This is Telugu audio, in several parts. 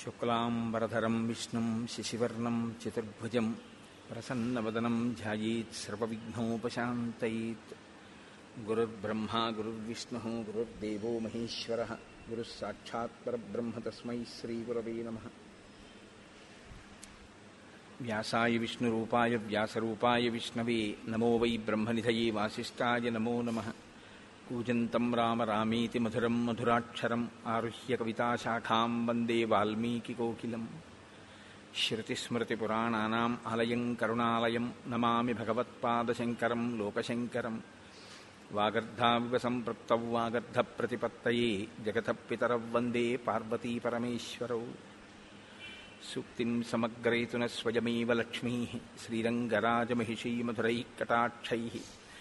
శుక్లాంబరధరం విష్ణుం శశివర్ణం చతుర్భుజం ప్రసన్నవదనం ధ్యాయేత్ సర్వవిఘ్నోపశాంతయేత్ గురుర్బ్రహ్మా గురుర్విష్ణు గురుర్దేవో మహేశ్వర గురుः సాక్షాత్ పరబ్రహ్మ తస్మై శ్రీగురవే నమ వ్యాసాయ విష్ణురూపాయ వ్యాసరూపాయ విష్ణవే నమో వై బ్రహ్మనిధయే వాసిష్ఠాయ నమో నమః కూజంతం రామ రామేతి మధురం మధురాక్షరం ఆరుహ్య కవితాశాఖాం వందే వాల్మీకికోకిలం శృతిస్మృతిపురాణానాం ఆలయం కరుణాలయం నమామి భగవత్పాదశంకరం లోకశంకరం వాగర్ధావివ సంపృప్తౌ వాగర్ధప్రతిపత్తయే జగతః పితరౌ వందే పార్వతీపరమేశ్వరౌ సూక్తిం సమగ్రయతున స్వయమేవ లక్ష్మీ శ్రీరంగరాజమహిషీమధురైः కటాక్షైः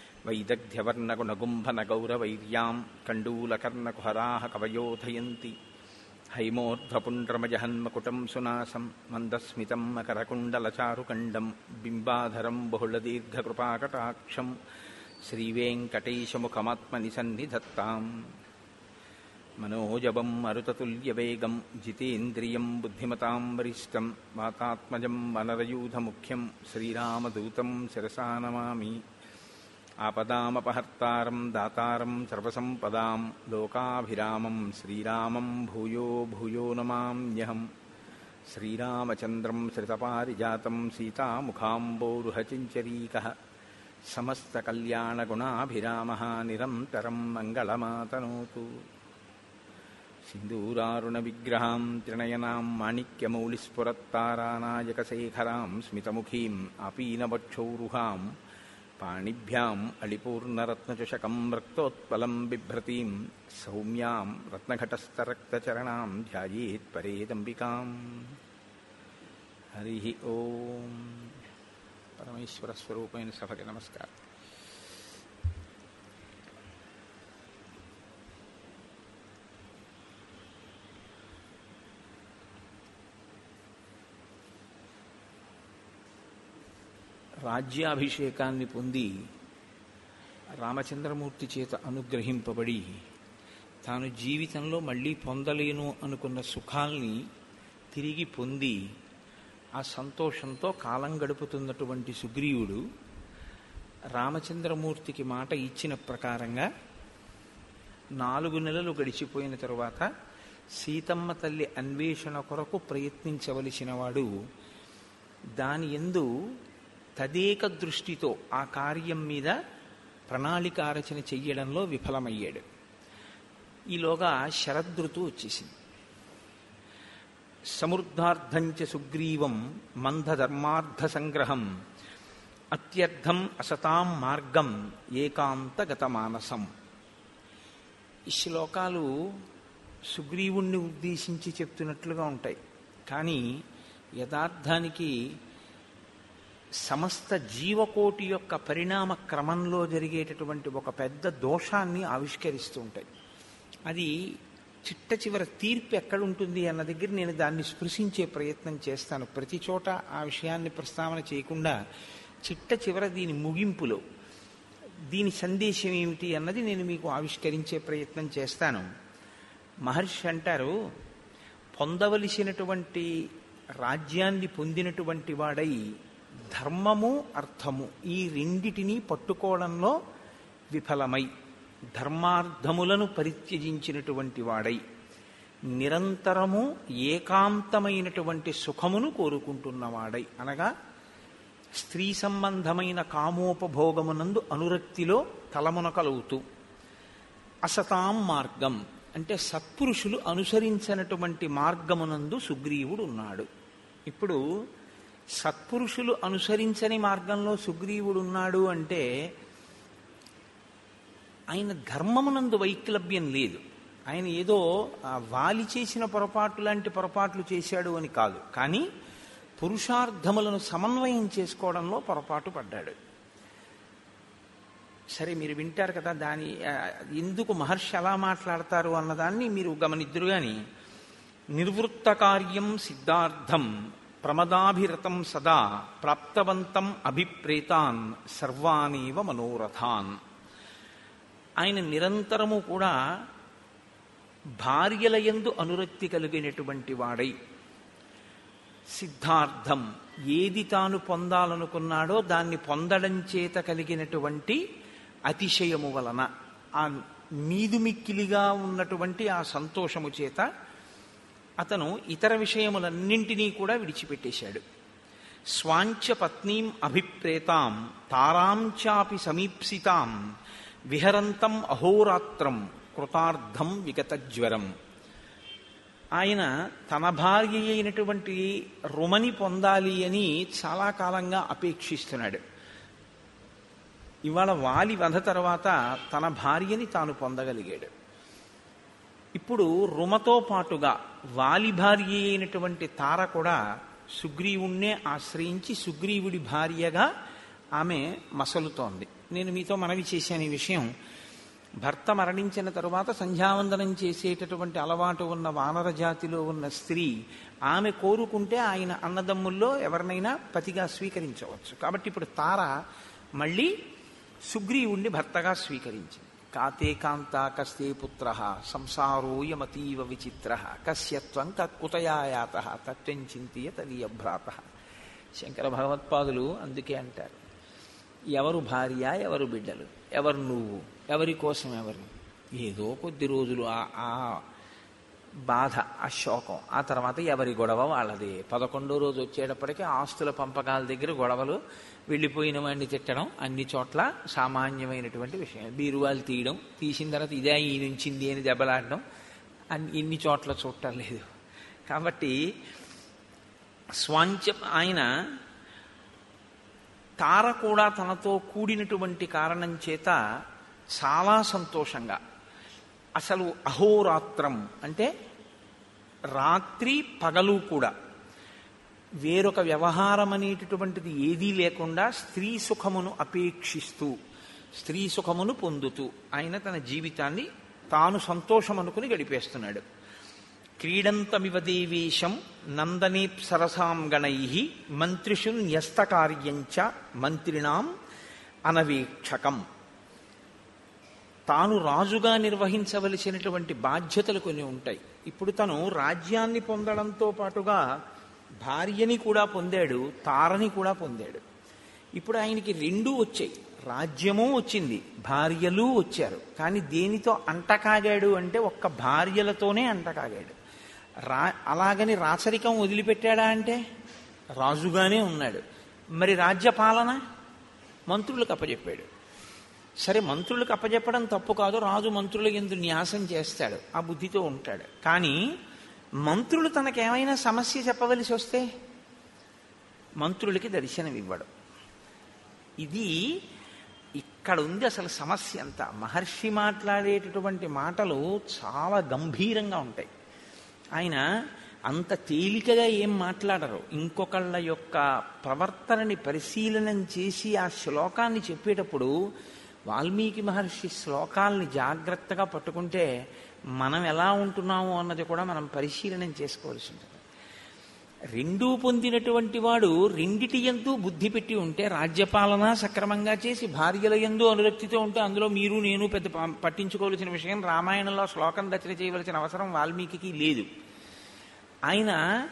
వైదగ్ధ్యవర్ణగుణగుంభనగౌరవైర్యాం కండూలకర్ణకుహరాः కవయోధయంతి హైమోర్ధ్వపుण्ड्रमजहन्मकुटं सुनासं मन्दस्मितं मकरकुण्डलचारुकण्डं बिम्बाधरं बहुलदीर्घकृपाकटाक्षं श्रीवेङ्कटेशमुखमात्मनि सन्निधत्ताम् मनोजवं मरुततुल्यवेगं जितेन्द्रियं बुद्धिमतां वरिष्ठं वातात्मजं वनरयूथमुख्यं श्रीरामदूतं शिरसा नमामि आपदामपहर्तारं दातारं सर्वसम्पदां लोकाभिरामं श्रीरामं भूयो भूयो नमाम्यहम् श्रीरामचन्द्रं श्रितपारिजातं सीतामुखाम्बोरुहचिञ्चरीकः समस्तकल्याणगुणाभिरामः निरन्तरं मङ्गलमातनोतु सिन्दूरारुणविग्रहां त्रिणयनां माणिक्यमौलिस्फुरत्तारानायकशेखरां स्मितमुखीम् आपीनवक्षौरुहां पाणिभ्याम् अलिपूर्णरत्नचषकं रक्तोत्पलं बिभ्रतीं सौम्यां रत्नघटस्थरक्तचरणां ध्यायेत्परेदम्बिकाम् हरिः ॐ परमेश्वरस्वरूपेण सभके नमस्कारः రాజ్యాభిషేకాన్ని పొంది రామచంద్రమూర్తి చేత అనుగ్రహింపబడి తాను జీవితంలో మళ్ళీ పొందలేను అనుకున్న సుఖాల్ని తిరిగి పొంది ఆ సంతోషంతో కాలం గడుపుతున్నటువంటి సుగ్రీవుడు రామచంద్రమూర్తికి మాట ఇచ్చిన ప్రకారంగా నాలుగు నెలలు గడిచిపోయిన తరువాత సీతమ్మ తల్లి అన్వేషణ కొరకు ప్రయత్నించవలసిన వాడు దాని ఎందు తదేక దృష్టితో ఆ కార్యం మీద ప్రణాళికారచన చెయ్యడంలో విఫలమయ్యాడు ఈలోగా శరదృతు వచ్చేసింది సమృద్ధార్థంచ సుగ్రీవం మందధర్మార్థ సంగ్రహం అత్యర్థం అసతాం మార్గం ఏకాంతగత మానసం ఈ శ్లోకాలు సుగ్రీవుణ్ణి ఉద్దేశించి చెప్తున్నట్లుగా ఉంటాయి కానీ యథార్థానికి సమస్త జీవకోటి యొక్క పరిణామ క్రమంలో జరిగేటటువంటి ఒక పెద్ద దోషాన్ని ఆవిష్కరిస్తూ ఉంటాయి అది చిట్ట చివర తీర్పు ఎక్కడుంటుంది అన్న దగ్గర నేను దాన్ని స్పృశించే ప్రయత్నం చేస్తాను ప్రతి చోట ఆ విషయాన్ని ప్రస్తావన చేయకుండా చిట్ట చివర దీని ముగింపులో దీని సందేశం ఏమిటి అన్నది నేను మీకు ఆవిష్కరించే ప్రయత్నం చేస్తాను మహర్షి అంటారు పొందవలసినటువంటి రాజ్యాన్ని పొందినటువంటి వాడై ధర్మము అర్థము ఈ రెండిటినీ పట్టుకోవడంలో విఫలమై ధర్మార్థములను పరిత్యజించినటువంటి వాడై నిరంతరము ఏకాంతమైనటువంటి సుఖమును కోరుకుంటున్నవాడై అనగా స్త్రీ సంబంధమైన కామోపభోగమునందు అనురక్తిలో తలమునకలవుతూ అసతాం మార్గం అంటే సత్పురుషులు అనుసరించినటువంటి మార్గమునందు సుగ్రీవుడు ఉన్నాడు ఇప్పుడు సత్పురుషులు అనుసరించని మార్గంలో సుగ్రీవుడు ఉన్నాడు అంటే ఆయన ధర్మమునందు వైక్లభ్యం లేదు ఆయన ఏదో వాలి చేసిన పొరపాటు లాంటి పొరపాట్లు చేశాడు అని కాదు కానీ పురుషార్థములను సమన్వయం చేసుకోవడంలో పొరపాటు పడ్డాడు సరే మీరు వింటారు కదా దాని ఎందుకు మహర్షి ఎలా మాట్లాడతారు అన్నదాన్ని మీరు గమనిద్దరు కానీ నిర్వృత్త కార్యం సిద్ధార్థం ప్రమదాభిరతం సదా ప్రాప్తవంతం అభిప్రేతాన్ సర్వానేవ మనోరథాన్ ఆయన నిరంతరము కూడా భార్యల యందు అనురక్తి కలిగినటువంటి వాడై సిద్ధార్థం ఏది తాను పొందాలనుకున్నాడో దాన్ని పొందడం చేత కలిగినటువంటి అతిశయము వలన ఆ మీదుమిక్కిలిగా ఉన్నటువంటి ఆ సంతోషము చేత అతను ఇతర విషయములన్నింటినీ కూడా విడిచిపెట్టేశాడు స్వాంచ పత్నీం అభిప్రేతాం తారాం చాపి సమీప్సితాం విహరంతం అహోరాత్రం కృతార్థం విగతజ్వరం ఆయన తన భార్య అయినటువంటి రుమని పొందాలి అని చాలా కాలంగా అపేక్షిస్తున్నాడు ఇవాళ వాలి వధ తర్వాత తన భార్యని తాను పొందగలిగాడు ఇప్పుడు రుమతో పాటుగా వాలి భార్య అయినటువంటి తార కూడా సుగ్రీవుణ్ణే ఆశ్రయించి సుగ్రీవుడి భార్యగా ఆమె మసలుతోంది నేను మీతో మనవి చేశాను ఈ విషయం భర్త మరణించిన తరువాత సంధ్యావందనం చేసేటటువంటి అలవాటు ఉన్న వానర జాతిలో ఉన్న స్త్రీ ఆమె కోరుకుంటే ఆయన అన్నదమ్ముల్లో ఎవరినైనా పతిగా స్వీకరించవచ్చు కాబట్టి ఇప్పుడు తార మళ్ళీ సుగ్రీవుణ్ణి భర్తగా స్వీకరించింది కాతే కాంత కస్తే పుత్ర సంసారోయమతీవ విచిత్ర కస్యత్వం కుతయాయాత తత్వం చింతియ తదీయ భ్రాత శంకర భగవత్పాదులు అందుకే అంటారు ఎవరు భార్య ఎవరు బిడ్డలు ఎవరు నువ్వు ఎవరి కోసం ఎవరు ఏదో కొద్ది రోజులు ఆ ఆ బాధ ఆ శోకం ఆ తర్వాత ఎవరి గొడవ వాళ్ళది పదకొండో రోజు వచ్చేటప్పటికి ఆస్తుల పంపకాల దగ్గర గొడవలు వెళ్ళిపోయిన వాడిని తిట్టడం అన్ని చోట్ల సామాన్యమైనటువంటి విషయం బీరువాలు తీయడం తీసిన తర్వాత ఇదే ఈ నుంచింది అని దెబ్బలాడడం అన్ని ఇన్ని చోట్ల చూడటం లేదు కాబట్టి స్వాంచ ఆయన తార కూడా తనతో కూడినటువంటి కారణం చేత చాలా సంతోషంగా అసలు అహోరాత్రం అంటే రాత్రి పగలు కూడా వేరొక వ్యవహారం అనేటటువంటిది ఏదీ లేకుండా స్త్రీ సుఖమును అపేక్షిస్తూ స్త్రీ సుఖమును పొందుతూ ఆయన తన జీవితాన్ని తాను సంతోషం అనుకుని గడిపేస్తున్నాడు క్రీడంతమివ దేవేశం నందనేప్సరసాం గణై మంత్రిషు న్యస్తకార్యంచ మంత్రిణాం అనవేక్షకం తాను రాజుగా నిర్వహించవలసినటువంటి బాధ్యతలు కొన్ని ఉంటాయి ఇప్పుడు తను రాజ్యాన్ని పొందడంతో పాటుగా భార్యని కూడా పొందాడు తారని కూడా పొందాడు ఇప్పుడు ఆయనకి రెండూ వచ్చాయి రాజ్యము వచ్చింది భార్యలు వచ్చారు కానీ దేనితో అంటకాగాడు అంటే ఒక్క భార్యలతోనే అంటకాగాడు రా అలాగని రాచరికం వదిలిపెట్టాడా అంటే రాజుగానే ఉన్నాడు మరి రాజ్య పాలన మంత్రులకు అప్పచెప్పాడు సరే మంత్రులకు అప్పచెప్పడం తప్పు కాదు రాజు మంత్రుల ఎందు న్యాసం చేస్తాడు ఆ బుద్ధితో ఉంటాడు కానీ మంత్రులు తనకేమైనా సమస్య చెప్పవలసి వస్తే మంత్రులకి దర్శనం ఇవ్వడు ఇది ఇక్కడ ఉంది అసలు సమస్య అంతా మహర్షి మాట్లాడేటటువంటి మాటలు చాలా గంభీరంగా ఉంటాయి ఆయన అంత తేలికగా ఏం మాట్లాడరు ఇంకొకళ్ళ యొక్క ప్రవర్తనని పరిశీలనం చేసి ఆ శ్లోకాన్ని చెప్పేటప్పుడు వాల్మీకి మహర్షి శ్లోకాల్ని జాగ్రత్తగా పట్టుకుంటే మనం ఎలా ఉంటున్నాము అన్నది కూడా మనం పరిశీలనం చేసుకోవాల్సి ఉంటుంది రెండూ పొందినటువంటి వాడు రెండిటి ఎందు బుద్ధి పెట్టి ఉంటే రాజ్యపాలన సక్రమంగా చేసి భార్యల ఎందు అనురక్తితో ఉంటే అందులో మీరు నేను పెద్ద ప- పట్టించుకోవలసిన విషయం రామాయణంలో శ్లోకం రచన చేయవలసిన అవసరం వాల్మీకి లేదు ఆయన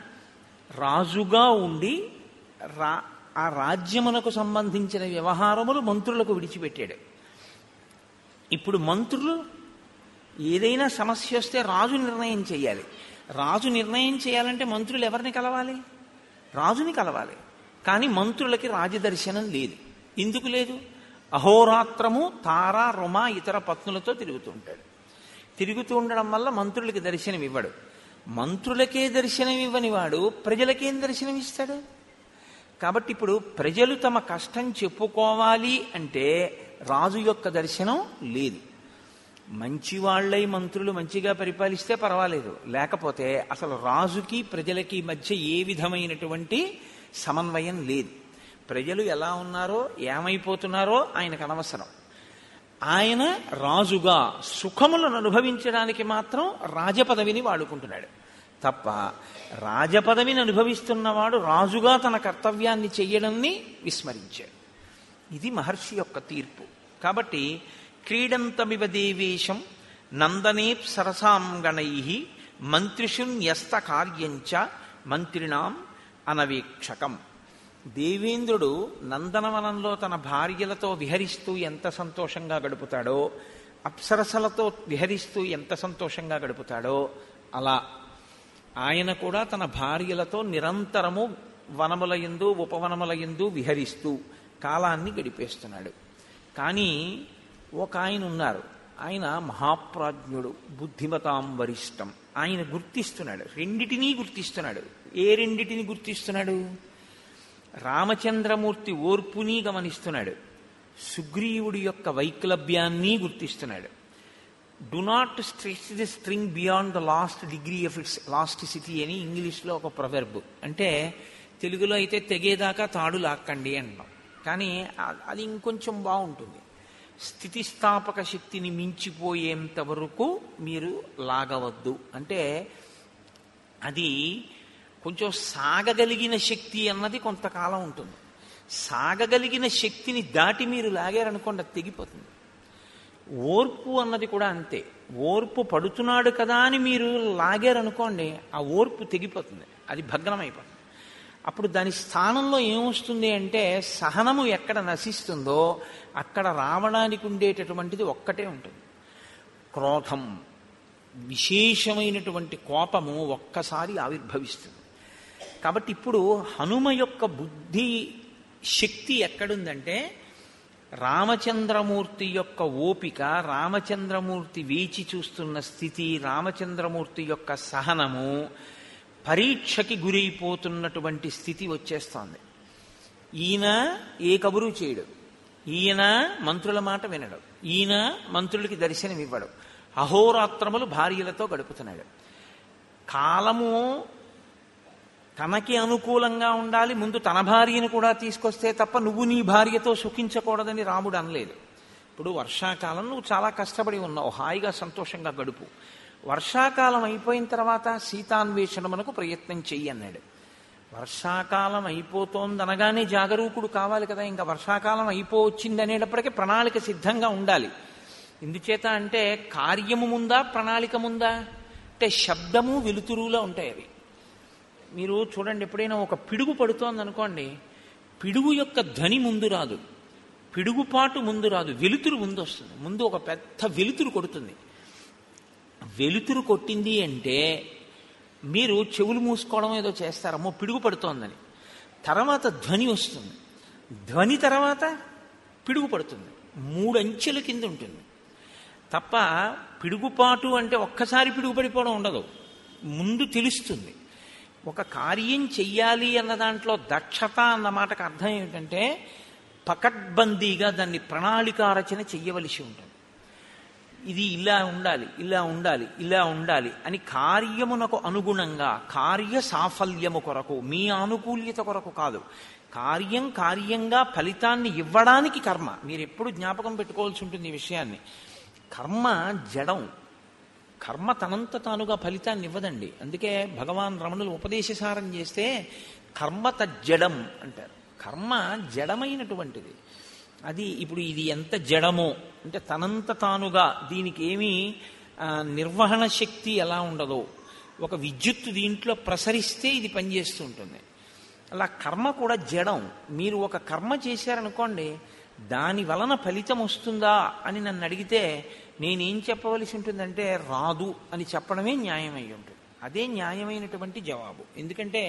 రాజుగా ఉండి రా ఆ రాజ్యమునకు సంబంధించిన వ్యవహారములు మంత్రులకు విడిచిపెట్టాడు ఇప్పుడు మంత్రులు ఏదైనా సమస్య వస్తే రాజు నిర్ణయం చేయాలి రాజు నిర్ణయం చేయాలంటే మంత్రులు ఎవరిని కలవాలి రాజుని కలవాలి కానీ మంత్రులకి రాజదర్శనం లేదు ఎందుకు లేదు అహోరాత్రము తార రుమ ఇతర పత్నులతో తిరుగుతూ ఉంటాడు తిరుగుతూ ఉండడం వల్ల మంత్రులకి దర్శనం ఇవ్వడు మంత్రులకే దర్శనం ఇవ్వని వాడు ప్రజలకేం దర్శనం ఇస్తాడు కాబట్టి ఇప్పుడు ప్రజలు తమ కష్టం చెప్పుకోవాలి అంటే రాజు యొక్క దర్శనం లేదు మంచి వాళ్ళై మంత్రులు మంచిగా పరిపాలిస్తే పర్వాలేదు లేకపోతే అసలు రాజుకి ప్రజలకి మధ్య ఏ విధమైనటువంటి సమన్వయం లేదు ప్రజలు ఎలా ఉన్నారో ఏమైపోతున్నారో ఆయనకు అనవసరం ఆయన రాజుగా సుఖములను అనుభవించడానికి మాత్రం రాజపదవిని వాడుకుంటున్నాడు తప్ప రాజపదవిని అనుభవిస్తున్నవాడు రాజుగా తన కర్తవ్యాన్ని చెయ్యడాన్ని విస్మరించాడు ఇది మహర్షి యొక్క తీర్పు కాబట్టి క్రీడంతమివ దేవేశం నందనేప్ సరసాం గణై మంత్రిషు న్యస్త కార్యంచ మంత్రిణాం అనవీక్షకం దేవేంద్రుడు నందనవనంలో తన భార్యలతో విహరిస్తూ ఎంత సంతోషంగా గడుపుతాడో అప్సరసలతో విహరిస్తూ ఎంత సంతోషంగా గడుపుతాడో అలా ఆయన కూడా తన భార్యలతో నిరంతరము వనముల యందు ఉపవనముల యందు విహరిస్తూ కాలాన్ని గడిపేస్తున్నాడు కానీ ఒక ఆయన ఉన్నారు ఆయన మహాప్రాజ్ఞుడు బుద్ధిమతాం వరిష్టం ఆయన గుర్తిస్తున్నాడు రెండిటినీ గుర్తిస్తున్నాడు ఏ రెండిటిని గుర్తిస్తున్నాడు రామచంద్రమూర్తి ఓర్పుని గమనిస్తున్నాడు సుగ్రీవుడి యొక్క వైక్లభ్యాన్ని గుర్తిస్తున్నాడు do not stretch the string beyond the last degree of its elasticity అని ఇంగ్లీష్లో ఒక ప్రొవెర్బ్ అంటే తెలుగులో అయితే తెగేదాకా తాడు లాక్కండి అంటాం కానీ ఆ- అది ఇంకొంచెం బాగుంటుంది స్థితిస్థాపక శక్తిని మించిపోయేంత వరకు మీరు లాగవద్దు అంటే అది కొంచెం సాగగలిగిన శక్తి అన్నది కొంతకాలం ఉంటుంది సాగగలిగిన శక్తిని దాటి మీరు లాగారనుకోండి అది తెగిపోతుంది ఓర్పు అన్నది కూడా అంతే ఓర్పు పడుతున్నాడు కదా అని మీరు లాగారనుకోండి ఆ ఓర్పు తెగిపోతుంది అది భగ్నమైపోతుంది అప్పుడు దాని స్థానంలో ఏమొస్తుంది అంటే సహనము ఎక్కడ నశిస్తుందో అక్కడ రావడానికి ఉండేటటువంటిది ఒక్కటే ఉంటుంది క్రోధం విశేషమైనటువంటి కోపము ఒక్కసారి ఆవిర్భవిస్తుంది కాబట్టి ఇప్పుడు హనుమ యొక్క బుద్ధి శక్తి ఎక్కడుందంటే రామచంద్రమూర్తి యొక్క ఓపిక రామచంద్రమూర్తి వేచి చూస్తున్న స్థితి రామచంద్రమూర్తి యొక్క సహనము పరీక్షకి గురైపోతున్నటువంటి స్థితి వచ్చేస్తోంది ఈయన ఏ కబురు చేయడు ఈయన మంత్రుల మాట వినడు ఈయన మంత్రులకి దర్శనం ఇవ్వడు అహోరాత్రములు భార్యలతో గడుపుతున్నాడు కాలము తనకి అనుకూలంగా ఉండాలి ముందు తన భార్యను కూడా తీసుకొస్తే తప్ప నువ్వు నీ భార్యతో సుఖించకూడదని రాముడు అనలేదు ఇప్పుడు వర్షాకాలం నువ్వు చాలా కష్టపడి ఉన్నావు హాయిగా సంతోషంగా గడుపు వర్షాకాలం అయిపోయిన తర్వాత సీతాన్వేషణమునకు ప్రయత్నం చెయ్యి అన్నాడు వర్షాకాలం అయిపోతోందనగానే జాగరూకుడు కావాలి కదా ఇంకా వర్షాకాలం అయిపోవచ్చింది అనేటప్పటికీ ప్రణాళిక సిద్ధంగా ఉండాలి ఎందుచేత అంటే కార్యము ముందా ప్రణాళిక ముందా అంటే శబ్దము వెలుతురులో ఉంటాయి అవి మీరు చూడండి ఎప్పుడైనా ఒక పిడుగు పడుతోంది అనుకోండి పిడుగు యొక్క ధ్వని ముందు రాదు పిడుగుపాటు ముందు రాదు వెలుతురు ముందు వస్తుంది ముందు ఒక పెద్ద వెలుతురు కొడుతుంది వెలుతురు కొట్టింది అంటే మీరు చెవులు మూసుకోవడం ఏదో చేస్తారమ్మో పిడుగు పడుతోందని తర్వాత ధ్వని వస్తుంది ధ్వని తర్వాత పిడుగు పడుతుంది మూడు అంచెల కింద ఉంటుంది తప్ప పిడుగుపాటు అంటే ఒక్కసారి పిడుగు పడిపోవడం ఉండదు ముందు తెలుస్తుంది ఒక కార్యం చెయ్యాలి అన్న దాంట్లో దక్షత అన్న మాటకు అర్థం ఏమిటంటే పకడ్బందీగా దాన్ని ప్రణాళికారచన చెయ్యవలసి ఉంటుంది ఇది ఇలా ఉండాలి ఇలా ఉండాలి ఇలా ఉండాలి అని కార్యమునకు అనుగుణంగా కార్య సాఫల్యము కొరకు మీ ఆనుకూల్యత కొరకు కాదు కార్యం కార్యంగా ఫలితాన్ని ఇవ్వడానికి కర్మ మీరు ఎప్పుడు జ్ఞాపకం పెట్టుకోవాల్సి ఉంటుంది ఈ విషయాన్ని కర్మ జడం కర్మ తనంత తానుగా ఫలితాన్ని ఇవ్వదండి అందుకే భగవాన్ రమణులు ఉపదేశసారం చేస్తే కర్మ తజ్జడం అంటారు కర్మ జడమైనటువంటిది అది ఇప్పుడు ఇది ఎంత జడమో అంటే తనంత తానుగా దీనికి ఏమీ ఆ, నిర్వహణ శక్తి ఎలా ఉండదో ఒక విద్యుత్తు దీంట్లో ప్రసరిస్తే ఇది పనిచేస్తూ ఉంటుంది అలా కర్మ కూడా జడం మీరు ఒక కర్మ చేశారనుకోండి దాని వలన ఫలితం వస్తుందా అని నన్ను అడిగితే నేనేం చెప్పవలసి ఉంటుందంటే రాదు అని చెప్పడమే న్యాయమై ఉంటుంది అదే న్యాయమైనటువంటి జవాబు ఎందుకంటే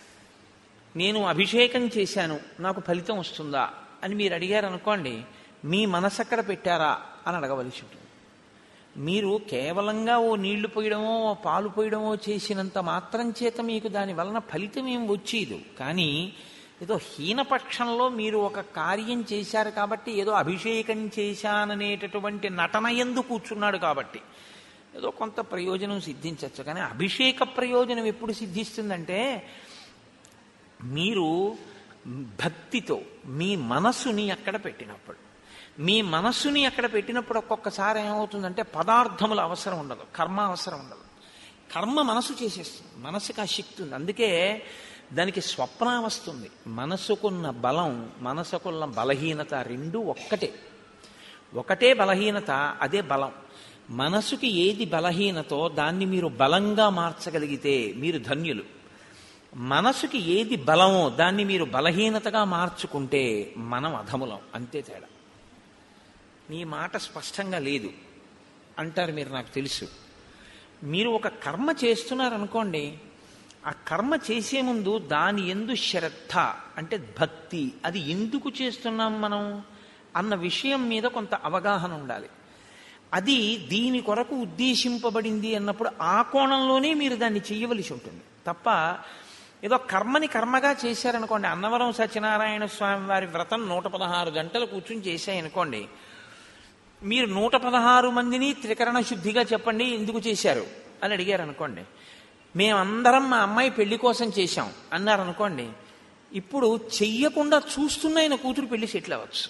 నేను అభిషేకం చేశాను నాకు ఫలితం వస్తుందా అని మీరు అడిగారు అనుకోండి మీ మనసు అక్కడ పెట్టారా అని అడగవలసి ఉంటుంది మీరు కేవలంగా ఓ నీళ్లు పోయడమో ఓ పాలు పోయడమో చేసినంత మాత్రం చేత మీకు దాని వలన ఫలితం ఏం వచ్చేదు కానీ ఏదో హీనపక్షంలో మీరు ఒక కార్యం చేశారు కాబట్టి ఏదో అభిషేకం చేశాననేటటువంటి నటన ఎందు కూర్చున్నాడు కాబట్టి ఏదో కొంత ప్రయోజనం సిద్ధించవచ్చు కానీ అభిషేక ప్రయోజనం ఎప్పుడు సిద్ధిస్తుందంటే మీరు భక్తితో మీ మనస్సుని అక్కడ పెట్టినప్పుడు మీ మనస్సుని అక్కడ పెట్టినప్పుడు ఒక్కొక్కసారి ఏమవుతుందంటే పదార్థముల అవసరం ఉండదు కర్మ అవసరం ఉండదు కర్మ మనసు చేసేస్తుంది మనసుకు ఆ శక్తి ఉంది అందుకే దానికి స్వప్న వస్తుంది మనసుకున్న బలం మనసుకున్న బలహీనత రెండు ఒక్కటే ఒకటే బలహీనత అదే బలం మనసుకి ఏది బలహీనతో దాన్ని మీరు బలంగా మార్చగలిగితే మీరు ధన్యులు మనసుకి ఏది బలమో దాన్ని మీరు బలహీనతగా మార్చుకుంటే మనం అధములం అంతే తేడా నీ మాట స్పష్టంగా లేదు అంటారు మీరు నాకు తెలుసు మీరు ఒక కర్మ చేస్తున్నారనుకోండి ఆ కర్మ చేసే ముందు దాని ఎందు శ్రద్ధ అంటే భక్తి అది ఎందుకు చేస్తున్నాం మనం అన్న విషయం మీద కొంత అవగాహన ఉండాలి అది దీని కొరకు ఉద్దేశింపబడింది అన్నప్పుడు ఆ కోణంలోనే మీరు దాన్ని చేయవలసి ఉంటుంది తప్ప ఏదో కర్మని కర్మగా చేశారనుకోండి అన్నవరం సత్యనారాయణ స్వామి వారి వ్రతం నూట పదహారు గంటలు కూర్చుని చేశాయనుకోండి మీరు నూట పదహారు మందిని త్రికరణ శుద్ధిగా చెప్పండి ఎందుకు చేశారు అని అడిగారు అనుకోండి మేమందరం మా అమ్మాయి పెళ్లి కోసం చేశాం అన్నారు అనుకోండి ఇప్పుడు చెయ్యకుండా చూస్తున్న కూతురు పెళ్లి సెటిల్ అవ్వచ్చు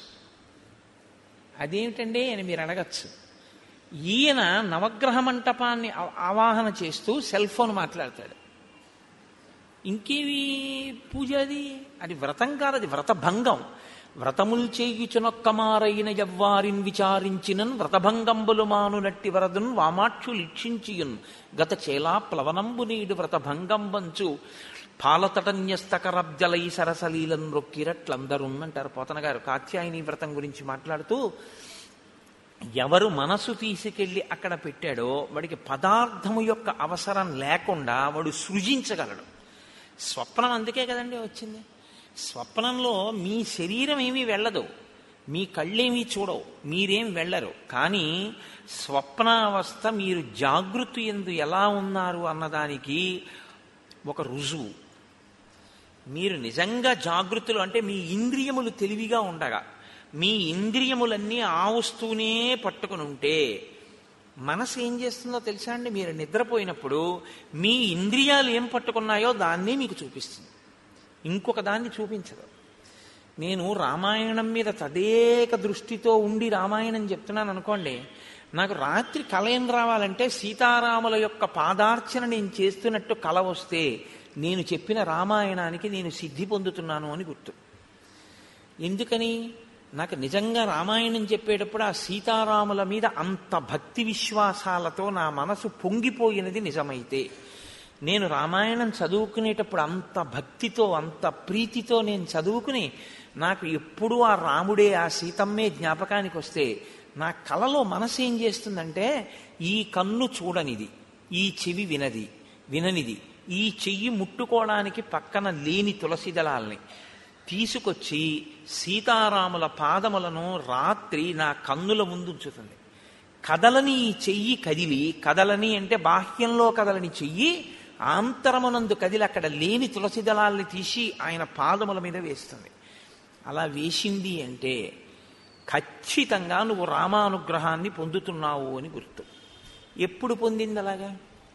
అదేమిటండి అని మీరు అడగచ్చు ఈయన నవగ్రహ మంటపాన్ని ఆవాహన చేస్తూ సెల్ ఫోన్ మాట్లాడతాడు ఇంకేవి పూజ అది అది వ్రతం కాదు అది వ్రత భంగం వ్రతముల్ చేయుచునొక్కమారైన ఎవ్వారిన్ విచారించినన్ వ్రతభంగంబులు మానునట్టి వరదున్ వామాక్షులు ఇక్షించియున్ గత చేలా ప్లవనంబు నీడు వ్రతభంగంబంచు పాలతటన్యస్తకరబ్జలై సరసలీలన్ రొక్కిరట్లందరున్ అంటారు పోతన గారు కాత్యాయని వ్రతం గురించి మాట్లాడుతూ ఎవరు మనసు తీసుకెళ్లి అక్కడ పెట్టాడో వాడికి పదార్థము యొక్క అవసరం లేకుండా వాడు సృజించగలడు స్వప్నం అందుకే కదండి వచ్చింది స్వప్నంలో మీ శరీరం ఏమీ వెళ్ళదు మీ కళ్ళేమీ చూడవు మీరేం వెళ్ళరు కానీ స్వప్నావస్థ మీరు జాగృతి ఎందు ఎలా ఉన్నారు అన్నదానికి ఒక రుజువు మీరు నిజంగా జాగృతులు అంటే మీ ఇంద్రియములు తెలివిగా ఉండగా మీ ఇంద్రియములన్నీ ఆ వస్తువునే పట్టుకుని ఉంటే మనసు ఏం చేస్తుందో తెలుసా అండి మీరు నిద్రపోయినప్పుడు మీ ఇంద్రియాలు ఏం పట్టుకున్నాయో దాన్నే మీకు చూపిస్తుంది ఇంకొక దాన్ని చూపించదు నేను రామాయణం మీద తదేక దృష్టితో ఉండి రామాయణం చెప్తున్నాను అనుకోండి నాకు రాత్రి కళ ఏం రావాలంటే సీతారాముల యొక్క పాదార్చన నేను చేస్తున్నట్టు కళ వస్తే నేను చెప్పిన రామాయణానికి నేను సిద్ధి పొందుతున్నాను అని గుర్తు ఎందుకని నాకు నిజంగా రామాయణం చెప్పేటప్పుడు ఆ సీతారాముల మీద అంత భక్తి విశ్వాసాలతో నా మనసు పొంగిపోయినది నిజమైతే నేను రామాయణం చదువుకునేటప్పుడు అంత భక్తితో అంత ప్రీతితో నేను చదువుకుని నాకు ఎప్పుడూ ఆ రాముడే ఆ సీతమ్మే జ్ఞాపకానికి వస్తే నా కలలో మనసు ఏం చేస్తుందంటే ఈ కన్ను చూడనిది ఈ చెవి వినది విననిది ఈ చెయ్యి ముట్టుకోవడానికి పక్కన లేని తులసి దళాల్ని తీసుకొచ్చి సీతారాముల పాదములను రాత్రి నా కన్నుల ముందు ఉంచుతుంది కదలని ఈ చెయ్యి కదిలి కదలని అంటే బాహ్యంలో కదలని చెయ్యి ఆంతరమునందు కదిలి అక్కడ లేని తులసి దళాల్ని తీసి ఆయన పాదముల మీద వేస్తుంది అలా వేసింది అంటే ఖచ్చితంగా నువ్వు రామానుగ్రహాన్ని పొందుతున్నావు అని గుర్తు ఎప్పుడు పొందింది అలాగా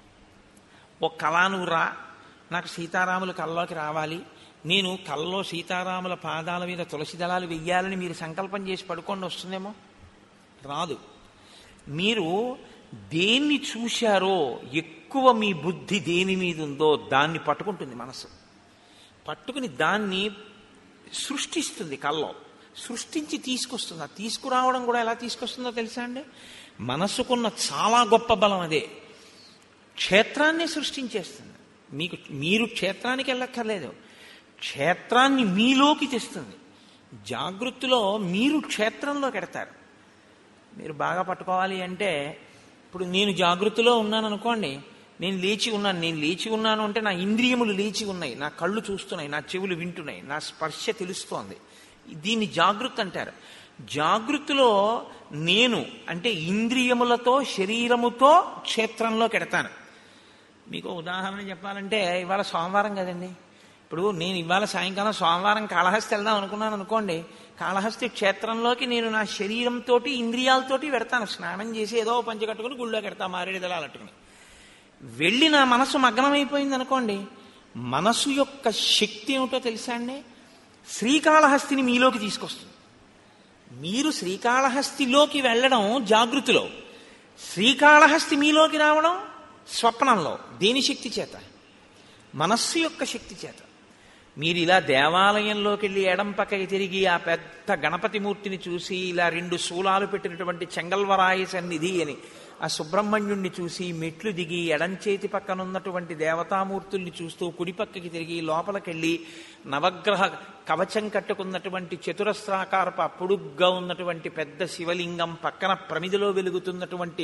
ఓ కళా నువ్వు రా నాకు సీతారాములు కల్లోకి రావాలి నేను కల్లో సీతారాముల పాదాల మీద తులసి దళాలు వెయ్యాలని మీరు సంకల్పం చేసి పడుకోండి వస్తుందేమో రాదు మీరు దేన్ని చూశారో ఎక్కువ మీ బుద్ధి దేని మీద ఉందో దాన్ని పట్టుకుంటుంది మనసు పట్టుకుని దాన్ని సృష్టిస్తుంది కల్లో సృష్టించి తీసుకొస్తుంది ఆ తీసుకురావడం కూడా ఎలా తీసుకొస్తుందో తెలుసా అండి మనసుకున్న చాలా గొప్ప బలం అదే క్షేత్రాన్ని సృష్టించేస్తుంది మీకు మీరు క్షేత్రానికి వెళ్ళక్కర్లేదు క్షేత్రాన్ని మీలోకి తెస్తుంది జాగృతిలో మీరు క్షేత్రంలోకి ఎడతారు మీరు బాగా పట్టుకోవాలి అంటే ఇప్పుడు నేను జాగృతిలో ఉన్నాను అనుకోండి నేను లేచి ఉన్నాను నేను లేచి ఉన్నాను అంటే నా ఇంద్రియములు లేచి ఉన్నాయి నా కళ్ళు చూస్తున్నాయి నా చెవులు వింటున్నాయి నా స్పర్శ తెలుస్తోంది దీన్ని జాగృతి అంటారు జాగృతిలో నేను అంటే ఇంద్రియములతో శరీరముతో క్షేత్రంలోకి ఎడతాను మీకు ఉదాహరణ చెప్పాలంటే ఇవాళ సోమవారం కదండి ఇప్పుడు నేను ఇవాళ సాయంకాలం సోమవారం కాళహస్తి వెళ్దాం అనుకున్నాను అనుకోండి కాళహస్తి క్షేత్రంలోకి నేను నా శరీరంతో ఇంద్రియాలతోటి పెడతాను స్నానం చేసి ఏదో పంచి కట్టుకుని గుళ్ళోకి పెడతాను మారేడు దళాలు అట్టుకుని వెళ్ళి నా మనసు మగ్నమైపోయింది అనుకోండి మనసు యొక్క శక్తి ఏమిటో తెలుసా అండి శ్రీకాళహస్తిని మీలోకి తీసుకొస్తుంది మీరు శ్రీకాళహస్తిలోకి వెళ్ళడం జాగృతిలో శ్రీకాళహస్తి మీలోకి రావడం స్వప్నంలో దేని శక్తి చేత మనస్సు యొక్క శక్తి చేత మీరు ఇలా దేవాలయంలోకి వెళ్ళి ఎడం పక్కకి తిరిగి ఆ పెద్ద గణపతి మూర్తిని చూసి ఇలా రెండు శూలాలు పెట్టినటువంటి చెంగల్వరాయ సన్నిధి అని ఆ సుబ్రహ్మణ్యుణ్ణి చూసి మెట్లు దిగి ఎడంచేతి పక్కన ఉన్నటువంటి దేవతామూర్తుల్ని చూస్తూ కుడి పక్కకి తిరిగి లోపలికెళ్ళి నవగ్రహ కవచం కట్టుకున్నటువంటి చతురస్రాకారపు పొడుగ్గా ఉన్నటువంటి పెద్ద శివలింగం పక్కన ప్రమిదిలో వెలుగుతున్నటువంటి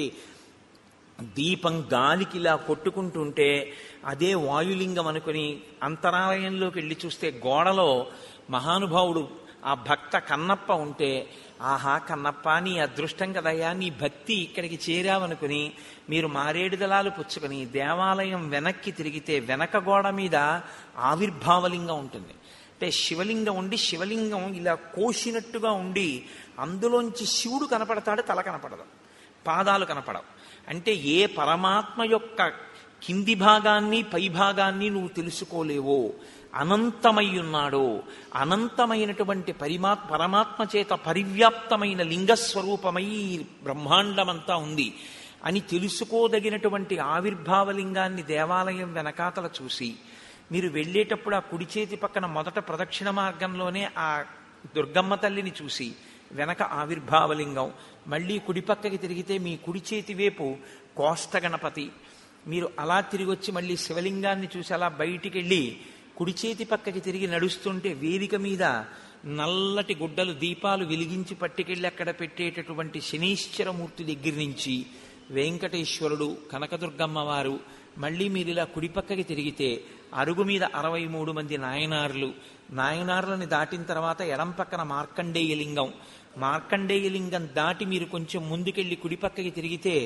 దీపం గాలికి ఇలా కొట్టుకుంటుంటే అదే వాయులింగం అనుకుని అంతరాలయంలోకి వెళ్ళి చూస్తే గోడలో మహానుభావుడు ఆ భక్త కన్నప్ప ఉంటే ఆహా కన్నప్ప నీ అదృష్టం కదయ్యా నీ భక్తి ఇక్కడికి చేరావనుకుని మీరు మారేడు దళాలు పుచ్చుకొని దేవాలయం వెనక్కి తిరిగితే వెనక గోడ మీద ఆవిర్భావలింగం ఉంటుంది అంటే శివలింగం ఉండి శివలింగం ఇలా కోసినట్టుగా ఉండి అందులోంచి శివుడు కనపడతాడు తల కనపడదు పాదాలు కనపడవు అంటే ఏ పరమాత్మ యొక్క కింది భాగాన్ని పై భాగాన్ని నువ్వు తెలుసుకోలేవో అనంతమై ఉన్నాడో అనంతమైనటువంటి పరిమా పరమాత్మ చేత పరివ్యాప్తమైన లింగస్వరూపమై ఈ బ్రహ్మాండమంతా ఉంది అని తెలుసుకోదగినటువంటి ఆవిర్భావలింగాన్ని దేవాలయం వెనకాతల చూసి మీరు వెళ్ళేటప్పుడు ఆ కుడి చేతి పక్కన మొదట ప్రదక్షిణ మార్గంలోనే ఆ దుర్గమ్మ తల్లిని చూసి వెనక ఆవిర్భావలింగం మళ్ళీ కుడి పక్కకి తిరిగితే మీ కుడి చేతి వైపు కోష్ట గణపతి మీరు అలా తిరిగి వచ్చి మళ్ళీ శివలింగాన్ని చూసి అలా బయటికి వెళ్ళి కుడి చేతి పక్కకి తిరిగి నడుస్తుంటే వేదిక మీద నల్లటి గుడ్డలు దీపాలు వెలిగించి పట్టుకెళ్ళి అక్కడ పెట్టేటటువంటి శనీశ్వరమూర్తి దగ్గర నుంచి వెంకటేశ్వరుడు కనకదుర్గమ్మ వారు మళ్ళీ మీరు ఇలా కుడి పక్కకి తిరిగితే అరుగు మీద అరవై మూడు మంది నాయనార్లు నాయనార్లని దాటిన తర్వాత ఎడం పక్కన మార్కండేయ లింగం మార్కండేయ లింగం దాటి మీరు కొంచెం ముందుకెళ్ళి కుడి పక్కకి తిరిగితే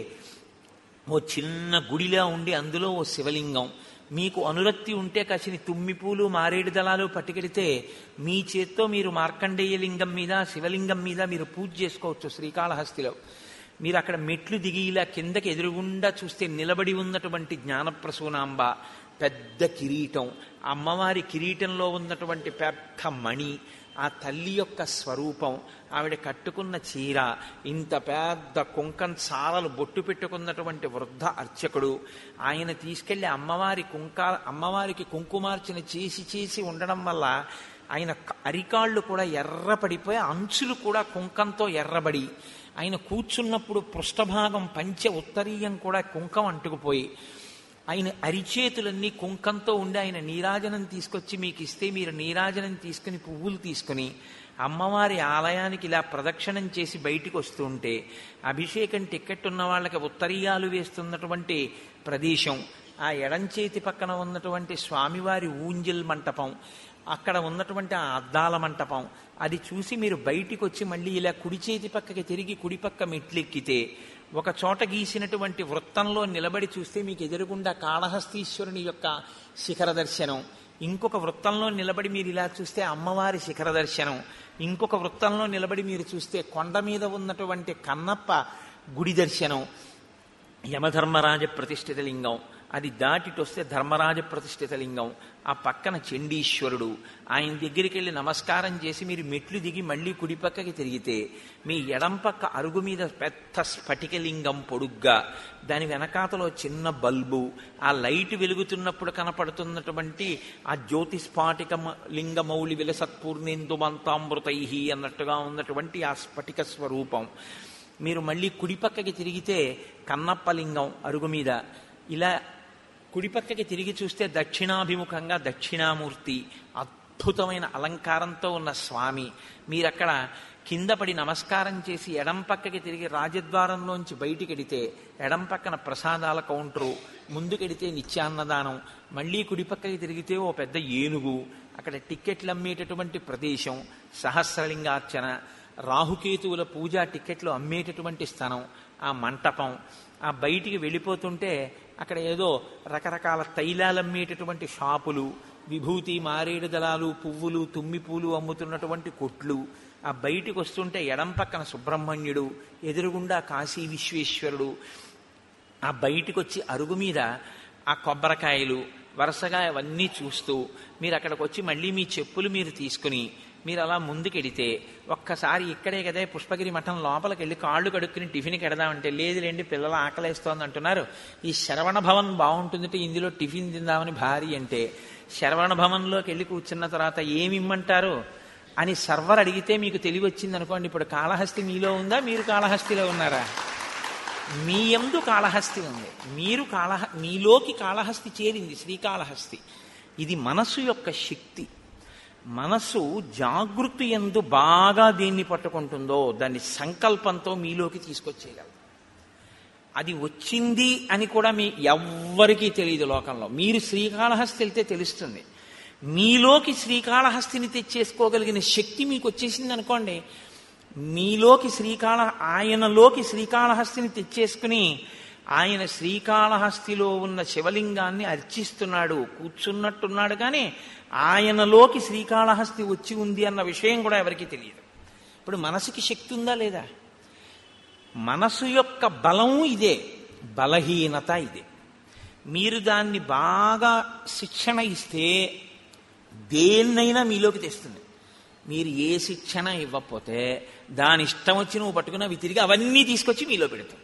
ఓ చిన్న గుడిలా ఉండి అందులో ఓ శివలింగం మీకు అనురక్తి ఉంటే కాసిన తుమ్మి పూలు మారేడు దళాలు పట్టుకెడితే మీ చేత్తో మీరు మార్కండేయ లింగం మీద శివలింగం మీద మీరు పూజ చేసుకోవచ్చు శ్రీకాళహస్తిలో మీరు అక్కడ మెట్లు దిగి ఇలా కిందకి ఎదురుగుండా చూస్తే నిలబడి ఉన్నటువంటి జ్ఞానప్రసూనాంబ పెద్ద కిరీటం అమ్మవారి కిరీటంలో ఉన్నటువంటి పెద్ద మణి ఆ తల్లి యొక్క స్వరూపం ఆవిడ కట్టుకున్న చీర ఇంత పెద్ద కుంకం చారలు బొట్టు పెట్టుకున్నటువంటి వృద్ధ అర్చకుడు ఆయన తీసుకెళ్లి అమ్మవారి కుంక అమ్మవారికి కుంకుమార్చన చేసి చేసి ఉండడం వల్ల ఆయన అరికాళ్ళు కూడా ఎర్రపడిపోయి అంచులు కూడా కుంకంతో ఎర్రబడి ఆయన కూర్చున్నప్పుడు పృష్ఠభాగం పంచ ఉత్తరీయం కూడా కుంకం అంటుకుపోయి ఆయన అరిచేతులన్నీ కుంకంతో ఉండి ఆయన నీరాజనం తీసుకొచ్చి మీకు ఇస్తే మీరు నీరాజనం తీసుకుని పువ్వులు తీసుకుని అమ్మవారి ఆలయానికి ఇలా ప్రదక్షిణం చేసి బయటికి వస్తూ ఉంటే అభిషేకం టిక్కెట్ ఉన్న వాళ్ళకి ఉత్తరీయాలు వేస్తున్నటువంటి ప్రదేశం ఆ ఎడంచేతి పక్కన ఉన్నటువంటి స్వామివారి ఊంజల్ మంటపం అక్కడ ఉన్నటువంటి ఆ అద్దాల మంటపం అది చూసి మీరు బయటికి వచ్చి మళ్ళీ ఇలా కుడి చేతి పక్కకి తిరిగి కుడి పక్క మెట్లెక్కితే ఒక చోట గీసినటువంటి వృత్తంలో నిలబడి చూస్తే మీకు ఎదురుగుండా కాళహస్తీశ్వరుని యొక్క శిఖర దర్శనం ఇంకొక వృత్తంలో నిలబడి మీరు ఇలా చూస్తే అమ్మవారి శిఖర దర్శనం ఇంకొక వృత్తంలో నిలబడి మీరు చూస్తే కొండ మీద ఉన్నటువంటి కన్నప్ప గుడి దర్శనం యమధర్మరాజ ప్రతిష్ఠిత లింగం అది దాటిటొస్తే ధర్మరాజ ప్రతిష్ఠిత లింగం ఆ పక్కన చండీశ్వరుడు ఆయన దగ్గరికి వెళ్ళి నమస్కారం చేసి మీరు మెట్లు దిగి మళ్ళీ కుడి పక్కకి తిరిగితే మీ ఎడం పక్క అరుగు మీద పెద్ద స్ఫటికలింగం పొడుగ్గా దాని వెనకాతలో చిన్న బల్బు ఆ లైట్ వెలుగుతున్నప్పుడు కనపడుతున్నటువంటి ఆ జ్యోతిస్ఫాటిక లింగమౌళి విలసత్పూర్ణేందుమంతామృతై అన్నట్టుగా ఉన్నటువంటి ఆ స్ఫటిక స్వరూపం మీరు మళ్ళీ కుడి పక్కకి తిరిగితే కన్నప్పలింగం అరుగు మీద ఇలా కుడిపక్కకి తిరిగి చూస్తే దక్షిణాభిముఖంగా దక్షిణామూర్తి అద్భుతమైన అలంకారంతో ఉన్న స్వామి మీరక్కడ కింద పడి నమస్కారం చేసి ఎడం పక్కకి తిరిగి రాజద్వారంలోంచి బయటికెడితే ఎడం పక్కన ప్రసాదాల కౌంటరు ముందుకెడితే నిత్యాన్నదానం మళ్ళీ కుడి పక్కకి తిరిగితే ఓ పెద్ద ఏనుగు అక్కడ టిక్కెట్లు అమ్మేటటువంటి ప్రదేశం సహస్రలింగార్చన రాహుకేతువుల పూజా టిక్కెట్లు అమ్మేటటువంటి స్థలం ఆ మంటపం ఆ బయటికి వెళ్ళిపోతుంటే అక్కడ ఏదో రకరకాల తైలాలు అమ్మేటటువంటి షాపులు విభూతి మారేడు దళాలు పువ్వులు తుమ్మి పూలు అమ్ముతున్నటువంటి కొట్లు ఆ బయటికి వస్తుంటే ఎడం పక్కన సుబ్రహ్మణ్యుడు ఎదురుగుండా కాశీ విశ్వేశ్వరుడు ఆ బయటికి వచ్చి అరుగు మీద ఆ కొబ్బరికాయలు వరుసగా అవన్నీ చూస్తూ మీరు అక్కడికి వచ్చి మళ్ళీ మీ చెప్పులు మీరు తీసుకుని మీరు అలా ముందుకెడితే ఒక్కసారి ఇక్కడే కదా పుష్పగిరి మఠం లోపలికి వెళ్ళి కాళ్ళు కడుక్కుని టిఫిన్కి ఎడదామంటే లేదులేండి పిల్లలు ఆకలేస్తోంది అంటున్నారు ఈ శరవణ భవన్ బాగుంటుందంటే ఇందులో టిఫిన్ తిందామని భార్య అంటే శరవణ భవన్లోకి వెళ్ళి కూర్చున్న తర్వాత ఏమి ఇమ్మంటారు అని సర్వర్ అడిగితే మీకు తెలివి వచ్చింది అనుకోండి ఇప్పుడు కాళహస్తి మీలో ఉందా మీరు కాళహస్తిలో ఉన్నారా మీ యందు కాళహస్తి ఉంది మీరు కాళహ మీలోకి కాళహస్తి చేరింది శ్రీకాళహస్తి ఇది మనసు యొక్క శక్తి మనసు జాగృతి ఎందు బాగా దేన్ని పట్టుకుంటుందో దాన్ని సంకల్పంతో మీలోకి తీసుకొచ్చేయగలదు అది వచ్చింది అని కూడా మీ ఎవ్వరికీ తెలియదు లోకంలో మీరు శ్రీకాళహస్తి వెళ్తే తెలుస్తుంది మీలోకి శ్రీకాళహస్తిని తెచ్చేసుకోగలిగిన శక్తి మీకు వచ్చేసింది అనుకోండి మీలోకి శ్రీకాళ ఆయనలోకి శ్రీకాళహస్తిని తెచ్చేసుకుని ఆయన శ్రీకాళహస్తిలో ఉన్న శివలింగాన్ని అర్చిస్తున్నాడు కూర్చున్నట్టున్నాడు కానీ ఆయనలోకి శ్రీకాళహస్తి వచ్చి ఉంది అన్న విషయం కూడా ఎవరికీ తెలియదు ఇప్పుడు మనసుకి శక్తి ఉందా లేదా మనసు యొక్క బలం ఇదే బలహీనత ఇదే మీరు దాన్ని బాగా శిక్షణ ఇస్తే దేన్నైనా మీలోకి తెస్తుంది మీరు ఏ శిక్షణ ఇవ్వకపోతే దాని ఇష్టం వచ్చి నువ్వు పట్టుకున్న అవి తిరిగి అవన్నీ తీసుకొచ్చి మీలో పెడతాం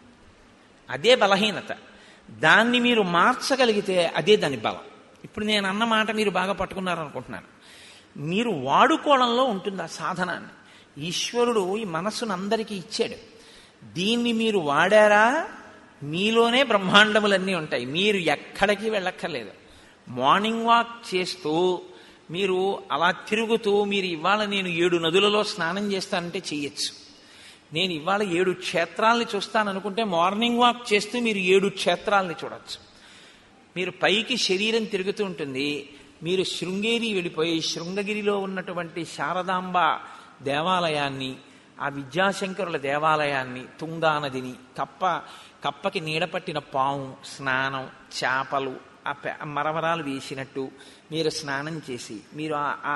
అదే బలహీనత దాన్ని మీరు మార్చగలిగితే అదే దాని బలం ఇప్పుడు నేను అన్న మాట మీరు బాగా పట్టుకున్నారనుకుంటున్నాను మీరు వాడుకోవడంలో ఉంటుంది ఆ సాధనాన్ని ఈశ్వరుడు ఈ మనస్సును అందరికీ ఇచ్చాడు దీన్ని మీరు వాడారా మీలోనే బ్రహ్మాండములన్నీ ఉంటాయి మీరు ఎక్కడికి వెళ్ళక్కర్లేదు మార్నింగ్ వాక్ చేస్తూ మీరు అలా తిరుగుతూ మీరు ఇవాళ నేను ఏడు నదులలో స్నానం చేస్తానంటే చెయ్యొచ్చు నేను ఇవాళ ఏడు క్షేత్రాలని చూస్తాననుకుంటే మార్నింగ్ వాక్ చేస్తూ మీరు ఏడు క్షేత్రాలని చూడొచ్చు మీరు పైకి శరీరం తిరుగుతూ ఉంటుంది మీరు శృంగేరి వెళ్ళిపోయి శృంగగిరిలో ఉన్నటువంటి శారదాంబ దేవాలయాన్ని ఆ విద్యాశంకరుల దేవాలయాన్ని తుంగా నదిని కప్ప కప్పకి నీడపట్టిన పాము స్నానం చేపలు ఆ పె- మరమరాలు వేసినట్టు మీరు స్నానం చేసి మీరు ఆ- ఆ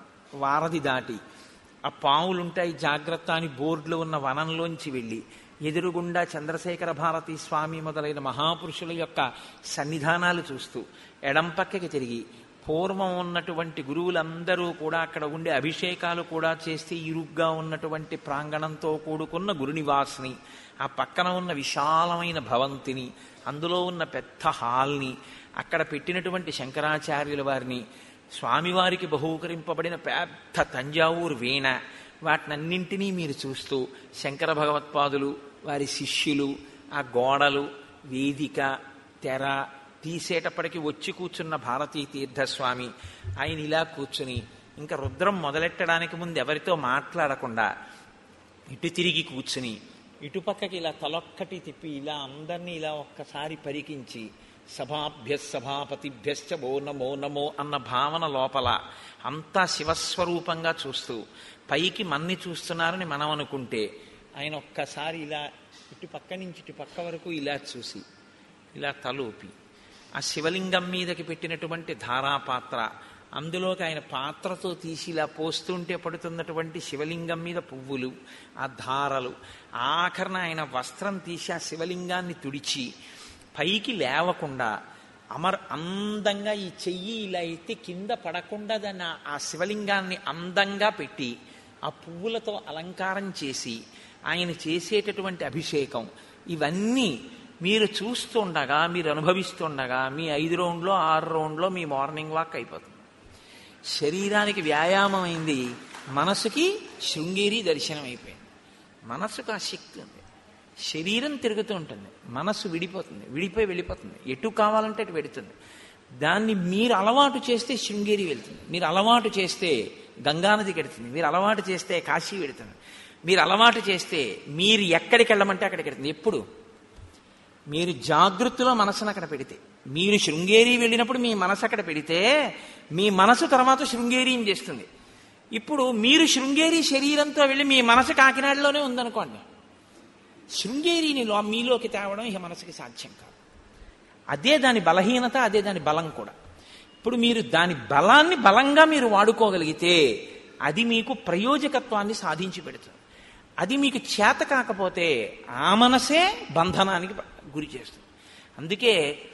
వారధి దాటి ఆ పావులుంటాయి జాగ్రత్త అని బోర్డులో ఉన్న వనంలోంచి వెళ్ళి ఎదురుగుండా చంద్రశేఖర భారతి స్వామి మొదలైన మహాపురుషుల యొక్క సన్నిధానాలు చూస్తూ ఎడం పక్కకి తిరిగి పూర్వం ఉన్నటువంటి గురువులందరూ కూడా అక్కడ ఉండే అభిషేకాలు కూడా చేస్తే ఇరుగ్గా ఉన్నటువంటి ప్రాంగణంతో కూడుకున్న గురునివాస్ని ఆ పక్కన ఉన్న విశాలమైన భవంతిని అందులో ఉన్న పెద్ద హాల్ని అక్కడ పెట్టినటువంటి శంకరాచార్యుల వారిని స్వామివారికి బహూకరింపబడిన పెద్ద తంజావూరు వీణ వాటినన్నింటినీ మీరు చూస్తూ శంకర భగవత్పాదులు వారి శిష్యులు ఆ గోడలు వేదిక తెర తీసేటప్పటికి వచ్చి కూర్చున్న భారతీ తీర్థస్వామి ఆయన ఇలా కూర్చుని ఇంకా రుద్రం మొదలెట్టడానికి ముందు ఎవరితో మాట్లాడకుండా ఇటు తిరిగి కూర్చుని ఇటుపక్కకి ఇలా తలొక్కటి తిప్పి ఇలా అందరినీ ఇలా ఒక్కసారి పరికించి సభాభ్య సభాపతిభ్యశ్చ ఓ నమో నమో అన్న భావన లోపల అంతా శివస్వరూపంగా చూస్తూ పైకి మన్ని చూస్తున్నారని మనం అనుకుంటే ఆయన ఒక్కసారి ఇలా ఇటు పక్క నుంచి ఇటు పక్క వరకు ఇలా చూసి ఇలా తలూపి ఆ శివలింగం మీదకి పెట్టినటువంటి ధారాపాత్ర అందులోకి ఆయన పాత్రతో తీసి ఇలా పోస్తుంటే పడుతున్నటువంటి శివలింగం మీద పువ్వులు ఆ ధారలు ఆఖరణ ఆయన వస్త్రం తీసి ఆ శివలింగాన్ని తుడిచి పైకి లేవకుండా అమర్ అందంగా ఈ చెయ్యి ఇలా ఎత్తి కింద పడకుండా దాన్ని ఆ- ఆ శివలింగాన్ని అందంగా పెట్టి ఆ పువ్వులతో అలంకారం చేసి ఆయన చేసేటటువంటి అభిషేకం ఇవన్నీ మీరు చూస్తుండగా మీరు అనుభవిస్తుండగా మీ ఐదు రౌండ్లో ఆరు రౌండ్లో మీ మార్నింగ్ వాక్ అయిపోతుంది శరీరానికి వ్యాయామం అయింది మనసుకి శృంగేరి దర్శనం అయిపోయింది మనసుకు ఆ శక్తి ఉంది శరీరం తిరుగుతూ ఉంటుంది మనస్సు విడిపోతుంది విడిపోయి వెళ్ళిపోతుంది ఎటు కావాలంటే అటు వెడుతుంది దాన్ని మీరు అలవాటు చేస్తే శృంగేరి వెళ్తుంది మీరు అలవాటు చేస్తే గంగానది వెడుతుంది మీరు అలవాటు చేస్తే కాశీ వెడుతుంది మీరు అలవాటు చేస్తే మీరు ఎక్కడికి వెళ్ళమంటే అక్కడికి వెడుతుంది ఎప్పుడు మీరు జాగృతిలో మనసును అక్కడ పెడితే మీరు శృంగేరి వెళ్ళినప్పుడు మీ మనసు అక్కడ పెడితే మీ మనసు తర్వాత శృంగేరియం చేస్తుంది ఇప్పుడు మీరు శృంగేరి శరీరంతో వెళ్ళి మీ మనసు కాకినాడలోనే ఉందనుకోండి శృంగేరిని లో మీలోకి తేవడం ఇక మనసుకి సాధ్యం కాదు అదే దాని బలహీనత అదే దాని బలం కూడా ఇప్పుడు మీరు దాని బలాన్ని బలంగా మీరు వాడుకోగలిగితే అది మీకు ప్రయోజకత్వాన్ని సాధించి పెడుతుంది అది మీకు చేత కాకపోతే ఆ మనసే బంధనానికి గురి చేస్తుంది అందుకే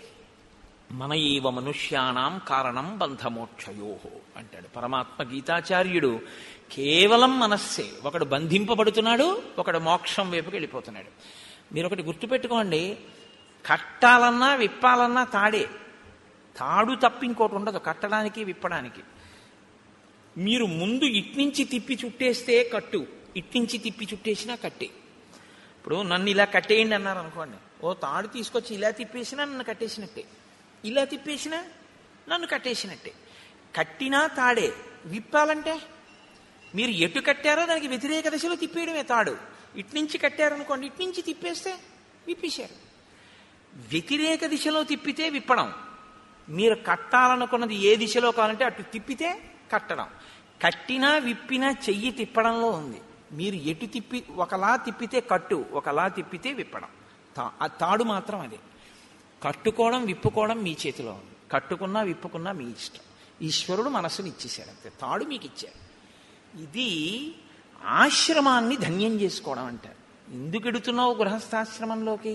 మన ఈవ మనుష్యాణం కారణం బంధమోక్షయో అంటాడు పరమాత్మ గీతాచార్యుడు కేవలం మనస్సే ఒకడు బంధింపబడుతున్నాడు ఒకడు మోక్షం వైపుకి వెళ్ళిపోతున్నాడు మీరు ఒకటి గుర్తుపెట్టుకోండి కట్టాలన్నా విప్పాలన్నా తాడే తాడు తప్ప ఇంకోటి ఉండదు కట్టడానికి విప్పడానికి మీరు ముందు ఇట్నుంచి తిప్పి చుట్టేస్తే కట్టు ఇట్నుంచి తిప్పి చుట్టేసినా కట్టే ఇప్పుడు నన్ను ఇలా కట్టేయండి అన్నారు అనుకోండి ఓ తాడు తీసుకొచ్చి ఇలా తిప్పేసినా నన్ను కట్టేసినట్టే ఇలా తిప్పేసినా నన్ను కట్టేసినట్టే కట్టినా తాడే విప్పాలంటే మీరు ఎటు కట్టారో దానికి వ్యతిరేక దిశలో తిప్పేయడమే తాడు ఇట్నుంచి కట్టారనుకోండి ఇట్నుంచి తిప్పేస్తే విప్పేశారు వ్యతిరేక దిశలో తిప్పితే విప్పడం మీరు కట్టాలనుకున్నది ఏ దిశలో కావాలంటే అటు తిప్పితే కట్టడం కట్టినా విప్పినా చెయ్యి తిప్పడంలో ఉంది మీరు ఎటు తిప్పి ఒకలా తిప్పితే కట్టు ఒకలా తిప్పితే విప్పడం తా- ఆ తాడు మాత్రం అదే కట్టుకోవడం విప్పుకోవడం మీ చేతిలో ఉంది కట్టుకున్నా విప్పుకున్నా మీ ఇష్టం ఈశ్వరుడు మనస్సుని ఇచ్చేశాడు అంతే తాడు మీకు ఇచ్చాడు ఇది ఆశ్రమాన్ని ధన్యం చేసుకోవడం అంటారు ఎందుకు ఎడుతున్నావు గృహస్థాశ్రమంలోకి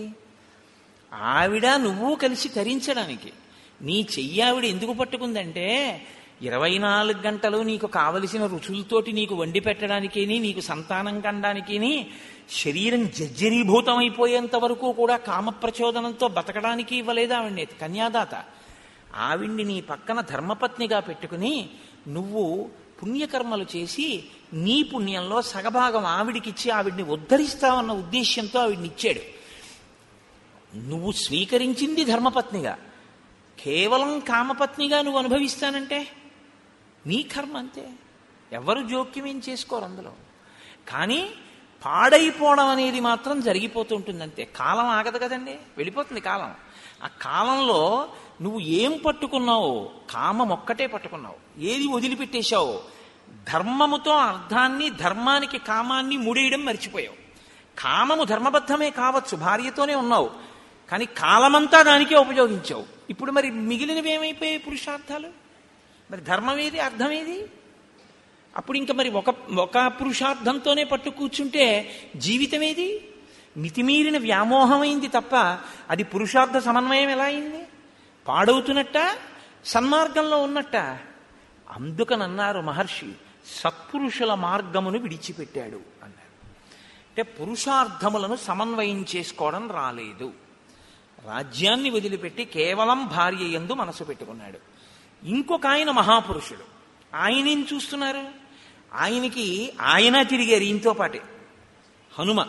ఆవిడ నువ్వు కలిసి తరించడానికి నీ చెయ్యి ఆవిడ ఎందుకు పట్టుకుందంటే ఇరవై నాలుగు గంటలు నీకు కావలసిన రుచులతోటి నీకు వండి పెట్టడానికేని నీకు సంతానం కండానికేని శరీరం జర్జరీభూతం అయిపోయేంత వరకు కూడా కామప్రచోదనంతో బతకడానికి ఇవ్వలేదు ఆవిడ్ని కన్యాదాత ఆవిడ్ని నీ పక్కన ధర్మపత్నిగా పెట్టుకుని నువ్వు పుణ్యకర్మలు చేసి నీ పుణ్యంలో సగభాగం ఆవిడికిచ్చి ఆవిడ్ని ఉద్ధరిస్తావన్న ఉద్దేశ్యంతో ఆవిడ్ని ఇచ్చాడు నువ్వు స్వీకరించింది ధర్మపత్నిగా కేవలం కామపత్నిగా నువ్వు అనుభవిస్తానంటే నీ కర్మ అంతే ఎవరు జోక్యం ఏం చేసుకోరు అందులో కానీ పాడైపోవడం అనేది మాత్రం జరిగిపోతుంటుంది అంతే కాలం ఆగదు కదండి వెళ్ళిపోతుంది కాలం ఆ కాలంలో నువ్వు ఏం పట్టుకున్నావో కామం ఒక్కటే పట్టుకున్నావు ఏది వదిలిపెట్టేశావో ధర్మముతో అర్థాన్ని ధర్మానికి కామాన్ని ముడేయడం మర్చిపోయావు కామము ధర్మబద్ధమే కావచ్చు భార్యతోనే ఉన్నావు కానీ కాలమంతా దానికే ఉపయోగించావు ఇప్పుడు మరి మిగిలినవి ఏమైపోయాయి పురుషార్థాలు మరి ధర్మం ఏది అర్థం ఏది అప్పుడు ఇంకా మరి ఒక ఒక పురుషార్థంతోనే పట్టు కూర్చుంటే జీవితం ఏది మితిమీరిన వ్యామోహమైంది తప్ప అది పురుషార్థ సమన్వయం ఎలా అయింది పాడవుతున్నట్ట సన్మార్గంలో ఉన్నట్ట అందుకనన్నారు మహర్షి సత్పురుషుల మార్గమును విడిచిపెట్టాడు అన్నారు అంటే పురుషార్థములను సమన్వయం చేసుకోవడం రాలేదు రాజ్యాన్ని వదిలిపెట్టి కేవలం భార్య ఎందు మనసు పెట్టుకున్నాడు ఇంకొక ఆయన మహాపురుషుడు ఆయనేం చూస్తున్నారు ఆయనకి ఆయన తిరిగారు ఈయనతో పాటే హనుమ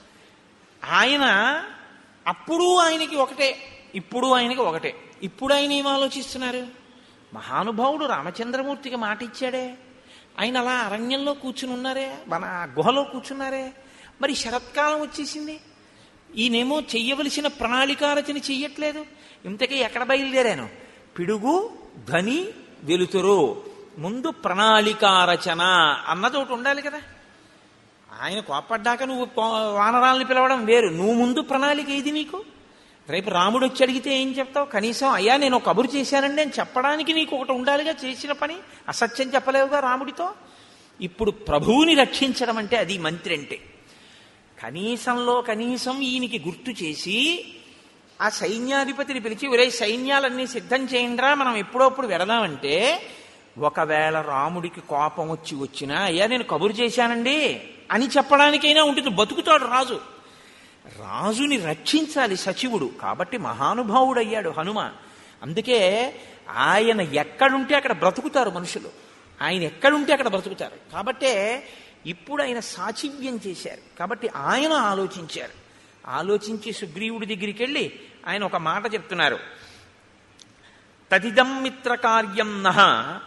ఆయన అప్పుడు ఆయనకి ఒకటే ఇప్పుడు ఆయనకి ఒకటే ఇప్పుడు ఆయన ఏం ఆలోచిస్తున్నారు మహానుభావుడు రామచంద్రమూర్తికి మాట ఇచ్చాడే ఆయన అలా అరణ్యంలో కూర్చుని ఉన్నారే మన గుహలో కూర్చున్నారే మరి శరత్కాలం వచ్చేసింది ఈయనేమో చెయ్యవలసిన ప్రణాళికారచన చెయ్యట్లేదు ఇంతకీ ఎక్కడ బయలుదేరాను పిడుగు ధ్వని వెలుతురు ముందు ప్రణాళికారచన అన్నది ఒకటి ఉండాలి కదా ఆయన కోపడ్డాక నువ్వు కో- వానరాల్ని పిలవడం వేరు నువ్వు ముందు ప్రణాళిక ఏది నీకు రేపు రాముడు వచ్చి అడిగితే ఏం చెప్తావు కనీసం అయ్యా నేను ఒక కబురు చేశానండి అని చెప్పడానికి నీకు ఒకటి ఉండాలిగా చేసిన పని అసత్యం చెప్పలేవుగా రాముడితో ఇప్పుడు ప్రభువుని రక్షించడం అంటే అది మంత్రి అంటే కనీసంలో కనీసం ఈయనకి గుర్తు చేసి ఆ సైన్యాధిపతిని పిలిచి ఒరే సైన్యాలన్నీ సిద్ధం చేయండిరా మనం ఎప్పుడప్పుడు వెడదామంటే ఒకవేళ రాముడికి కోపం వచ్చి వచ్చినా అయ్యా నేను కబురు చేశానండి అని చెప్పడానికైనా ఉంటుంది బతుకుతాడు రాజు రాజుని రక్షించాలి సచివుడు కాబట్టి మహానుభావుడయ్యాడు హనుమ అందుకే ఆయన ఎక్కడుంటే అక్కడ బ్రతుకుతారు మనుషులు ఆయన ఎక్కడుంటే అక్కడ బ్రతుకుతారు కాబట్టే ఇప్పుడు ఆయన సాచివ్యం చేశారు కాబట్టి ఆయన ఆలోచించారు ఆలోచించి సుగ్రీవుడి దగ్గరికి వెళ్ళి ఆయన ఒక మాట చెప్తున్నారు తదిదం మిత్ర కార్యం నహ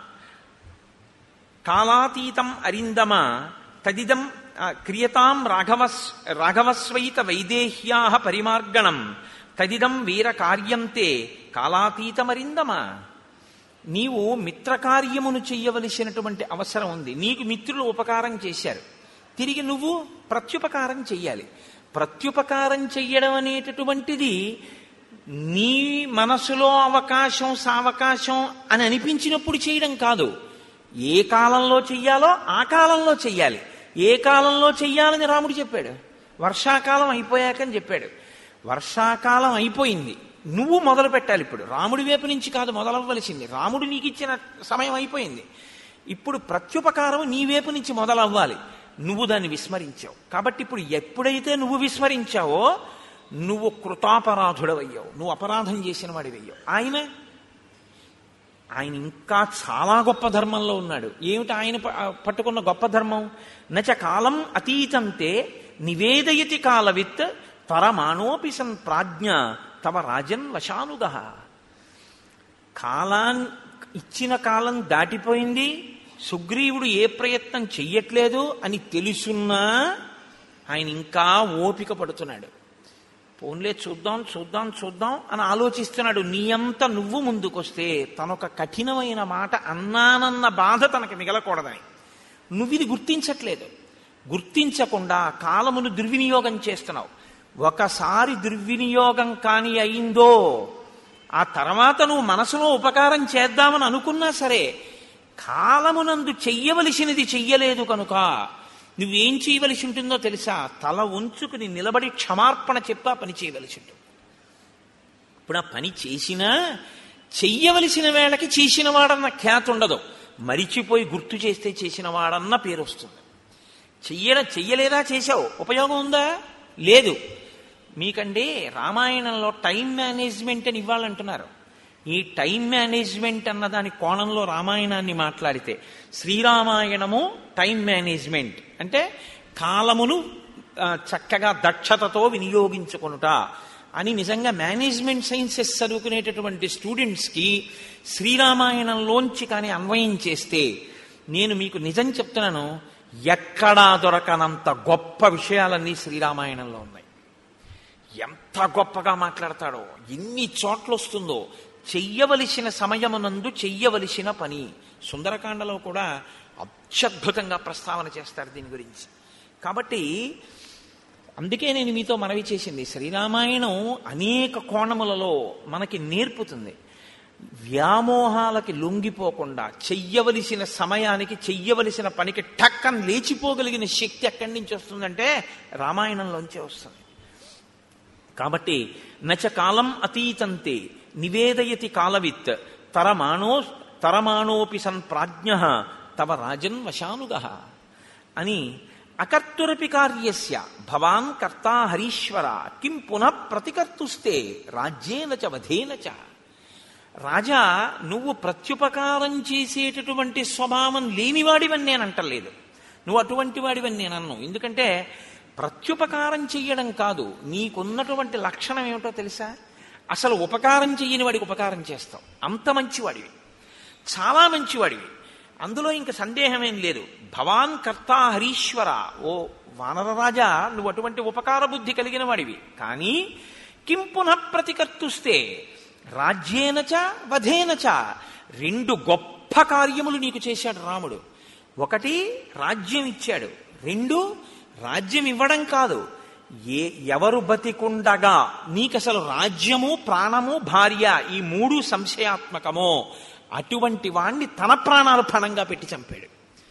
కాలాతీతం అరిందమ తదిదం ఆ, క్రియతాం రాఘవస్ రాఘవస్వైత వైదేహ్యా పరిమార్గణం తదిదం వీర కార్యంతే కాలాతీతమరిందమ నీవు మిత్రకార్యమును చెయ్యవలసినటువంటి అవసరం ఉంది నీకు మిత్రులు ఉపకారం చేశారు తిరిగి నువ్వు ప్రత్యుపకారం చెయ్యాలి ప్రత్యుపకారం చెయ్యడం అనేటటువంటిది నీ మనసులో అవకాశం సావకాశం అని అనిపించినప్పుడు చేయడం కాదు ఏ కాలంలో చెయ్యాలో ఆ కాలంలో చెయ్యాలి ఏ కాలంలో చెయ్యాలని రాముడు చెప్పాడు వర్షాకాలం అయిపోయాకని చెప్పాడు వర్షాకాలం అయిపోయింది నువ్వు మొదలు పెట్టాలి ఇప్పుడు రాముడి వైపు నుంచి కాదు మొదలవ్వలసింది రాముడు నీకు ఇచ్చిన సమయం అయిపోయింది ఇప్పుడు ప్రత్యుపకారం నీ వైపు నుంచి మొదలవ్వాలి నువ్వు దాన్ని విస్మరించావు కాబట్టి ఇప్పుడు ఎప్పుడైతే నువ్వు విస్మరించావో నువ్వు కృతాపరాధుడవయ్యావు నువ్వు అపరాధం చేసిన వాడివయ్యావు ఆయన ఆయన ఇంకా చాలా గొప్ప ధర్మంలో ఉన్నాడు ఏమిటి ఆయన ప- పట్టుకున్న గొప్ప ధర్మం నచ కాలం అతీతంతే నివేదయతి కాలవిత్ పరమాణోపి సన్ ప్రాజ్ఞ తవ రాజన్ వశానుగ కాలాన్ ఇచ్చిన కాలం దాటిపోయింది సుగ్రీవుడు ఏ ప్రయత్నం చెయ్యట్లేదు అని తెలుసున్నా ఆయన ఇంకా ఓపిక పడుతున్నాడు పోన్లే చూద్దాం చూద్దాం చూద్దాం అని ఆలోచిస్తున్నాడు నీ అంత నువ్వు ముందుకొస్తే తనొక కఠినమైన మాట అన్నానన్న బాధ తనకి మిగలకూడదని నువ్వు ఇది గుర్తించట్లేదు గుర్తించకుండా కాలమును దుర్వినియోగం చేస్తున్నావు ఒకసారి దుర్వినియోగం కాని అయిందో ఆ తర్వాత నువ్వు మనసులో ఉపకారం చేద్దామని అనుకున్నా సరే కాలమునందు చెయ్యవలసినది చెయ్యలేదు కనుక నువ్వేం చేయవలసి ఉంటుందో తెలుసా తల ఉంచుకుని నిలబడి క్షమార్పణ చెప్పి ఆ పని చేయవలసి ఉంటుంది ఇప్పుడు ఆ పని చేసినా చెయ్యవలసిన వేళకి చేసిన వాడన్న ఖ్యాతి ఉండదు మరిచిపోయి గుర్తు చేస్తే చేసిన వాడన్న పేరు వస్తుంది చెయ్యడం చెయ్యలేదా చేశావు ఉపయోగం ఉందా లేదు మీకండి రామాయణంలో టైం మేనేజ్మెంట్ అని ఇవ్వాలంటున్నారు ఈ టైం మేనేజ్మెంట్ అన్న దాని కోణంలో రామాయణాన్ని మాట్లాడితే శ్రీరామాయణము టైం మేనేజ్మెంట్ అంటే కాలమును ఆ, చక్కగా దక్షతతో వినియోగించుకొనుట అని నిజంగా మేనేజ్మెంట్ సైన్సెస్ చదువుకునేటటువంటి స్టూడెంట్స్కి శ్రీరామాయణంలోంచి కానీ అన్వయం చేస్తే నేను మీకు నిజం చెప్తున్నాను ఎక్కడా దొరకనంత గొప్ప విషయాలన్నీ శ్రీరామాయణంలో ఉన్నాయి ఎంత గొప్పగా మాట్లాడతాడో ఎన్ని చోట్ల వస్తుందో చెయ్యవలసిన సమయమునందు చెయ్యవలసిన పని సుందరకాండలో కూడా అత్యద్భుతంగా ప్రస్తావన చేస్తారు దీని గురించి కాబట్టి అందుకే నేను మీతో మనవి చేసింది శ్రీరామాయణం అనేక కోణములలో మనకి నేర్పుతుంది వ్యామోహాలకి లొంగిపోకుండా చెయ్యవలసిన సమయానికి చెయ్యవలసిన పనికి టక్కన లేచిపోగలిగిన శక్తి ఎక్కడి నుంచి వస్తుందంటే రామాయణంలోంచే వస్తుంది కాబట్టి నచ కాలం అతీతంతే నివేదయతి కాలవిత్ తరమాణో తరమాణోపి సన్ ప్రాజ్ఞ తవ రాజన్ వశానుగ అని అకర్తురపి కార్యస్య భవాన్ కర్తా హరీశ్వర కిం పునః ప్రతికర్తుస్తే రాజ్యేన చ వధేన చ రాజా నువ్వు ప్రత్యుపకారం చేసేటటువంటి స్వభావం లేనివాడివని నేను అంటలేదు నువ్వు అటువంటి వాడివని నేను అన్ను ఎందుకంటే ప్రత్యుపకారం చెయ్యడం కాదు నీకున్నటువంటి లక్షణం ఏమిటో తెలుసా అసలు ఉపకారం చెయ్యని వాడికి ఉపకారం చేస్తావు అంత మంచివాడివి చాలా మంచివాడివి అందులో ఇంక సందేహమేం లేదు భవాన్ కర్త హరీశ్వర ఓ వానరరాజా నువ్వు అటువంటి ఉపకార బుద్ధి కలిగిన వాడివి కానీ కిం పునః ప్రతికర్తుస్తే రాజ్యేనచ వధేనచ రెండు గొప్ప కార్యములు నీకు చేశాడు రాముడు ఒకటి రాజ్యం ఇచ్చాడు రెండు రాజ్యం ఇవ్వడం కాదు ఏ ఎవరు బతికుండగా నీకసలు రాజ్యము ప్రాణము భార్య ఈ మూడు సంశయాత్మకమో అటువంటి వాణ్ణి తన ప్రాణాలు పణంగా పెట్టి చంపాడు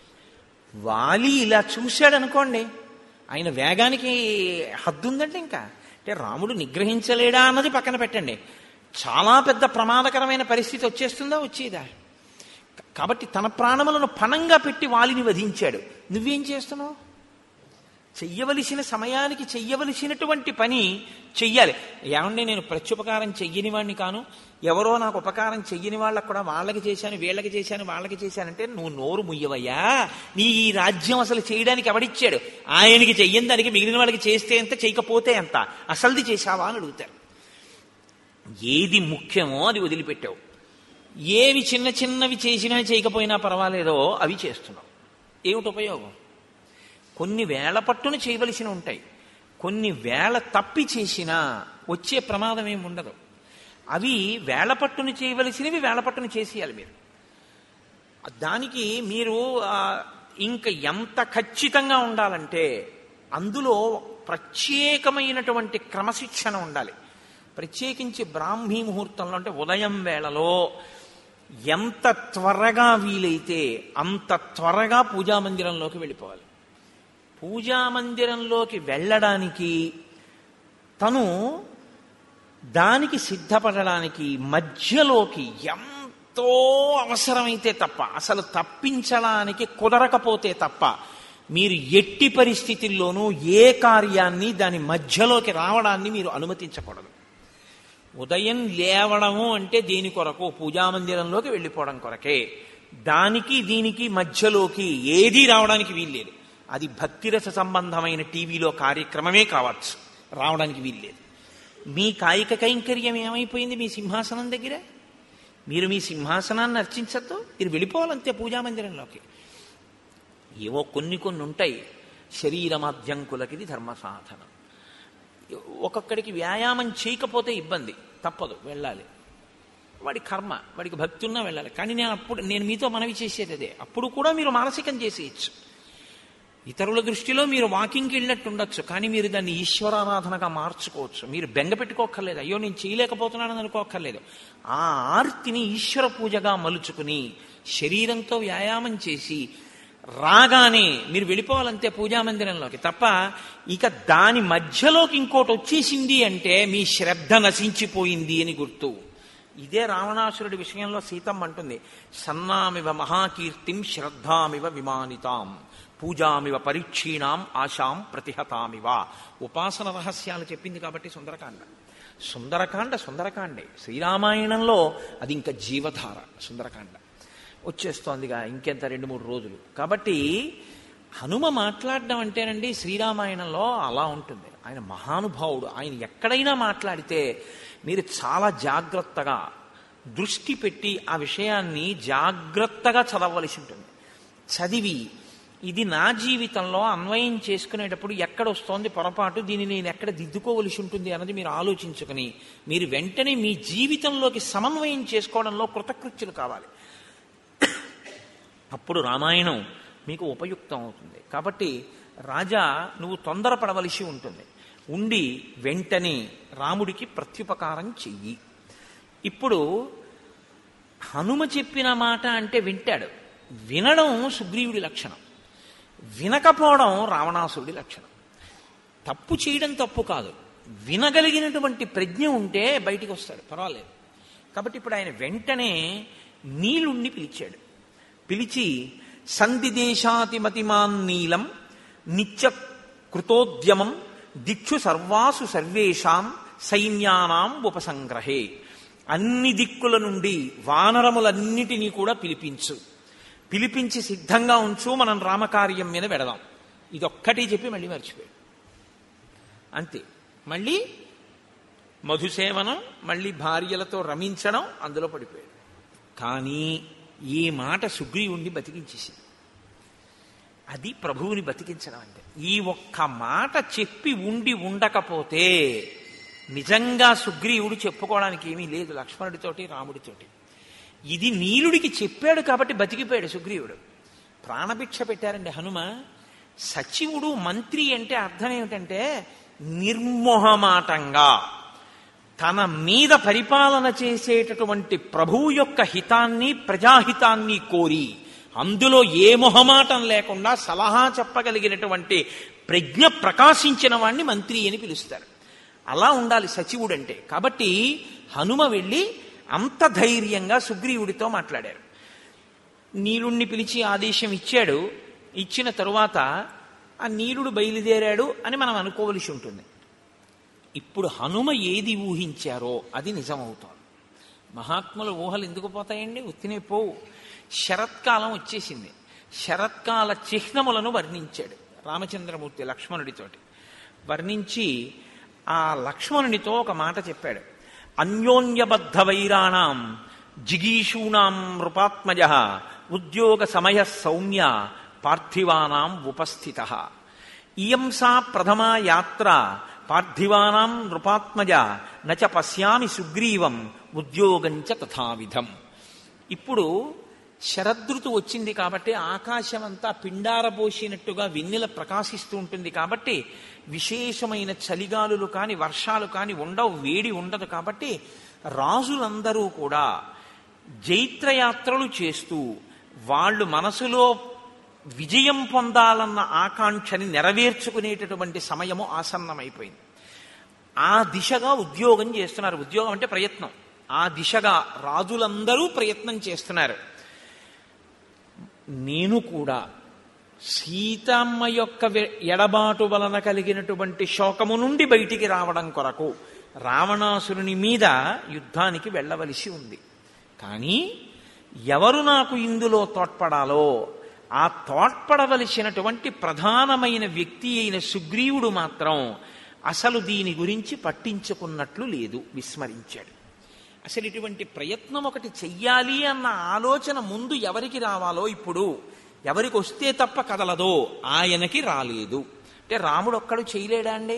వాలి ఇలా చూశాడు అనుకోండి ఆయన వేగానికి హద్దు ఉందండి ఇంకా అంటే రాముడు నిగ్రహించలేడా అన్నది పక్కన పెట్టండి చాలా పెద్ద ప్రమాదకరమైన పరిస్థితి వచ్చేస్తుందా వచ్చేదా కాబట్టి తన ప్రాణములను పణంగా పెట్టి వాలిని వధించాడు నువ్వేం చేస్తున్నావు చెయ్యవలసిన సమయానికి చెయ్యవలసినటువంటి పని చెయ్యాలి ఏమండి నేను ప్రత్యుపకారం చెయ్యని వాడిని కాను ఎవరో నాకు ఉపకారం చెయ్యని వాళ్ళకు కూడా వాళ్ళకి చేశాను వీళ్ళకి చేశాను వాళ్ళకి చేశానంటే నువ్వు నోరు ముయ్యవయ్యా నీ ఈ రాజ్యం అసలు చేయడానికి ఎవడిచ్చాడు ఆయనకి చెయ్యని దానికి మిగిలిన వాళ్ళకి చేస్తే ఎంత చేయకపోతే ఎంత అసలుది చేశావా అని అడుగుతారు ఏది ముఖ్యమో అది వదిలిపెట్టావు ఏవి చిన్న చిన్నవి చేసినా చేయకపోయినా పర్వాలేదో అవి చేస్తున్నావు ఏమిటి ఉపయోగం కొన్ని వేల పట్టున చేయవలసిన ఉంటాయి కొన్ని వేల తప్పి చేసినా వచ్చే ప్రమాదం ఏమి ఉండదు అవి వేల పట్టును చేయవలసినవి వేల పట్టును చేసేయాలి మీరు దానికి మీరు ఆ, ఇంక ఎంత ఖచ్చితంగా ఉండాలంటే అందులో ప్రత్యేకమైనటువంటి క్రమశిక్షణ ఉండాలి ప్రత్యేకించి బ్రాహ్మీ ముహూర్తంలో అంటే ఉదయం వేళలో ఎంత త్వరగా వీలైతే అంత త్వరగా పూజా మందిరంలోకి వెళ్ళిపోవాలి పూజా మందిరంలోకి వెళ్ళడానికి తను దానికి సిద్ధపడడానికి మధ్యలోకి ఎంతో అవసరమైతే తప్ప అసలు తప్పించడానికి కుదరకపోతే తప్ప మీరు ఎట్టి పరిస్థితుల్లోనూ ఏ కార్యాన్ని దాని మధ్యలోకి రావడాన్ని మీరు అనుమతించకూడదు ఉదయం లేవడము అంటే దేని కొరకు పూజామందిరంలోకి వెళ్ళిపోవడం కొరకే దానికి దీనికి మధ్యలోకి ఏదీ రావడానికి వీల్లేదు అది భక్తిరస సంబంధమైన టీవీలో కార్యక్రమమే కావచ్చు రావడానికి వీల్లేదు మీ కాయిక కైంకర్యం ఏమైపోయింది మీ సింహాసనం దగ్గర మీరు మీ సింహాసనాన్ని అర్చించద్దు మీరు వెళ్ళిపోవాలంతే పూజామందిరంలోకి ఏవో కొన్ని కొన్ని ఉంటాయి శరీరమాద్యంకులకిది ధర్మ సాధనం ఒక్కొక్కడికి వ్యాయామం చేయకపోతే ఇబ్బంది తప్పదు వెళ్ళాలి వాడి కర్మ వాడికి భక్తి ఉన్నా వెళ్ళాలి కానీ నేను అప్పుడు నేను మీతో మనవి చేసేది అదే అప్పుడు కూడా మీరు మానసికం చేసేయచ్చు ఇతరుల దృష్టిలో మీరు వాకింగ్కి వెళ్ళినట్టు ఉండొచ్చు కానీ మీరు దాన్ని ఈశ్వరారాధనగా మార్చుకోవచ్చు మీరు బెంగ పెట్టుకోక్కర్లేదు అయ్యో నేను చేయలేకపోతున్నానని అనుకోక్కర్లేదు ఆ ఆర్తిని ఈశ్వర పూజగా మలుచుకుని శరీరంతో వ్యాయామం చేసి రాగానే మీరు వెళ్ళిపోవాలంతే పూజామందిరంలోకి తప్ప ఇక దాని మధ్యలోకి ఇంకోటి వచ్చేసింది అంటే మీ శ్రద్ధ నశించిపోయింది అని గుర్తు ఇదే రావణాసురుడి విషయంలో సీతమ్మ అంటుంది సన్నామివ మహాకీర్తిం శ్రద్ధామివ విమానితాం పూజామివ పరీక్షీణాం ఆశాం ప్రతిహతామివ ఉపాసన రహస్యాలు చెప్పింది కాబట్టి సుందరకాండ సుందరకాండ సుందరకాండే శ్రీరామాయణంలో అది ఇంకా జీవధార సుందరకాండ వచ్చేస్తోందిగా ఇంకెంత రెండు మూడు రోజులు కాబట్టి హనుమ మాట్లాడడం అంటేనండి శ్రీరామాయణంలో అలా ఉంటుంది ఆయన మహానుభావుడు ఆయన ఎక్కడైనా మాట్లాడితే మీరు చాలా జాగ్రత్తగా దృష్టి పెట్టి ఆ విషయాన్ని జాగ్రత్తగా చదవలసి ఉంటుంది చదివి ఇది నా జీవితంలో అన్వయం చేసుకునేటప్పుడు ఎక్కడ వస్తోంది పొరపాటు దీన్ని నేను ఎక్కడ దిద్దుకోవలసి ఉంటుంది అన్నది మీరు ఆలోచించుకుని మీరు వెంటనే మీ జీవితంలోకి సమన్వయం చేసుకోవడంలో కృతకృత్యులు కావాలి అప్పుడు రామాయణం మీకు ఉపయుక్తం అవుతుంది కాబట్టి రాజా నువ్వు తొందరపడవలసి ఉంటుంది ఉండి వెంటనే రాముడికి ప్రత్యుపకారం చెయ్యి ఇప్పుడు హనుమ చెప్పిన మాట అంటే వింటాడు వినడం సుగ్రీవుడి లక్షణం వినకపోవడం రావణాసురుడి లక్షణం తప్పు చేయడం తప్పు కాదు వినగలిగినటువంటి ప్రజ్ఞ ఉంటే బయటికి వస్తాడు పర్వాలేదు కాబట్టి ఇప్పుడు ఆయన వెంటనే నీలుణ్ణి పిలిచాడు పిలిచి సంధిదేశాతిమతిమాన్ నీలం నిత్య కృతోద్యమం దిక్షు సర్వాసు సర్వేషాం సైన్యానాం ఉపసంగ్రహే అన్ని దిక్కుల నుండి వానరములన్నిటినీ కూడా పిలిపించు పిలిపించి సిద్ధంగా ఉంచు మనం రామకార్యం మీద వెడదాం ఇదొక్కటి చెప్పి మళ్ళీ మర్చిపోయాడు అంతే మళ్ళీ మధుసేవనం మళ్ళీ భార్యలతో రమించడం అందులో పడిపోయాడు కానీ ఈ మాట సుగ్రీవుణ్ణి బతికించేసింది అది ప్రభువుని బతికించడం అంటే ఈ ఒక్క మాట చెప్పి ఉండి ఉండకపోతే నిజంగా సుగ్రీవుడు చెప్పుకోవడానికి ఏమీ లేదు లక్ష్మణుడితోటి రాముడితోటి ఇది నీలుడికి చెప్పాడు కాబట్టి బతికిపోయాడు సుగ్రీవుడు ప్రాణభిక్ష పెట్టారండి హనుమ సచివుడు మంత్రి అంటే అర్థం ఏమిటంటే నిర్మోహమాటంగా తన మీద పరిపాలన చేసేటటువంటి ప్రభువు యొక్క హితాన్ని ప్రజాహితాన్ని కోరి అందులో ఏ మొహమాటం లేకుండా సలహా చెప్పగలిగినటువంటి ప్రజ్ఞ ప్రకాశించిన వాణ్ణి మంత్రి అని పిలుస్తారు అలా ఉండాలి సచివుడు అంటే కాబట్టి హనుమ వెళ్ళి అంత ధైర్యంగా సుగ్రీవుడితో మాట్లాడారు నీలుణ్ణి పిలిచి ఆదేశం ఇచ్చాడు ఇచ్చిన తరువాత ఆ నీలుడు బయలుదేరాడు అని మనం అనుకోవలసి ఉంటుంది ఇప్పుడు హనుమ ఏది ఊహించారో అది నిజమవుతోంది మహాత్ముల ఊహలు ఎందుకు పోతాయండి ఉత్తినే పోవు శరత్కాలం వచ్చేసింది శరత్కాల చిహ్నములను వర్ణించాడు రామచంద్రమూర్తి లక్ష్మణుడితోటి వర్ణించి ఆ లక్ష్మణునితో ఒక మాట చెప్పాడు అన్యోన్యబద్ధ వైరాణం జిగీషూణాం నృపాత్మజ ఉద్యోగ సమయ సౌమ్య పార్థివానాం ఉపస్థిత ఇయం సా ప్రథమా యాత్ర పార్థివానాం నృపాత్మజ నచ పశ్యామి సుగ్రీవం ఉద్యోగంచ తథావిధం ఇప్పుడు శరదృతు వచ్చింది కాబట్టి ఆకాశం అంతా పిండారబోసినట్టుగా వెన్నెల ప్రకాశిస్తూ ఉంటుంది కాబట్టి విశేషమైన చలిగాలులు కాని వర్షాలు కాని ఉండవు వేడి ఉండదు కాబట్టి రాజులందరూ కూడా జైత్రయాత్రలు చేస్తూ వాళ్ళు మనసులో విజయం పొందాలన్న ఆకాంక్షని నెరవేర్చుకునేటటువంటి సమయము ఆసన్నమైపోయింది ఆ దిశగా ఉద్యోగం చేస్తున్నారు ఉద్యోగం అంటే ప్రయత్నం ఆ దిశగా రాజులందరూ ప్రయత్నం చేస్తున్నారు నేను కూడా సీతమ్మ యొక్క ఎడబాటు వలన కలిగినటువంటి శోకము నుండి బయటికి రావడం కొరకు రావణాసురుని మీద యుద్ధానికి వెళ్ళవలసి ఉంది కానీ ఎవరు నాకు ఇందులో తోడ్పడాలో ఆ తోడ్పడవలసినటువంటి ప్రధానమైన వ్యక్తి అయిన సుగ్రీవుడు మాత్రం అసలు దీని గురించి పట్టించుకున్నట్లు లేదు విస్మరించాడు అసలు ఇటువంటి ప్రయత్నం ఒకటి చెయ్యాలి అన్న ఆలోచన ముందు ఎవరికి రావాలో ఇప్పుడు ఎవరికి వస్తే తప్ప కదలదో ఆయనకి రాలేదు అంటే రాముడు ఒక్కడు చేయలేడా అండి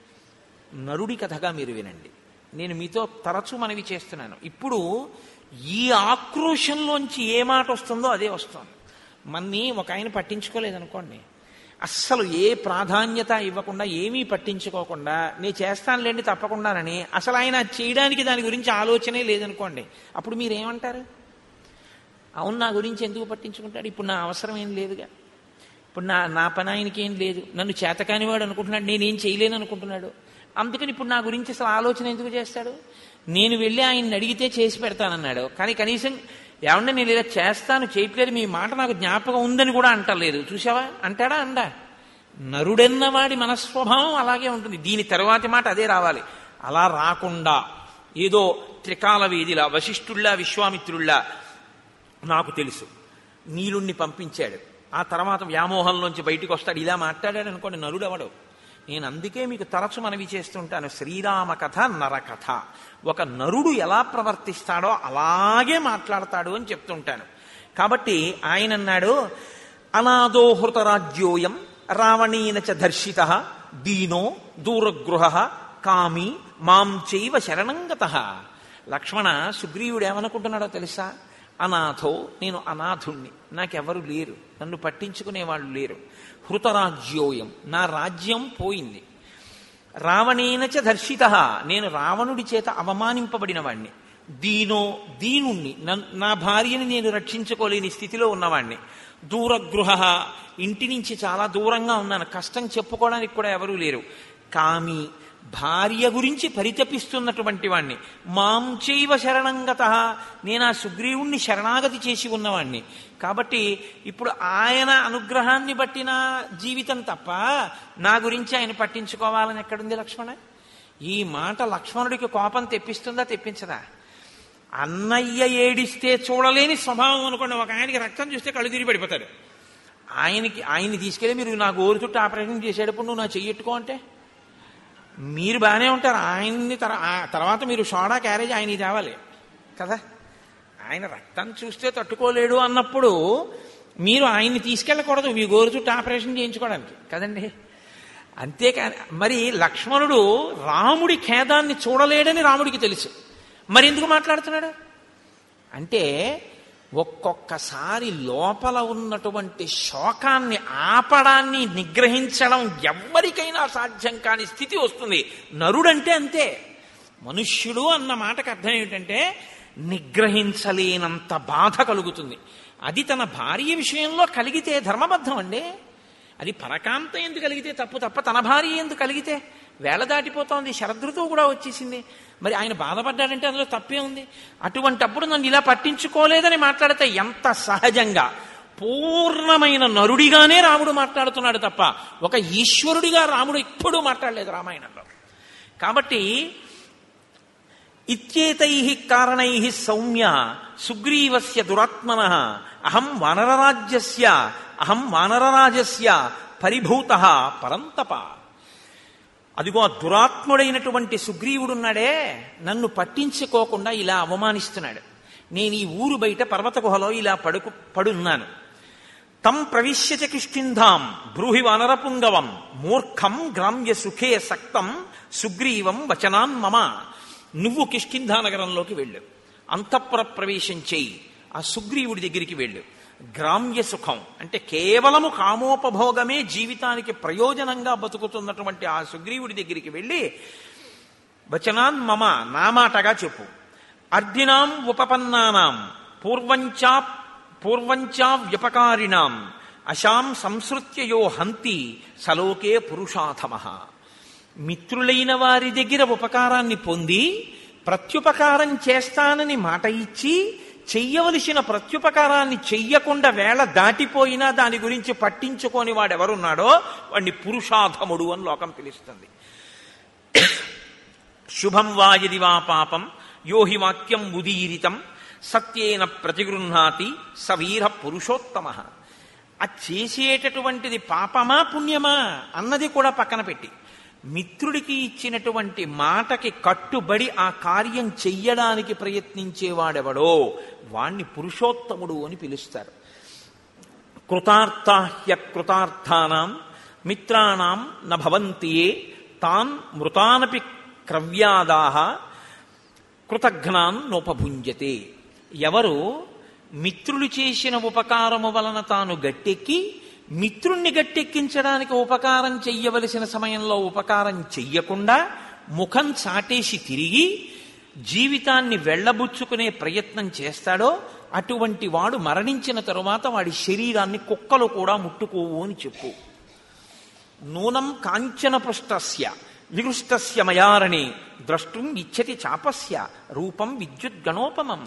నరుడి కథగా మీరు వినండి నేను మీతో తరచూ మనవి చేస్తున్నాను ఇప్పుడు ఈ ఆక్రోశంలోంచి ఏ మాట వస్తుందో అదే వస్తుంది మన్ని ఒక ఆయన పట్టించుకోలేదనుకోండి అస్సలు ఏ ప్రాధాన్యత ఇవ్వకుండా ఏమీ పట్టించుకోకుండా నేను చేస్తానులేండి తప్పకుండానని అసలు ఆయన చేయడానికి దాని గురించి ఆలోచనే లేదనుకోండి అప్పుడు మీరేమంటారు అవును నా గురించి ఎందుకు పట్టించుకుంటాడు ఇప్పుడు నా అవసరం ఏం లేదుగా ఇప్పుడు నా నా పని ఆయనకి ఏం లేదు నన్ను చేతకానివాడు అనుకుంటున్నాడు నేనేం చేయలేను అనుకుంటున్నాడు అందుకని ఇప్పుడు నా గురించి అసలు ఆలోచన ఎందుకు చేస్తాడు నేను వెళ్ళి ఆయన్ని అడిగితే చేసి పెడతానన్నాడు కానీ కనీసం ఏమన్నా నేను ఇలా చేస్తాను చేయట్లేదు మీ మాట నాకు జ్ఞాపకం ఉందని కూడా అంటలేదు చూసావా అంటాడా అండా నరుడెన్నవాడి మనస్వభావం అలాగే ఉంటుంది దీని తర్వాతి మాట అదే రావాలి అలా రాకుండా ఏదో త్రికాల వీధిలా వశిష్ఠుల్లా విశ్వామిత్రుల్లా నాకు తెలుసు నీలుణ్ణి పంపించాడు ఆ తర్వాత వ్యామోహంలోంచి బయటికి వస్తాడు ఇలా మాట్లాడాడు అనుకోండి నరుడెవడు నేను అందుకే మీకు తరచు మనవి చేస్తుంటాను శ్రీరామ కథ నరకథ ఒక నరుడు ఎలా ప్రవర్తిస్తాడో అలాగే మాట్లాడతాడు అని చెప్తుంటాను కాబట్టి ఆయన అన్నాడు అనాదోహృత రాజ్యోయం రావణీన చ దర్శిత దీనో దూరగృహ కామి మాం చైవ శరణంగత లక్ష్మణ సుగ్రీవుడు ఏమనుకుంటున్నాడో తెలుసా అనాథో నేను అనాథుణ్ణి నాకెవరు లేరు నన్ను పట్టించుకునే వాళ్ళు లేరు హృతరాజ్యోయం నా రాజ్యం పోయింది రావణేనచ దర్శిత నేను రావణుడి చేత అవమానింపబడిన వాణ్ణి దీనో దీనుణ్ణి నన్- నా భార్యని నేను రక్షించుకోలేని స్థితిలో ఉన్నవాణ్ణి దూరగృహ ఇంటి నుంచి చాలా దూరంగా ఉన్నాను కష్టం చెప్పుకోవడానికి కూడా ఎవరూ లేరు కామి భార్య గురించి పరితపిస్తున్నటువంటి వాణ్ణి మాం చైవ శరణంగత నేను ఆ సుగ్రీవుణ్ణి శరణాగతి చేసి ఉన్నవాణ్ణి కాబట్టి ఇప్పుడు ఆయన అనుగ్రహాన్ని బట్టి నా జీవితం తప్ప నా గురించి ఆయన పట్టించుకోవాలని ఎక్కడుంది లక్ష్మణ ఈ మాట లక్ష్మణుడికి కోపం తెప్పిస్తుందా తెప్పించదా అన్నయ్య ఏడిస్తే చూడలేని స్వభావం అనుకోండి ఒక ఆయనకి రక్తం చూస్తే కళ్ళు తిరిగి పడిపోతాడు ఆయనకి ఆయన్ని తీసుకెళ్ళి మీరు నా గోరు చుట్టూ ఆపరేషన్ చేసేటప్పుడు నువ్వు నా చెయ్యెట్టుకో అంటే మీరు బాగానే ఉంటారు ఆయన్ని తర ఆ తర్వాత మీరు సోడా క్యారేజ్ ఆయన తేవాలి కదా ఆయన రక్తం చూస్తే తట్టుకోలేడు అన్నప్పుడు మీరు ఆయన్ని తీసుకెళ్ళకూడదు మీ గోరు చుట్టూ ఆపరేషన్ చేయించుకోవడానికి కదండి అంతేకాని మరి లక్ష్మణుడు రాముడి ఖేదాన్ని చూడలేడని రాముడికి తెలుసు మరి ఎందుకు మాట్లాడుతున్నాడు అంటే ఒక్కొక్కసారి లోపల ఉన్నటువంటి శోకాన్ని ఆపడాన్ని నిగ్రహించడం ఎవ్వరికైనా సాధ్యం కాని స్థితి వస్తుంది నరుడంటే అంతే మనుష్యుడు అన్న మాటకు అర్థం ఏమిటంటే నిగ్రహించలేనంత బాధ కలుగుతుంది అది తన భార్య విషయంలో కలిగితే ధర్మబద్ధం అండి అది పరకాంత ఎందుకు కలిగితే తప్పు తప్ప తన భార్య ఎందుకు కలిగితే వేళ దాటిపోతోంది శరదృతువు కూడా వచ్చేసింది మరి ఆయన బాధపడ్డాడంటే అందులో తప్పే ఉంది అటువంటప్పుడు నన్ను ఇలా పట్టించుకోలేదని మాట్లాడితే ఎంత సహజంగా పూర్ణమైన నరుడిగానే రాముడు మాట్లాడుతున్నాడు తప్ప ఒక ఈశ్వరుడిగా రాముడు ఎప్పుడూ మాట్లాడలేదు రామాయణంలో కాబట్టి ఇత్యేతై కారణై సౌమ్య సుగ్రీవస్య దురాత్మన అహం వానరరాజ్యస్య అహం వానరరాజస్య పరిభూత పరంతప అదిగో ఆ దురాత్ముడైనటువంటి సుగ్రీవుడున్నాడే నన్ను పట్టించుకోకుండా ఇలా అవమానిస్తున్నాడు నేను ఈ ఊరు బయట పర్వత గుహలో ఇలా పడుకు పడున్నాను తం ప్రవిశ్యచ కిష్కింధాం బ్రూహి వానరపుంగవం మూర్ఖం గ్రామ్య సుఖే సక్తం సుగ్రీవం వచనాన్ మమ నువ్వు కిష్కింధా నగరంలోకి వెళ్ళు అంతఃపుర ప్రవేశం చేయి ఆ సుగ్రీవుడి దగ్గరికి వెళ్ళు గ్రామ్య సుఖం అంటే కేవలము కామోపభోగమే జీవితానికి ప్రయోజనంగా బతుకుతున్నటువంటి ఆ సుగ్రీవుడి దగ్గరికి వెళ్ళి వచనాన్ మమ నా మాటగా చెప్పు అర్ధినాం ఉపపన్నానాం పూర్వంచా పూర్వంచా వ్యపకారిణాం అశాం సంసృత్య యో హంతి సలోకే పురుషాథమ మిత్రులైన వారి దగ్గర ఉపకారాన్ని పొంది ప్రత్యుపకారం చేస్తానని మాట ఇచ్చి చెయ్యవలసిన ప్రత్యుపకారాన్ని చెయ్యకుండా వేళ దాటిపోయినా దాని గురించి పట్టించుకొని వాడెవరున్నాడో వాడిని పురుషాధముడు అని లోకం పిలుస్తుంది శుభం వా యది వా పాపం యోహి వాక్యం ఉదీరితం సత్యేన ప్రతిగృహ్ణాతి సవీర పురుషోత్తమ ఆ చేసేటటువంటిది పాపమా పుణ్యమా అన్నది కూడా పక్కన పెట్టి మిత్రుడికి ఇచ్చినటువంటి మాటకి కట్టుబడి ఆ కార్యం చెయ్యడానికి ప్రయత్నించేవాడెవడో వాణ్ణి పురుషోత్తముడు అని పిలుస్తారు కృతార్థాహ్యకృతార్థానాం మిత్రాణం నభవంతియే తాన్ మృతానపి క్రవ్యాదాహ కృతఘ్నాన్ నోపభుంజతే ఎవరు మిత్రులు చేసిన ఉపకారము వలన తాను గట్టెక్కి మిత్రుణ్ణి గట్టెక్కించడానికి ఉపకారం చెయ్యవలసిన సమయంలో ఉపకారం చెయ్యకుండా ముఖం చాటేసి తిరిగి జీవితాన్ని వెళ్ళబుచ్చుకునే ప్రయత్నం చేస్తాడో అటువంటి వాడు మరణించిన తరువాత వాడి శరీరాన్ని కుక్కలు కూడా ముట్టుకోవు అని చెప్పు నూనం కాంచన పృష్టస్య విరుష్టస్య మయారణి ద్రష్టుం ఇచ్చతి చాపస్య రూపం విద్యుత్ గణోపమం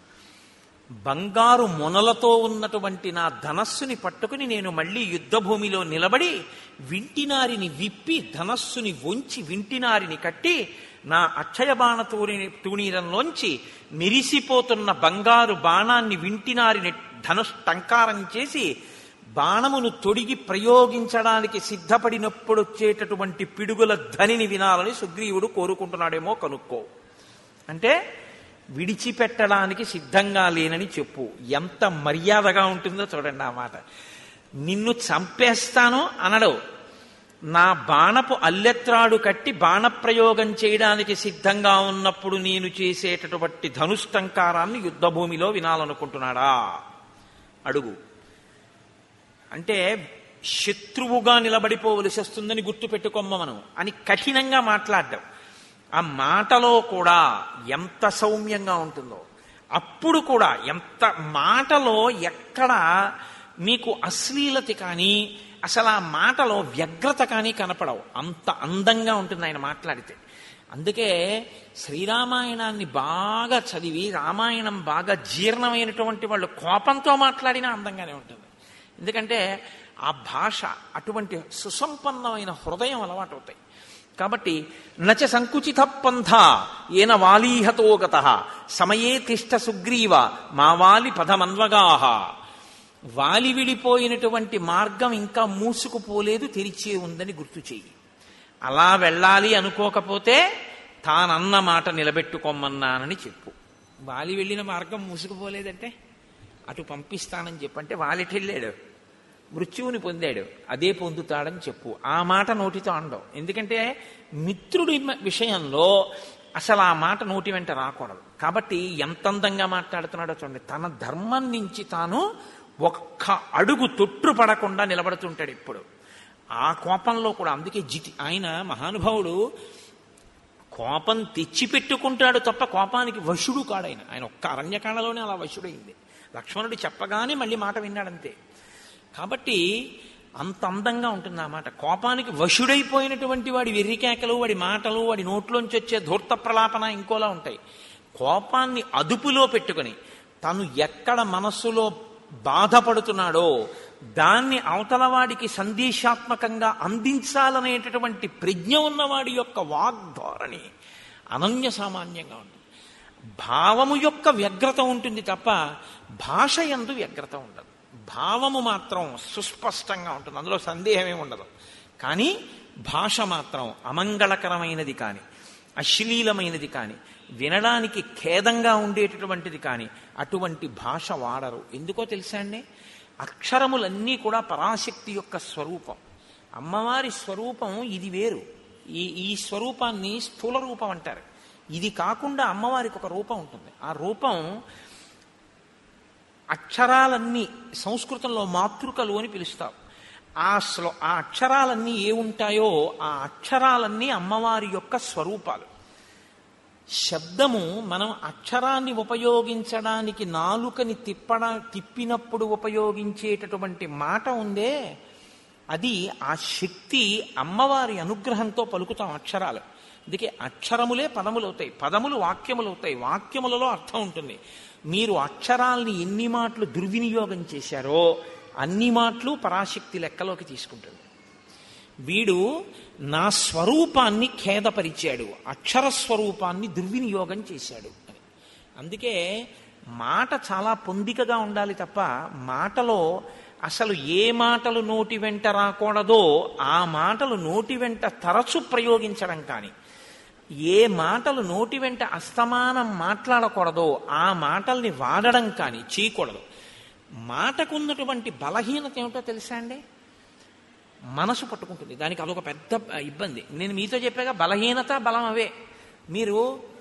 బంగారు మొనలతో ఉన్నటువంటి నా ధనస్సుని పట్టుకుని నేను మళ్ళీ యుద్ధభూమిలో నిలబడి వింటినారిని విప్పి ధనస్సుని వంచి వింటినారిని కట్టి నా అక్షయ బాణ తూరి తూణీరంలోంచి మెరిసిపోతున్న బంగారు బాణాన్ని వింటినారిని ధనుష్టంకారం చేసి బాణమును తొడిగి ప్రయోగించడానికి సిద్ధపడినప్పుడు వచ్చేటటువంటి పిడుగుల ధనిని వినాలని సుగ్రీవుడు కోరుకుంటున్నాడేమో కనుక్కో అంటే విడిచిపెట్టడానికి సిద్ధంగా లేనని చెప్పు ఎంత మర్యాదగా ఉంటుందో చూడండి ఆ మాట నిన్ను చంపేస్తాను అనడు నా బాణపు అల్లెత్రాడు కట్టి బాణప్రయోగం చేయడానికి సిద్ధంగా ఉన్నప్పుడు నేను చేసేటటువంటి ధనుష్టంకారాన్ని యుద్ధభూమిలో వినాలనుకుంటున్నాడా అడుగు అంటే శత్రువుగా నిలబడిపోవలసి వస్తుందని గుర్తుపెట్టుకోమ్మ మనం అని కఠినంగా మాట్లాడ్డాం ఆ మాటలో కూడా ఎంత సౌమ్యంగా ఉంటుందో అప్పుడు కూడా ఎంత మాటలో ఎక్కడ మీకు అశ్లీలత కానీ అసలు ఆ మాటలో వ్యగ్రత కానీ కనపడవు అంత అందంగా ఉంటుంది ఆయన మాట్లాడితే అందుకే శ్రీరామాయణాన్ని బాగా చదివి రామాయణం బాగా జీర్ణమైనటువంటి వాళ్ళు కోపంతో మాట్లాడినా అందంగానే ఉంటుంది ఎందుకంటే ఆ భాష అటువంటి సుసంపన్నమైన హృదయం అలవాటు అవుతాయి కాబట్టి నచ సంకుచిత పంథ ఏన వాలీహతో గత సమయే తిష్ట సుగ్రీవ మా వాలి పదమన్వగాహ వాలి విడిపోయినటువంటి మార్గం ఇంకా మూసుకుపోలేదు తెరిచే ఉందని గుర్తు చెయ్యి అలా వెళ్ళాలి అనుకోకపోతే తానన్న మాట నిలబెట్టుకోమన్నానని చెప్పు వాలి వెళ్ళిన మార్గం మూసుకుపోలేదంటే అటు పంపిస్తానని చెప్పంటే వాలిటి వెళ్ళాడు మృత్యువుని పొందాడు అదే పొందుతాడని చెప్పు ఆ మాట నోటితో అండవు ఎందుకంటే మిత్రుడి విషయంలో అసలు ఆ మాట నోటి వెంట రాకూడదు కాబట్టి ఎంత అందంగా మాట్లాడుతున్నాడో చూడండి తన ధర్మం నుంచి తాను ఒక్క అడుగు తొట్టు పడకుండా నిలబడుతుంటాడు ఇప్పుడు ఆ కోపంలో కూడా అందుకే జితి ఆయన మహానుభావుడు కోపం తెచ్చిపెట్టుకుంటాడు తప్ప కోపానికి వశుడు కాడాయన ఆయన ఒక్క అరణ్యకాండలోనే అలా వశుడైంది లక్ష్మణుడు చెప్పగానే మళ్ళీ మాట విన్నాడంతే కాబట్టి అంత అందంగా ఉంటుంది ఆ మాట కోపానికి వశుడైపోయినటువంటి వాడి వెర్రికేకలు వాడి మాటలు వాడి నోట్లోంచి వచ్చే ధూర్త ప్రలాపన ఇంకోలా ఉంటాయి కోపాన్ని అదుపులో పెట్టుకుని తను ఎక్కడ మనస్సులో బాధపడుతున్నాడో దాన్ని అవతలవాడికి సందేశాత్మకంగా అందించాలనేటటువంటి ప్రజ్ఞ ఉన్నవాడి యొక్క వాగ్ధోరణి అనన్య సామాన్యంగా ఉంటుంది భావము యొక్క వ్యగ్రత ఉంటుంది తప్ప భాష ఎందు వ్యగ్రత ఉండదు భావము మాత్రం సుస్పష్టంగా ఉంటుంది అందులో సందేహమే ఉండదు కానీ భాష మాత్రం అమంగళకరమైనది కానీ అశ్లీలమైనది కానీ వినడానికి ఖేదంగా ఉండేటటువంటిది కానీ అటువంటి భాష వాడరు ఎందుకో తెలుసా అండి అక్షరములన్నీ కూడా పరాశక్తి యొక్క స్వరూపం అమ్మవారి స్వరూపం ఇది వేరు ఈ ఈ స్వరూపాన్ని స్థూల రూపం అంటారు ఇది కాకుండా అమ్మవారికి ఒక రూపం ఉంటుంది ఆ రూపం అక్షరాలన్నీ సంస్కృతంలో మాతృకలు అని పిలుస్తారు ఆ శ్లో ఆ అక్షరాలన్నీ ఏ ఉంటాయో ఆ అక్షరాలన్నీ అమ్మవారి యొక్క స్వరూపాలు శబ్దము మనం అక్షరాన్ని ఉపయోగించడానికి నాలుకని తిప్పడా తిప్పినప్పుడు ఉపయోగించేటటువంటి మాట ఉందే అది ఆ శక్తి అమ్మవారి అనుగ్రహంతో పలుకుతాం అక్షరాలు అందుకే అక్షరములే పదములు అవుతాయి పదములు వాక్యములు అవుతాయి వాక్యములలో అర్థం ఉంటుంది మీరు అక్షరాల్ని ఎన్ని మాటలు దుర్వినియోగం చేశారో అన్ని మాటలు పరాశక్తి లెక్కలోకి తీసుకుంటుంది వీడు నా స్వరూపాన్ని ఖేదపరిచాడు అక్షర స్వరూపాన్ని దుర్వినియోగం చేశాడు అని అందుకే మాట చాలా పొందికగా ఉండాలి తప్ప మాటలో అసలు ఏ మాటలు నోటి వెంట రాకూడదో ఆ మాటలు నోటి వెంట తరచు ప్రయోగించడం కానీ ఏ మాటలు నోటి వెంట అస్తమానం మాట్లాడకూడదో ఆ మాటల్ని వాడడం కానీ చేయకూడదు మాటకున్నటువంటి బలహీనత ఏమిటో తెలుసా అండి మనసు పట్టుకుంటుంది దానికి అదొక పెద్ద ఇబ్బంది నేను మీతో చెప్పాక బలహీనత బలం అవే మీరు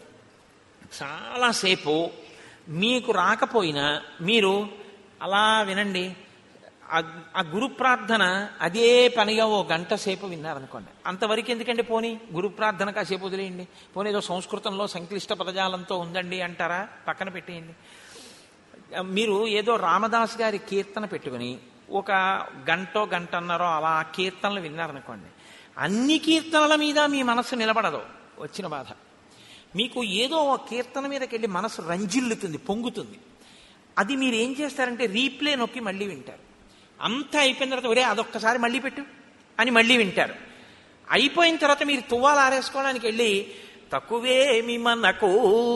చాలాసేపు మీకు రాకపోయినా మీరు అలా వినండి ఆ- ఆ గురు ప్రార్థన అదే పనిగా ఓ గంట సేపు విన్నారనుకోండి అంతవరకు ఎందుకంటే పోనీ గురు ప్రార్థన కాసేపు వదిలేయండి పోనీ ఏదో సంస్కృతంలో సంక్లిష్ట పదజాలంతో ఉందండి అంటారా పక్కన పెట్టేయండి మీరు ఏదో రామదాస్ గారి కీర్తన పెట్టుకుని ఒక గంటో గంటన్నరో అలా ఆ కీర్తనలు విన్నారనుకోండి అన్ని కీర్తనల మీద మీ మనస్సు నిలబడదు వచ్చిన బాధ మీకు ఏదో ఒక కీర్తన మీదకి వెళ్ళి మనసు రంజిల్లుతుంది పొంగుతుంది అది మీరు ఏం చేస్తారంటే రీప్లే నొక్కి మళ్ళీ వింటారు అంతా అయిపోయిన తర్వాత ఒరే అదొక్కసారి మళ్ళీ పెట్టు అని మళ్ళీ వింటారు అయిపోయిన తర్వాత మీరు తువ్వాలు ఆరేసుకోవడానికి వెళ్ళి తక్కువేమి మనకు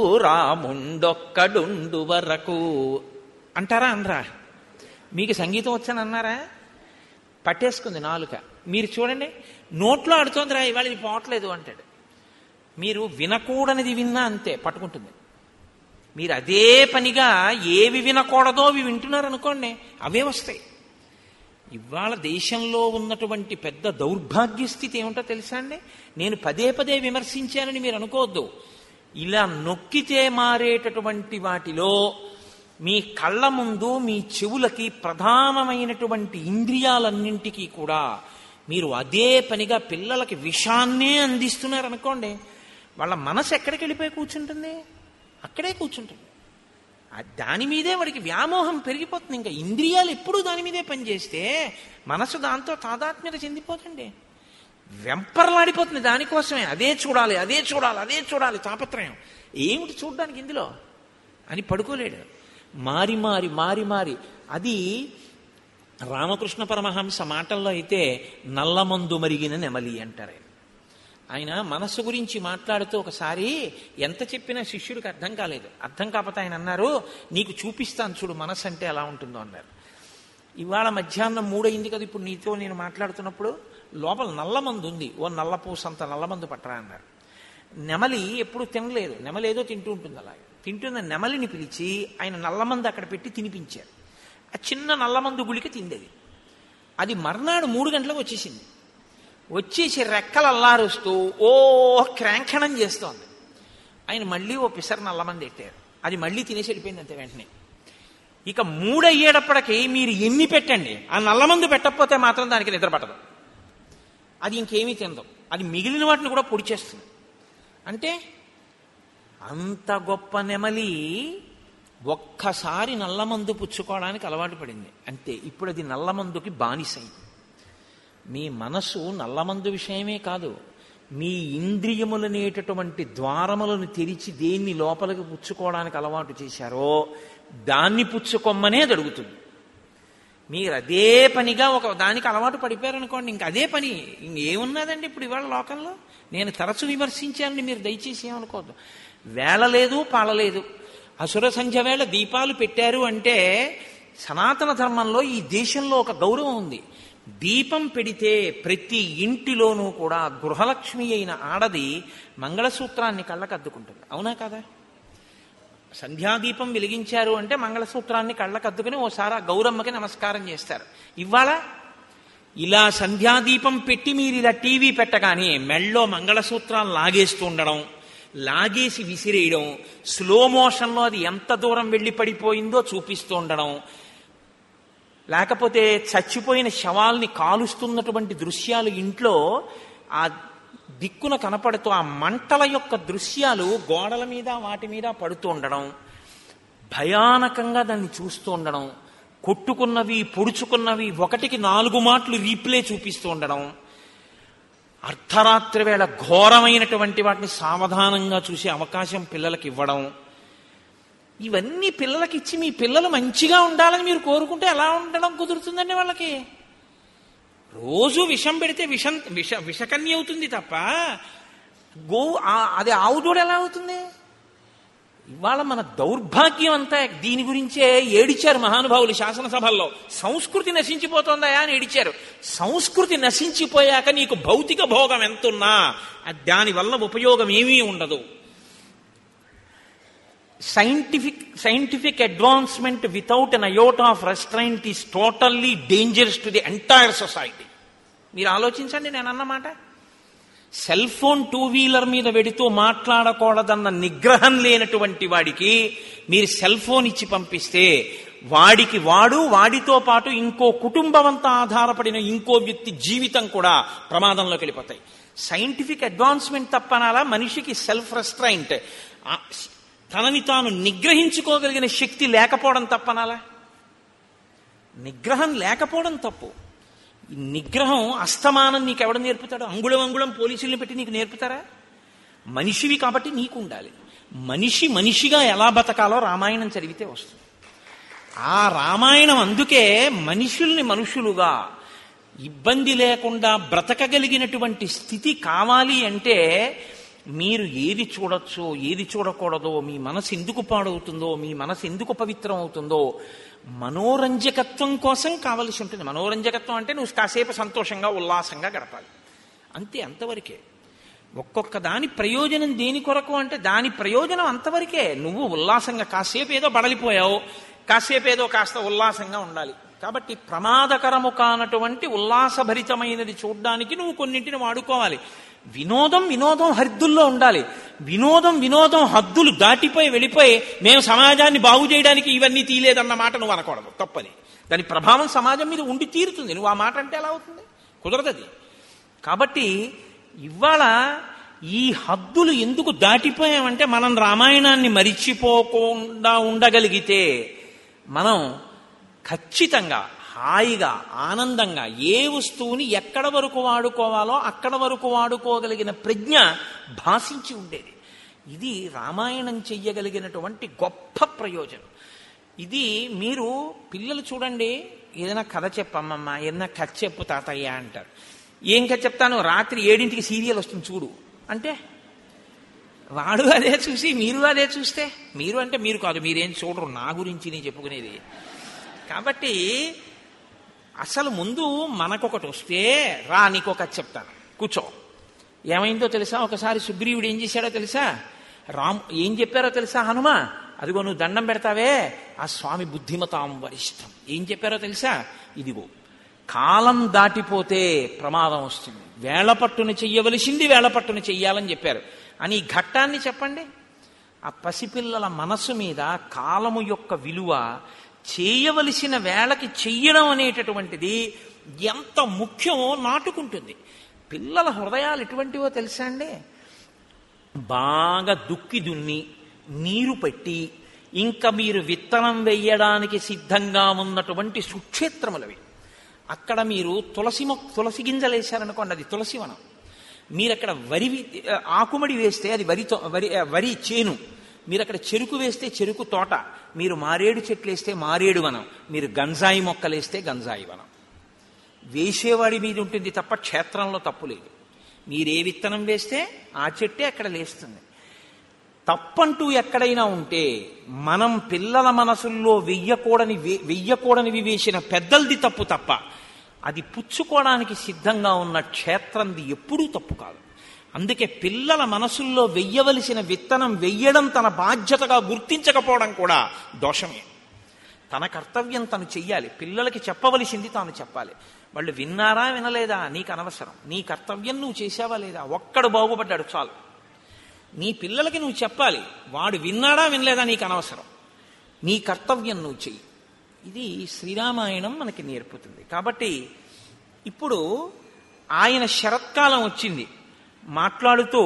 రాముండొక్కడుండు వరకు అంటారా అనరా మీకు సంగీతం వచ్చని అన్నారా పట్టేసుకుంది నాలుక మీరు చూడండి నోట్లో ఆడుతోందిరా ఇవాళ ఇది పోవట్లేదు అంటాడు మీరు వినకూడనిది విన్నా అంతే పట్టుకుంటుంది మీరు అదే పనిగా ఏవి వినకూడదో అవి వింటున్నారు అనుకోండి అవే వస్తాయి ఇవాళ దేశంలో ఉన్నటువంటి పెద్ద దౌర్భాగ్య స్థితి ఏమిటో తెలుసా అండి నేను పదే పదే విమర్శించానని మీరు అనుకోవద్దు ఇలా నొక్కితే మారేటటువంటి వాటిలో మీ కళ్ళ ముందు మీ చెవులకి ప్రధానమైనటువంటి ఇంద్రియాలన్నింటికీ కూడా మీరు అదే పనిగా పిల్లలకి విషాన్నే అందిస్తున్నారు అనుకోండి వాళ్ళ మనసు ఎక్కడికి వెళ్ళిపోయి కూర్చుంటుంది అక్కడే కూర్చుంటుంది ఆ దాని మీదే వాడికి వ్యామోహం పెరిగిపోతుంది ఇంకా ఇంద్రియాలు ఎప్పుడూ దాని మీదే పనిచేస్తే మనసు దాంతో తాదాత్మ్యత చెందిపోతుంది వెంపర్లాడిపోతుంది దానికోసమే అదే చూడాలి అదే చూడాలి అదే చూడాలి తాపత్రయం ఏమిటి చూడడానికి ఇందులో అని పడుకోలేడు మారి మారి మారి మారి అది రామకృష్ణ పరమహంస మాటల్లో అయితే నల్లమందు మరిగిన నెమలి అంటారు ఆయన. ఆయన మనస్సు గురించి మాట్లాడుతూ ఒకసారి ఎంత చెప్పినా శిష్యుడికి అర్థం కాలేదు అర్థం కాకపోతే ఆయన అన్నారు నీకు చూపిస్తాను చూడు మనస్సు అంటే ఎలా ఉంటుందో అన్నారు ఇవాళ మధ్యాహ్నం మూడయింది కదా ఇప్పుడు నీతో నేను మాట్లాడుతున్నప్పుడు లోపల నల్లమందు ఉంది ఓ నల్లపూసంత నల్లమందు పట్టరా అన్నారు నెమలి ఎప్పుడు తినలేదు నెమలి ఏదో తింటూ ఉంటుంది అలాగే తింటున్న నెమలిని పిలిచి ఆయన నల్లమందు అక్కడ పెట్టి తినిపించారు ఆ చిన్న నల్లమందు గుళిక తిండేది అది మర్నాడు మూడు గంటలకు వచ్చేసింది వచ్చేసి రెక్కలు అల్లారుస్తూ ఓ క్రాంఖణం చేస్తోంది ఆయన మళ్ళీ ఓ పిసర్ నల్లమంది ఎట్టారు అది మళ్ళీ తినేసి వెళ్ళిపోయింది అంతే వెంటనే ఇక మూడయ్యేటప్పటికి మీరు ఎన్ని పెట్టండి ఆ నల్లమందు పెట్టకపోతే మాత్రం దానికి నిద్ర పట్టదు అది ఇంకేమీ తినదు అది మిగిలిన వాటిని కూడా పొడి చేస్తుంది అంటే అంత గొప్ప నెమలి ఒక్కసారి నల్లమందు పుచ్చుకోవడానికి అలవాటు పడింది అంతే ఇప్పుడు అది నల్లమందుకి బానిసైంది మీ మనసు నల్లమందు విషయమే కాదు మీ ఇంద్రియములనేటటువంటి ద్వారములను తెరిచి దేన్ని లోపలికి పుచ్చుకోవడానికి అలవాటు చేశారో దాన్ని పుచ్చుకొమ్మనే జరుగుతుంది మీరు అదే పనిగా ఒక దానికి అలవాటు పడిపోయారనుకోండి ఇంక అదే పని ఇంకేమున్నదండి ఇప్పుడు ఇవాళ లోకంలో నేను తరచు విమర్శించానని మీరు దయచేసి ఏమనుకోవద్దు వేళ లేదు పాలలేదు అసుర సంధ్య వేళ దీపాలు పెట్టారు అంటే సనాతన ధర్మంలో ఈ దేశంలో ఒక గౌరవం ఉంది దీపం పెడితే ప్రతి ఇంటిలోనూ కూడా గృహలక్ష్మి అయిన ఆడది మంగళసూత్రాన్ని కళ్ళకద్దుకుంటుంది అవునా కదా సంధ్యాదీపం వెలిగించారు అంటే మంగళసూత్రాన్ని కళ్ళకద్దుకుని ఓసారి ఆ గౌరమ్మకి నమస్కారం చేస్తారు ఇవాళ ఇలా సంధ్యాదీపం పెట్టి మీరు ఇలా టీవీ పెట్టగానే మెళ్ళో మంగళసూత్రాలు లాగేస్తూ ఉండడం లాగేసి విసిరేయడం స్లో మోషన్లో అది ఎంత దూరం వెళ్ళి పడిపోయిందో చూపిస్తూ ఉండడం లేకపోతే చచ్చిపోయిన శవాల్ని కాలుస్తున్నటువంటి దృశ్యాలు ఇంట్లో ఆ దిక్కున కనపడుతూ ఆ మంటల యొక్క దృశ్యాలు గోడల మీద వాటి మీద పడుతూ ఉండడం భయానకంగా దాన్ని చూస్తూ ఉండడం కొట్టుకున్నవి పొడుచుకున్నవి ఒకటికి నాలుగు మాటలు రీప్లే చూపిస్తూ ఉండడం అర్ధరాత్రి వేళ ఘోరమైనటువంటి వాటిని సావధానంగా చూసే అవకాశం పిల్లలకి ఇవ్వడం ఇవన్నీ పిల్లలకి ఇచ్చి మీ పిల్లలు మంచిగా ఉండాలని మీరు కోరుకుంటే ఎలా ఉండడం కుదురుతుందండి వాళ్ళకి రోజు విషం పెడితే విషం విష విషకన్య అవుతుంది తప్ప గో ఆ- అది ఆవు దూడ ఎలా అవుతుంది ఇవాళ మన దౌర్భాగ్యం అంతా దీని గురించే ఏడిచారు మహానుభావులు శాసనసభల్లో సంస్కృతి నశించిపోతుందయా అని ఏడిచారు సంస్కృతి నశించిపోయాక నీకు భౌతిక భోగం ఎంతున్నా అది దానివల్ల ఉపయోగం ఏమీ ఉండదు scientific scientific advancement without an iota of restraint is totally dangerous to the entire society మీరు ఆలోచించండి నేను అన్నమాట సెల్ ఫోన్ టూ వీలర్ మీద వెడుతూ మాట్లాడకూడదన్న నిగ్రహం లేనటువంటి వాడికి మీరు సెల్ ఫోన్ ఇచ్చి పంపిస్తే వాడికి వాడు వాడితో పాటు ఇంకో కుటుంబం అంతా ఆధారపడిన ఇంకో వ్యక్తి జీవితం కూడా ప్రమాదంలోకి వెళ్ళిపోతాయి సైంటిఫిక్ అడ్వాన్స్మెంట్ తప్పనాలా మనిషికి సెల్ఫ్ రెస్ట్రైంట్ తనని తాను నిగ్రహించుకోగలిగిన శక్తి లేకపోవడం తప్పనాలా నిగ్రహం లేకపోవడం తప్పు ఈ నిగ్రహం అస్తమానం నీకు ఎవడ నేర్పుతాడు అంగుళం అంగుళం పోలీసుల్ని పెట్టి నీకు నేర్పుతారా మనిషివి కాబట్టి నీకు ఉండాలి మనిషి మనిషిగా ఎలా బతకాలో రామాయణం చదివితే వస్తుంది ఆ రామాయణం అందుకే మనుషుల్ని మనుషులుగా ఇబ్బంది లేకుండా బ్రతకగలిగినటువంటి స్థితి కావాలి అంటే మీరు ఏది చూడొచ్చో ఏది చూడకూడదో మీ మనసు ఎందుకు పాడవుతుందో మీ మనసు ఎందుకు పవిత్రం అవుతుందో మనోరంజకత్వం కోసం కావలసి ఉంటుంది మనోరంజకత్వం అంటే నువ్వు కాసేపు సంతోషంగా ఉల్లాసంగా గడపాలి అంతే అంతవరకే ఒక్కొక్క దాని ప్రయోజనం దేని కొరకు అంటే దాని ప్రయోజనం అంతవరకే నువ్వు ఉల్లాసంగా కాసేపు ఏదో బడలిపోయావు కాసేపు ఏదో కాస్త ఉల్లాసంగా ఉండాలి కాబట్టి ప్రమాదకరము కానటువంటి ఉల్లాసభరితమైనది చూడ్డానికి నువ్వు కొన్నింటిని వాడుకోవాలి వినోదం వినోదం హద్దుల్లో ఉండాలి వినోదం వినోదం హద్దులు దాటిపోయి వెళ్ళిపోయి మేము సమాజాన్ని బాగు చేయడానికి ఇవన్నీ తీయలేదన్న మాట నువ్వు అనకూడదు తప్పది దాని ప్రభావం సమాజం మీద ఉండి తీరుతుంది నువ్వు ఆ మాట అంటే ఎలా అవుతుంది కుదరదది కాబట్టి ఇవాళ ఈ హద్దులు ఎందుకు దాటిపోయామంటే మనం రామాయణాన్ని మరిచిపోకుండా ఉండగలిగితే మనం ఖచ్చితంగా హాయిగా ఆనందంగా ఏ వస్తువుని ఎక్కడ వరకు వాడుకోవాలో అక్కడ వరకు వాడుకోగలిగిన ప్రజ్ఞ భాషించి ఉండేది ఇది రామాయణం చెయ్యగలిగినటువంటి గొప్ప ప్రయోజనం ఇది మీరు పిల్లలు చూడండి ఏదైనా కథ చెప్పమ్మమ్మ ఏదైనా కథ చెప్పు తాతయ్య అంటారు ఏం కథ చెప్తాను రాత్రి ఏడింటికి సీరియల్ వస్తుంది చూడు అంటే వాడు అదే చూసి మీరు అదే చూస్తే మీరు అంటే మీరు కాదు మీరేం చూడరు నా గురించి నేను చెప్పుకునేది కాబట్టి అసలు ముందు మనకొకటి వస్తే రా నీకొకటి చెప్తాను కూర్చో ఏమైందో తెలుసా ఒకసారి సుగ్రీవుడు ఏం చేశాడో తెలుసా రామ్ ఏం చెప్పారో తెలుసా హనుమ అదిగో నువ్వు దండం పెడతావే ఆ స్వామి బుద్ధిమతాం వరిష్టం ఏం చెప్పారో తెలుసా ఇదిగో కాలం దాటిపోతే ప్రమాదం వస్తుంది వేళపట్టును చెయ్యవలసింది వేళపట్టును చెయ్యాలని చెప్పారు అని ఈ ఘట్టాన్ని చెప్పండి ఆ పసిపిల్లల మనసు మీద కాలము యొక్క విలువ చేయవలసిన వేళకి చెయ్యడం అనేటటువంటిది ఎంత ముఖ్యమో నాటుకుంటుంది పిల్లల హృదయాలు ఎటువంటివో తెలుసా అండి బాగా దుక్కి దున్ని నీరు పెట్టి ఇంకా మీరు విత్తనం వెయ్యడానికి సిద్ధంగా ఉన్నటువంటి సుక్షేత్రములవి అక్కడ మీరు తులసి మొక్క తులసి గింజలు వేశారనుకోండి అది తులసి వనం మీరు అక్కడ వరి వి- ఆకుమడి వేస్తే అది వరి తో- వరి వరి చేను మీరు అక్కడ చెరుకు వేస్తే చెరుకు తోట మీరు మారేడు చెట్లు వేస్తే మారేడు వనం మీరు గంజాయి మొక్కలు వేస్తే గంజాయి వనం వేసేవాడి మీద ఉంటుంది తప్ప క్షేత్రంలో తప్పు లేదు మీరు ఏ విత్తనం వేస్తే ఆ చెట్టే అక్కడ లేస్తుంది తప్పంటూ ఎక్కడైనా ఉంటే మనం పిల్లల మనసుల్లో వెయ్యకూడని వే- వెయ్యకూడనివి వేసిన పెద్దలది తప్పు తప్ప అది పుచ్చుకోవడానికి సిద్ధంగా ఉన్న క్షేత్రంది ఎప్పుడూ తప్పు కాదు అందుకే పిల్లల మనసుల్లో వెయ్యవలసిన విత్తనం వెయ్యడం తన బాధ్యతగా గుర్తించకపోవడం కూడా దోషమే తన కర్తవ్యం తను చెయ్యాలి పిల్లలకి చెప్పవలసింది తాను చెప్పాలి వాళ్ళు విన్నారా వినలేదా నీకు అనవసరం నీ కర్తవ్యం నువ్వు చేసావా లేదా ఒక్కడు బాగుపడ్డాడు చాలు నీ పిల్లలకి నువ్వు చెప్పాలి వాడు విన్నాడా వినలేదా నీకు అనవసరం నీ కర్తవ్యం నువ్వు చెయ్యి ఇది శ్రీరామాయణం మనకి నేర్పుతుంది కాబట్టి ఇప్పుడు ఆయన శరత్కాలం వచ్చింది మాట్లాడుతూ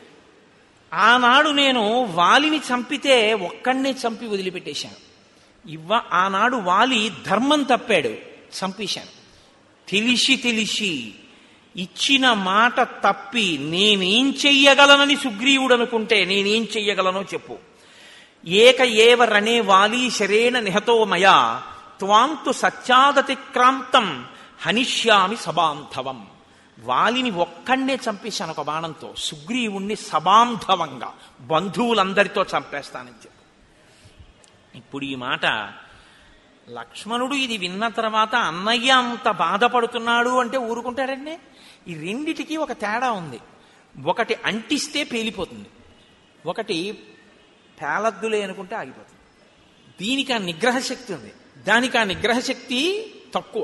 ఆనాడు నేను వాలిని చంపితే ఒక్కడినే చంపి వదిలిపెట్టేశాను ఇవ్వ ఆనాడు వాలి ధర్మం తప్పాడు చంపేశాను తెలిసి తెలిసి ఇచ్చిన మాట తప్పి నేనేం చెయ్యగలనని సుగ్రీవుడు అనుకుంటే నేనేం చెయ్యగలనో చెప్పు ఏక ఏవ రణే వాలి శరేణ నిహతో మయా త్వాంతు సత్యాదతిక్రాంతం హనిష్యామి సబాంధవం వాలిని ఒక్కడే చంపేశాను ఒక బాణంతో సుగ్రీవుణ్ణి సబాంధవంగా బంధువులందరితో చంపేస్తానని చెప్పి ఇప్పుడు ఈ మాట లక్ష్మణుడు ఇది విన్న తర్వాత అన్నయ్య అంత బాధపడుతున్నాడు అంటే ఊరుకుంటాడండి ఈ రెండిటికి ఒక తేడా ఉంది ఒకటి అంటిస్తే పేలిపోతుంది ఒకటి పేలద్దులే అనుకుంటే ఆగిపోతుంది దీనికి ఆ నిగ్రహ శక్తి ఉంది దానికి ఆ నిగ్రహ శక్తి తక్కువ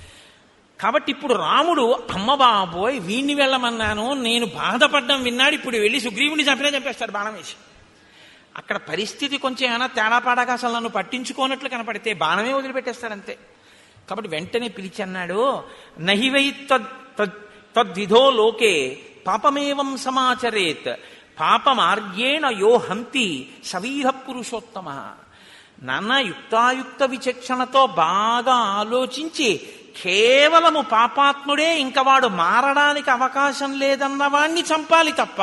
కాబట్టి ఇప్పుడు రాముడు అమ్మ బాబోయ్ వీణ్ణి వెళ్ళమన్నాను నేను బాధపడ్డం విన్నాడు ఇప్పుడు వెళ్ళి సుగ్రీవుని చంపినా చంపేస్తాడు బాణం వేసి అక్కడ పరిస్థితి కొంచెం ఏమైనా తేడాపాడాగా అసలు నన్ను పట్టించుకోనట్లు కనపడితే బాణమే వదిలిపెట్టేస్తాడంతే కాబట్టి వెంటనే పిలిచి అన్నాడు నహివై తద్ తద్- తద్విధో లోకే పాపమేవం సమాచరేత్ పాపమార్గేణ యో హంతి సవీహ పురుషోత్తమ నాన్న యుక్తాయుక్త విచక్షణతో బాగా ఆలోచించి కేవలము పాపాత్ముడే ఇంక వాడు మారడానికి అవకాశం లేదన్న వాణ్ణి చంపాలి తప్ప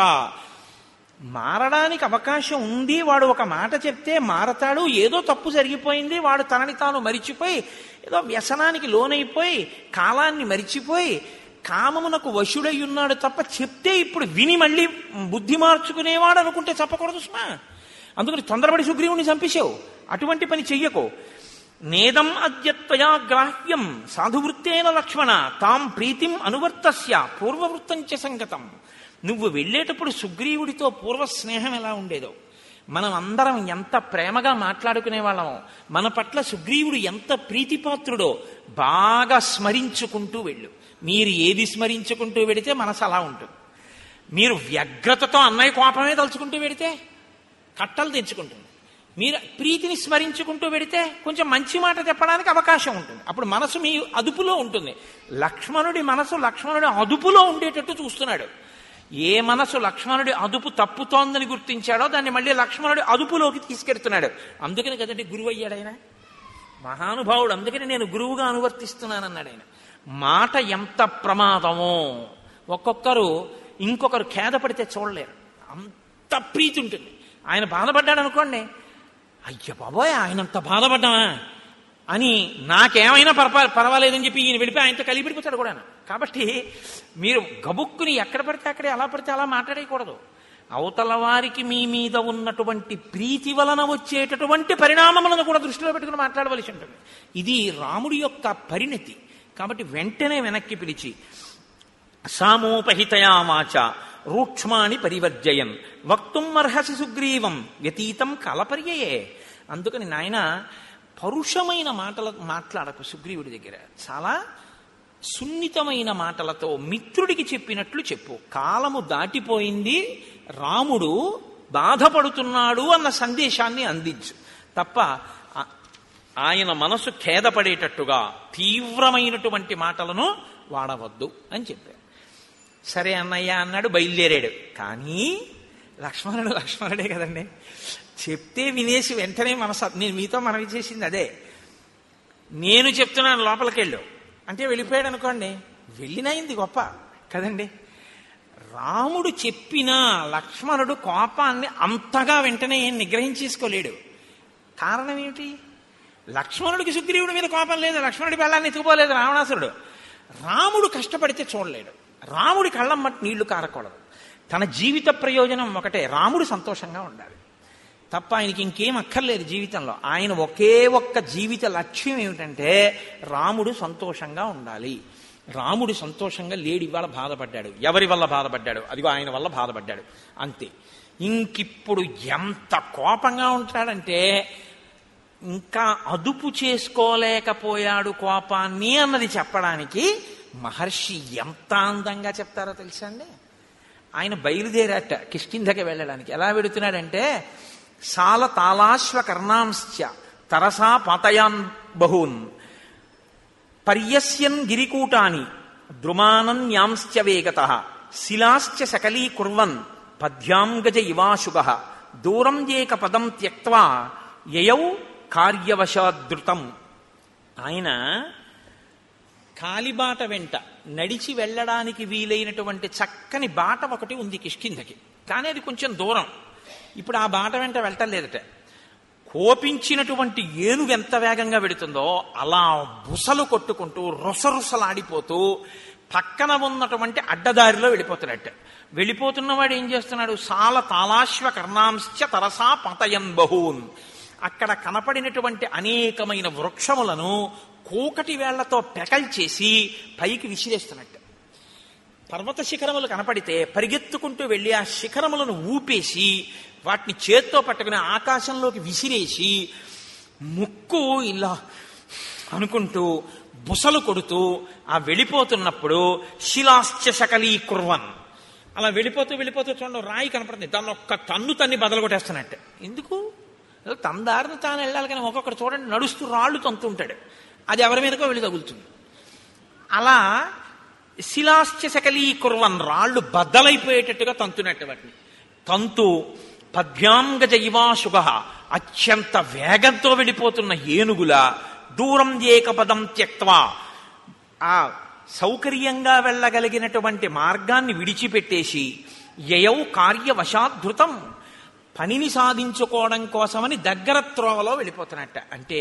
మారడానికి అవకాశం ఉంది వాడు ఒక మాట చెప్తే మారతాడు ఏదో తప్పు జరిగిపోయింది వాడు తనని తాను మరిచిపోయి ఏదో వ్యసనానికి లోనైపోయి కాలాన్ని మరిచిపోయి కామమునకు వశుడై ఉన్నాడు తప్ప చెప్తే ఇప్పుడు విని మళ్ళీ బుద్ధి మార్చుకునేవాడు అనుకుంటే చెప్పకూడదు సుమా అందుకని తొందరపడి సుగ్రీవుని చంపేశావు అటువంటి పని చెయ్యకు నేదం అద్యత్వయా గ్రాహ్యం సాధువృత్తేన లక్ష్మణ తాం ప్రీతిం అనువర్తస్య పూర్వవృత్తం చ సంగతం నువ్వు వెళ్ళేటప్పుడు సుగ్రీవుడితో పూర్వ స్నేహం ఎలా ఉండేదో మనం అందరం ఎంత ప్రేమగా మాట్లాడుకునే వాళ్ళమో మన పట్ల సుగ్రీవుడు ఎంత ప్రీతిపాత్రుడో బాగా స్మరించుకుంటూ వెళ్ళు మీరు ఏది స్మరించుకుంటూ వెడితే మనసు అలా ఉంటుంది మీరు వ్యగ్రతతో అన్నయ్య కోపమే తలుచుకుంటూ వెడితే కట్టలు తెచ్చుకుంటుంది మీరు ప్రీతిని స్మరించుకుంటూ వెడితే కొంచెం మంచి మాట చెప్పడానికి అవకాశం ఉంటుంది అప్పుడు మనసు మీ అదుపులో ఉంటుంది లక్ష్మణుడి మనసు లక్ష్మణుడి అదుపులో ఉండేటట్టు చూస్తున్నాడు ఏ మనసు లక్ష్మణుడి అదుపు తప్పుతోందని గుర్తించాడో దాన్ని మళ్ళీ లక్ష్మణుడి అదుపులోకి తీసుకెడుతున్నాడు అందుకని కదండి గురువు అయ్యాడు ఆయన మహానుభావుడు అందుకని నేను గురువుగా అనువర్తిస్తున్నానన్నాడు ఆయన మాట ఎంత ప్రమాదమో ఒక్కొక్కరు ఇంకొకరు ఖేదపడితే చూడలేరు అంత ప్రీతి ఉంటుంది ఆయన బాధపడ్డాడు అనుకోండి అయ్య బాబోయ్ ఆయన అంత బాధపడ్డామా అని నాకేమైనా పర్వ పర్వాలేదని చెప్పి ఈయన వెళ్ళిపోయి ఆయనతో కలిపిడిపోతాడు కూడా కాబట్టి మీరు గబుక్కుని ఎక్కడ పడితే అక్కడే అలా పడితే అలా మాట్లాడేయకూడదు అవతల వారికి మీ మీద ఉన్నటువంటి ప్రీతి వలన వచ్చేటటువంటి పరిణామములను కూడా దృష్టిలో పెట్టుకుని మాట్లాడవలసి ఉంటుంది ఇది రాముడి యొక్క పరిణతి కాబట్టి వెంటనే వెనక్కి పిలిచి సామోపహితయా వాచ రూక్ష్మాణి పరివర్జయన్ వక్తుం అర్హసి సుగ్రీవం వ్యతీతం కాలపర్యయే అందుకని నాయన పరుషమైన మాటల మాట్లాడకు సుగ్రీవుడి దగ్గర చాలా సున్నితమైన మాటలతో మిత్రుడికి చెప్పినట్లు చెప్పు కాలము దాటిపోయింది రాముడు బాధపడుతున్నాడు అన్న సందేశాన్ని అందించు తప్ప ఆ- ఆయన మనసు ఖేదపడేటట్టుగా తీవ్రమైనటువంటి మాటలను వాడవద్దు అని చెప్పారు సరే అన్నయ్య అన్నాడు బయలుదేరాడు కానీ లక్ష్మణుడు లక్ష్మణుడే కదండి చెప్తే వినేసి వెంటనే మనసు నేను మీతో మనవి చేసింది అదే నేను చెప్తున్నాను లోపలికెళ్ళు అంటే వెళ్ళిపోయాడు అనుకోండి వెళ్ళినయింది గొప్ప కదండి రాముడు చెప్పిన లక్ష్మణుడు కోపాన్ని అంతగా వెంటనే ఏం నిగ్రహించేసుకోలేడు కారణం ఏమిటి లక్ష్మణుడికి సుగ్రీవుడి మీద కోపం లేదు లక్ష్మణుడి బెల్లాన్ని ఎత్తుకుపోలేదు రావణాసురుడు రాముడు కష్టపడితే చూడలేడు రాముడి కళ్ళం మట్టి నీళ్లు కారకూడదు తన జీవిత ప్రయోజనం ఒకటే రాముడు సంతోషంగా ఉండాలి తప్ప ఆయనకి ఇంకేం అక్కర్లేదు జీవితంలో ఆయన ఒకే ఒక్క జీవిత లక్ష్యం ఏమిటంటే రాముడు సంతోషంగా ఉండాలి రాముడు సంతోషంగా లేడు ఇవాళ బాధపడ్డాడు ఎవరి వల్ల బాధపడ్డాడు అదిగో ఆయన వల్ల బాధపడ్డాడు అంతే ఇంకిప్పుడు ఎంత కోపంగా ఉంటాడంటే ఇంకా అదుపు చేసుకోలేకపోయాడు కోపాన్ని అన్నది చెప్పడానికి మహర్షి ఎంత అందంగా చెప్తారో తెలుసా అండి ఆయన బయలుదేరాట కిష్కింధకి వెళ్ళడానికి ఎలా వెడుతున్నాడంటే సాల తాళాశ్వ కర్ణాంశ్చ తరసా పాతయాన్ బహూన్ పర్యస్యన్ గిరికూటాని ద్రుమానన్యాంశ్చ వేగత శిలాశ్చ సకలీకుర్వన్ పద్భ్యాం గజ ఇవాశుగ దూరం ఏక పదం త్యక్వా యయౌ కార్యవశాదృతం ఆయన కాలిబాట వెంట నడిచి వెళ్ళడానికి వీలైనటువంటి చక్కని బాట ఒకటి ఉంది కిష్కింధకి కానీ అది కొంచెం దూరం ఇప్పుడు ఆ బాట వెంట వెళ్ళటం లేదట కోపించినటువంటి ఏనుగు ఎంత వేగంగా వెడుతుందో అలా బుసలు కొట్టుకుంటూ రొసరుసలాడిపోతూ పక్కన ఉన్నటువంటి అడ్డదారిలో వెళ్ళిపోతున్నట్టు వెళ్ళిపోతున్నవాడు ఏం చేస్తున్నాడు సాల తాళాశ్వ కర్ణాంశ్చ తరసా పతయన్ బహూన్ అక్కడ కనపడినటువంటి అనేకమైన వృక్షములను కూకటి వేళ్లతో పెకల్చేసి పైకి విసిరేస్తున్నట్టు పర్వత శిఖరములు కనపడితే పరిగెత్తుకుంటూ వెళ్ళి ఆ శిఖరములను ఊపేసి వాటిని చేత్తో పట్టుకుని ఆకాశంలోకి విసిరేసి ముక్కు ఇలా అనుకుంటూ బుసలు కొడుతూ ఆ వెళ్ళిపోతున్నప్పుడు శిలాశ్చ శకలీ కుర్వన్ అలా వెళ్ళిపోతూ వెళ్ళిపోతూ చూడండి రాయి కనపడుతుంది దాన్ని ఒక్క తన్ను తన్ని బదలు కొట్టేస్తున్నట్టు ఎందుకు ఏదో తన దారిని తాను వెళ్ళాలి కానీ ఒక్కొక్కటి చూడండి నడుస్తూ రాళ్ళు తంతుంటాడు అది ఎవరి మీదకో వెళ్ళి తగులుతుంది అలా శిలాశ్చ శకలీ కుర్వన్ రాళ్ళు బద్దలైపోయేటట్టుగా తంతున్నట్టు వాటిని తంతు పద్భ్యాంగ జైవాశుభ అత్యంత వేగంతో వెళ్ళిపోతున్న ఏనుగుల దూరం ఏకపదం త్యక్వా ఆ సౌకర్యంగా వెళ్ళగలిగినటువంటి మార్గాన్ని విడిచిపెట్టేసి యయౌ కార్యవశాధృతం పనిని సాధించుకోవడం కోసమని దగ్గర త్రోవలో వెళ్ళిపోతున్నట్ట అంటే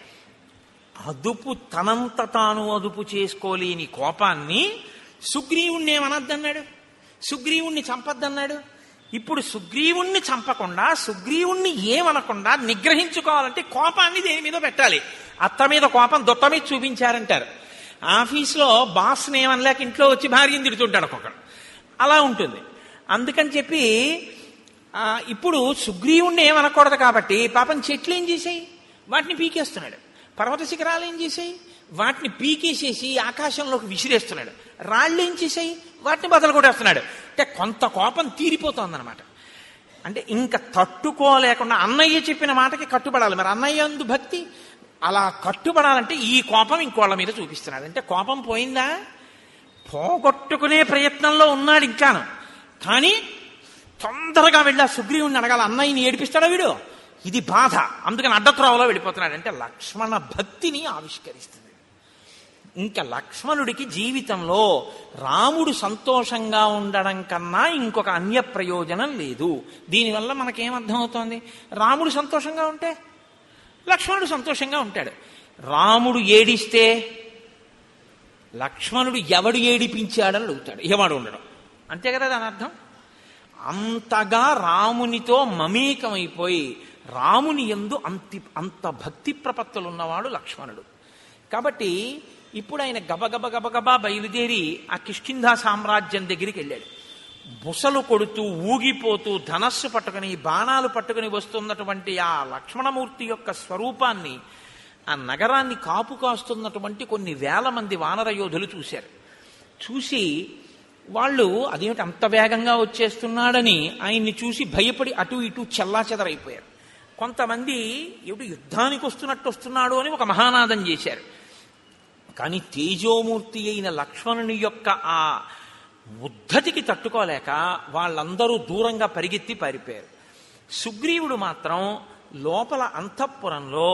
అదుపు తనంత తాను అదుపు చేసుకోలేని కోపాన్ని సుగ్రీవుణ్ణి ఏమనద్దన్నాడు సుగ్రీవుణ్ణి చంపద్దన్నాడు ఇప్పుడు సుగ్రీవుణ్ణి చంపకుండా సుగ్రీవుణ్ణి ఏమనకుండా నిగ్రహించుకోవాలంటే కోపాన్ని దేని మీద పెట్టాలి అత్త మీద కోపం దొత్త మీద చూపించారంటారు ఆఫీస్లో బాస్ని ఏమనలేక ఇంట్లో వచ్చి భార్యను తిడుతుంటాడు ఒక్కొక్కడు అలా ఉంటుంది అందుకని చెప్పి ఆ, ఇప్పుడు సుగ్రీవుణ్ణి ఏమనకూడదు కాబట్టి పాపం చెట్లు ఏం చేసాయి వాటిని పీకేస్తున్నాడు పర్వత శిఖరాలు ఏం చేసాయి వాటిని పీకేసేసి ఆకాశంలోకి విసిరేస్తున్నాడు రాళ్ళు ఏం చేసాయి వాటిని బదలు కొట్టేస్తున్నాడు అంటే కొంత కోపం తీరిపోతోందనమాట అంటే ఇంకా తట్టుకోలేకుండా అన్నయ్య చెప్పిన మాటకి కట్టుబడాలి మరి అన్నయ్య అందు భక్తి అలా కట్టుబడాలంటే ఈ కోపం ఇంకోళ్ళ మీద చూపిస్తున్నాడు అంటే కోపం పోయిందా పోగొట్టుకునే ప్రయత్నంలో ఉన్నాడు ఇంకాను కానీ తొందరగా వెళ్ళి ఆ సుగ్రీవుని అడగాల అన్నయ్యని ఏడిపిస్తాడా వీడు ఇది బాధ అందుకని అడ్డత్రోవలో వెళ్ళిపోతున్నాడు అంటే లక్ష్మణ భక్తిని ఆవిష్కరిస్తుంది ఇంకా లక్ష్మణుడికి జీవితంలో రాముడు సంతోషంగా ఉండడం కన్నా ఇంకొక అన్య ప్రయోజనం లేదు దీనివల్ల మనకేమర్థమవుతోంది రాముడు సంతోషంగా ఉంటే లక్ష్మణుడు సంతోషంగా ఉంటాడు రాముడు ఏడిస్తే లక్ష్మణుడు ఎవడు ఏడిపించాడని అడుగుతాడు ఎవడు ఉండడం అంతే కదా దాని అర్థం అంతగా రామునితో మమేకమైపోయి రాముని ఎందు అంతి అంత భక్తి ప్రపత్తులు ఉన్నవాడు లక్ష్మణుడు కాబట్టి ఇప్పుడు ఆయన గబగబ గబగబా బయలుదేరి ఆ కిష్కింధా సామ్రాజ్యం దగ్గరికి వెళ్ళాడు బుసలు కొడుతూ ఊగిపోతూ ధనస్సు పట్టుకుని బాణాలు పట్టుకుని వస్తున్నటువంటి ఆ లక్ష్మణమూర్తి యొక్క స్వరూపాన్ని ఆ నగరాన్ని కాపు కాస్తున్నటువంటి కొన్ని వేల మంది వానర యోధులు చూశారు చూసి వాళ్ళు అదేమిటి అంత వేగంగా వచ్చేస్తున్నాడని ఆయన్ని చూసి భయపడి అటు ఇటు చెల్లాచెదరైపోయారు కొంతమంది ఏమిటి యుద్ధానికి వస్తున్నట్టు వస్తున్నాడు అని ఒక మహానాదం చేశారు కానీ తేజోమూర్తి అయిన లక్ష్మణుని యొక్క ఆ ఉద్ధతికి తట్టుకోలేక వాళ్ళందరూ దూరంగా పరిగెత్తి పారిపోయారు సుగ్రీవుడు మాత్రం లోపల అంతఃపురంలో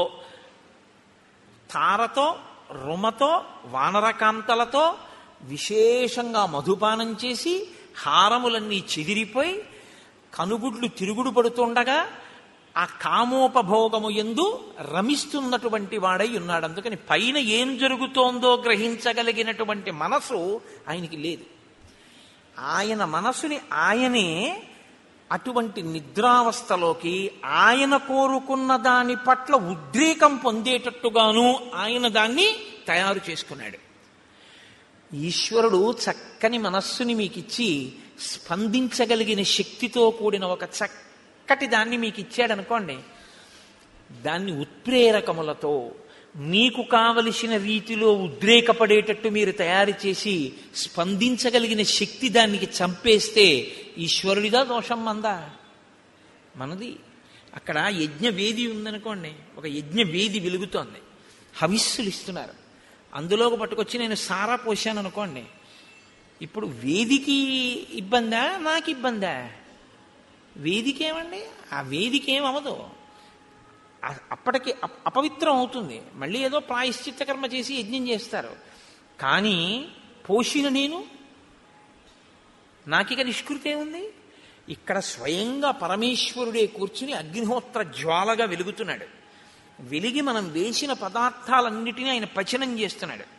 తారతో రుమతో వానరకాంతలతో విశేషంగా మధుపానం చేసి హారములన్నీ చెదిరిపోయి కనుగుడ్లు తిరుగుడు పడుతుండగా ఆ కామోపభోగము ఎందు రమిస్తున్నటువంటి వాడై ఉన్నాడు అందుకని పైన ఏం జరుగుతోందో గ్రహించగలిగినటువంటి మనసు ఆయనకి లేదు ఆయన మనసుని ఆయనే అటువంటి నిద్రావస్థలోకి ఆయన కోరుకున్న దాని పట్ల ఉద్రేకం పొందేటట్టుగాను ఆయన దాన్ని తయారు చేసుకున్నాడు ఈశ్వరుడు చక్కని మనస్సుని మీకు ఇచ్చి స్పందించగలిగిన శక్తితో కూడిన ఒక చక్కటి దాన్ని మీకు ఇచ్చాడనుకోండి దాన్ని ఉత్ప్రేరకములతో మీకు కావలసిన రీతిలో ఉద్రేకపడేటట్టు మీరు తయారు చేసి స్పందించగలిగిన శక్తి దానికి చంపేస్తే ఈశ్వరుడిదా దోషం మందా మనది అక్కడ యజ్ఞ వేది ఉందనుకోండి ఒక యజ్ఞ వేది వెలుగుతోంది హవిస్సులు ఇస్తున్నారు అందులోకి పట్టుకొచ్చి నేను సారా పోసాను అనుకోండి ఇప్పుడు వేదికి ఇబ్బందా నాకు ఇబ్బందా వేదిక ఏమండి ఆ వేదిక ఏమవదు ఆ- అప్పటికి అప- అపవిత్రం అవుతుంది మళ్ళీ ఏదో ప్రాయశ్చిత్త కర్మ చేసి యజ్ఞం చేస్తారు కానీ పోషిన నేను నాకిక నిష్కృతి ఏముంది ఇక్కడ స్వయంగా పరమేశ్వరుడే కూర్చుని అగ్నిహోత్ర జ్వాలగా వెలుగుతున్నాడు వెలిగి మనం వేసిన పదార్థాలన్నిటినీ ఆయన పచనం చేస్తున్నాడు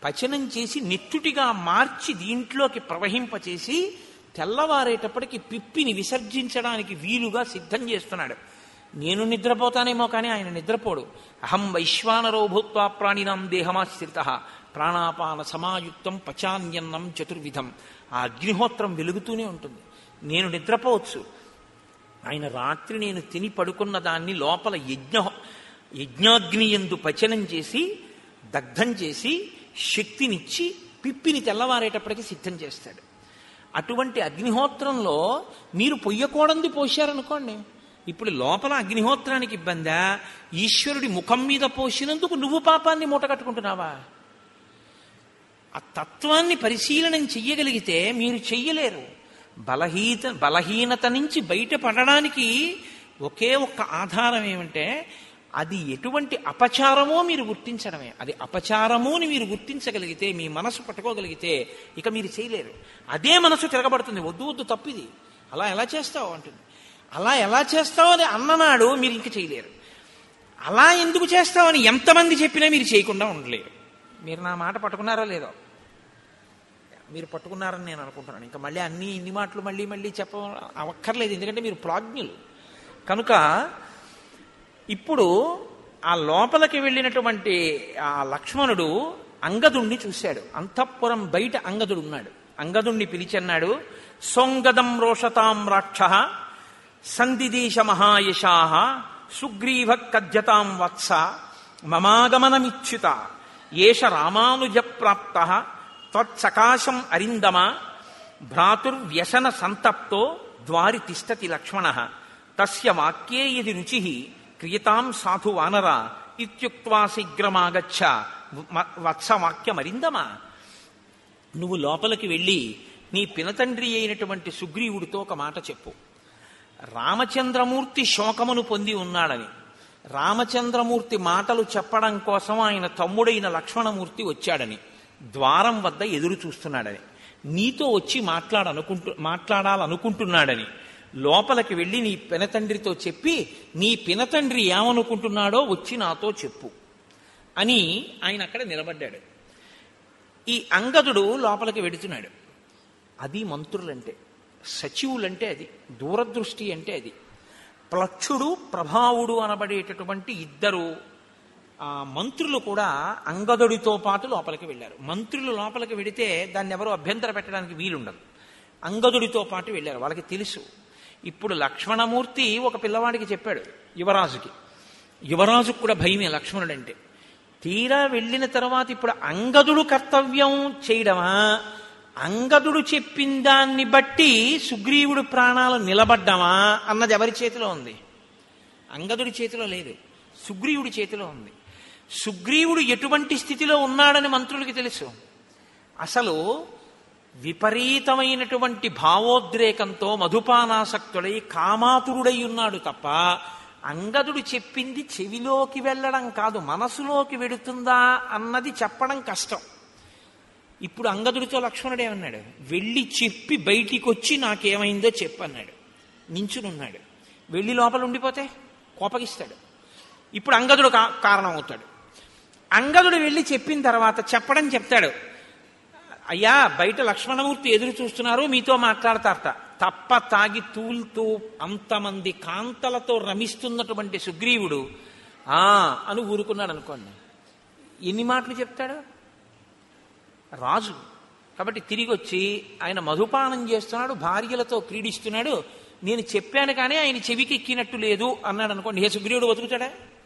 పచనం చేసి నెత్తుటిగా మార్చి దీంట్లోకి ప్రవహింపచేసి తెల్లవారేటప్పటికి పిప్పిని విసర్జించడానికి వీలుగా సిద్ధం చేస్తున్నాడు నేను నిద్రపోతానేమో కానీ ఆయన నిద్రపోడు అహం వైశ్వానరో భూత్వా ప్రాణినాం దేహమాశ్రిత ప్రాణాపాన సమాయుక్తం పచాన్యన్నం చతుర్విధం ఆ అగ్నిహోత్రం వెలుగుతూనే ఉంటుంది నేను నిద్రపోవచ్చు ఆయన రాత్రి నేను తిని పడుకున్న దాన్ని లోపల యజ్ఞ యజ్ఞాగ్ని ఎందు పచనం చేసి దగ్ధం చేసి శక్తినిచ్చి పిప్పిని తెల్లవారేటప్పటికి సిద్ధం చేస్తాడు అటువంటి అగ్నిహోత్రంలో మీరు పొయ్యకూడంది పోశారనుకోండి ఇప్పుడు లోపల అగ్నిహోత్రానికి ఇబ్బందా ఈశ్వరుడి ముఖం మీద పోసినందుకు నువ్వు పాపాన్ని మూటగట్టుకుంటున్నావా ఆ తత్వాన్ని పరిశీలనం చెయ్యగలిగితే మీరు చెయ్యలేరు బలహీత బలహీనత నుంచి బయటపడడానికి ఒకే ఒక్క ఆధారం ఏమంటే అది ఎటువంటి అపచారమో మీరు గుర్తించడమే అది అపచారము అని మీరు గుర్తించగలిగితే మీ మనసు పట్టుకోగలిగితే ఇక మీరు చేయలేరు అదే మనసు తిరగబడుతుంది వద్దు వద్దు తప్పిది అలా ఎలా చేస్తావు అంటుంది అలా ఎలా చేస్తావు అని అన్ననాడు మీరు ఇంక చేయలేరు అలా ఎందుకు చేస్తావని ఎంతమంది చెప్పినా మీరు చేయకుండా ఉండలేరు మీరు నా మాట పట్టుకున్నారో లేదో మీరు పట్టుకున్నారని నేను అనుకుంటున్నాను ఇంకా మళ్ళీ అన్ని ఇన్ని మాటలు మళ్ళీ మళ్ళీ చెప్ప అవక్కర్లేదు ఎందుకంటే మీరు ప్రాజ్ఞులు కనుక ఇప్పుడు ఆ లోపలికి వెళ్ళినటువంటి ఆ లక్ష్మణుడు అంగదుణ్ణి చూశాడు అంతఃపురం బయట అంగదుడు ఉన్నాడు అంగదుణ్ణి పిలిచన్నాడు సొంగదం రోషతాం రాక్ష సందిదేశ మహాయశా సుగ్రీవ కద్యతాం వత్స మమాగమనమిచ్యుత ఏష రామానుజ ప్రాప్త త్వత్సకాశం అరిందమ భ్రాతుర్వ్యసన సంతప్తో ద్వారి తిష్టతి లక్ష్మణ తస్య వాక్యే యది రుచి క్రియతాం సాధు వానర ఇత్యుక్వా శీఘ్రమాగచ్చ వత్సవాక్యమరిందమా నువ్వు లోపలికి వెళ్ళి నీ పినతండ్రి అయినటువంటి సుగ్రీవుడితో ఒక మాట చెప్పు రామచంద్రమూర్తి శోకమును పొంది ఉన్నాడని రామచంద్రమూర్తి మాటలు చెప్పడం కోసం ఆయన తమ్ముడైన లక్ష్మణమూర్తి వచ్చాడని ద్వారం వద్ద ఎదురు చూస్తున్నాడని నీతో వచ్చి మాట్లాడనుకుంటు మాట్లాడాలనుకుంటున్నాడని లోపలికి వెళ్ళి నీ పినతండ్రితో చెప్పి నీ పినతండ్రి ఏమనుకుంటున్నాడో వచ్చి నాతో చెప్పు అని ఆయన అక్కడ నిలబడ్డాడు ఈ అంగదుడు లోపలికి వెడుతున్నాడు అది మంత్రులంటే సచివులంటే అది దూరదృష్టి అంటే అది ప్లక్షుడు ప్రభావుడు అనబడేటటువంటి ఇద్దరు ఆ మంత్రులు కూడా అంగదుడితో పాటు లోపలికి వెళ్ళారు మంత్రులు లోపలికి వెడితే దాన్ని ఎవరు అభ్యంతర పెట్టడానికి వీలుండదు అంగదుడితో పాటు వెళ్ళారు వాళ్ళకి తెలుసు ఇప్పుడు లక్ష్మణమూర్తి ఒక పిల్లవాడికి చెప్పాడు యువరాజుకి యువరాజుకు కూడా భయమే లక్ష్మణుడంటే తీరా వెళ్ళిన తర్వాత ఇప్పుడు అంగదుడు కర్తవ్యం చేయడమా అంగదుడు చెప్పిన దాన్ని బట్టి సుగ్రీవుడు ప్రాణాలు నిలబడ్డమా అన్నది ఎవరి చేతిలో ఉంది అంగదుడి చేతిలో లేదు సుగ్రీవుడి చేతిలో ఉంది సుగ్రీవుడు ఎటువంటి స్థితిలో ఉన్నాడని మంత్రులకి తెలుసు అసలు విపరీతమైనటువంటి భావోద్రేకంతో మధుపానాసక్తుడై కామాతురుడై ఉన్నాడు తప్ప అంగదుడు చెప్పింది చెవిలోకి వెళ్ళడం కాదు మనసులోకి వెడుతుందా అన్నది చెప్పడం కష్టం ఇప్పుడు అంగదుడితో లక్ష్మణుడు ఏమన్నాడు వెళ్ళి చెప్పి బయటికి వచ్చి నాకేమైందో చెప్పన్నాడు నించునున్నాడు వెళ్ళి లోపల ఉండిపోతే కోపగిస్తాడు ఇప్పుడు అంగదుడు కారణం అవుతాడు అంగదుడు వెళ్ళి చెప్పిన తర్వాత చెప్పడం చెప్తాడు అయ్యా బయట లక్ష్మణమూర్తి ఎదురు చూస్తున్నారు మీతో మాట్లాడతారట తప్ప తాగి తూల్తూ అంతమంది కాంతలతో రమిస్తున్నటువంటి సుగ్రీవుడు ఆ అని ఊరుకున్నాడు అనుకోండి ఎన్ని మాటలు చెప్తాడు రాజు కాబట్టి తిరిగి వచ్చి ఆయన మధుపానం చేస్తున్నాడు భార్యలతో క్రీడిస్తున్నాడు నేను చెప్పాను కానీ ఆయన చెవికి ఎక్కినట్టు లేదు అన్నాడు అనుకోండి ఏ సుగ్రీవుడు బతుకుతాడా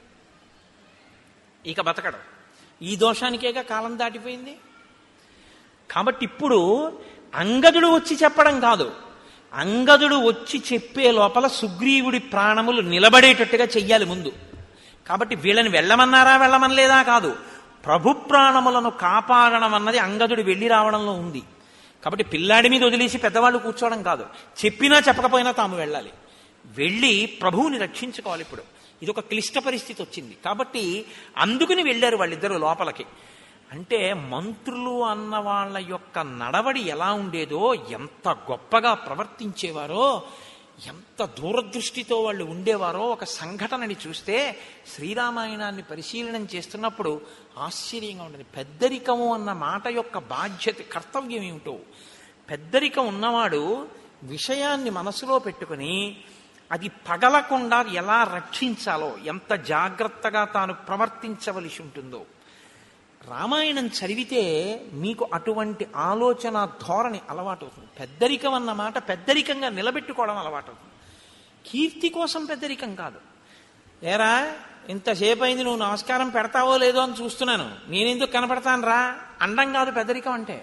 ఇక బతకడు ఈ దోషానికేగా కాలం దాటిపోయింది కాబట్టి ఇప్పుడు అంగదుడు వచ్చి చెప్పడం కాదు అంగదుడు వచ్చి చెప్పే లోపల సుగ్రీవుడి ప్రాణములు నిలబడేటట్టుగా చెయ్యాలి ముందు కాబట్టి వీళ్ళని వెళ్ళమన్నారా వెళ్ళమనలేదా కాదు ప్రభు ప్రాణములను కాపాడడం అన్నది అంగదుడు వెళ్ళి రావడంలో ఉంది కాబట్టి పిల్లాడి మీద వదిలేసి పెద్దవాళ్ళు కూర్చోవడం కాదు చెప్పినా చెప్పకపోయినా తాము వెళ్ళాలి వెళ్ళి ప్రభువుని రక్షించుకోవాలి ఇప్పుడు ఇది ఒక క్లిష్ట పరిస్థితి వచ్చింది కాబట్టి అందుకుని వెళ్ళారు వాళ్ళిద్దరూ లోపలికి అంటే మంత్రులు అన్న వాళ్ళ యొక్క నడవడి ఎలా ఉండేదో ఎంత గొప్పగా ప్రవర్తించేవారో ఎంత దూరదృష్టితో వాళ్ళు ఉండేవారో ఒక సంఘటనని చూస్తే శ్రీరామాయణాన్ని పరిశీలనం చేస్తున్నప్పుడు ఆశ్చర్యంగా ఉంటుంది పెద్దరికము అన్న మాట యొక్క బాధ్యత కర్తవ్యం ఏమిటో పెద్దరికం ఉన్నవాడు విషయాన్ని మనసులో పెట్టుకుని అది పగలకుండా ఎలా రక్షించాలో ఎంత జాగ్రత్తగా తాను ప్రవర్తించవలసి ఉంటుందో రామాయణం చదివితే మీకు అటువంటి ఆలోచన ధోరణి అలవాటవుతుంది పెద్దరికం అన్న మాట పెద్దరికంగా నిలబెట్టుకోవడం అలవాటవుతుంది కీర్తి కోసం పెద్దరికం కాదు ఏరా ఇంతసేపు అయింది నువ్వు నమస్కారం పెడతావో లేదో అని చూస్తున్నాను నేనెందుకు కనపడతాను రా అండం కాదు పెద్దరికం అంటే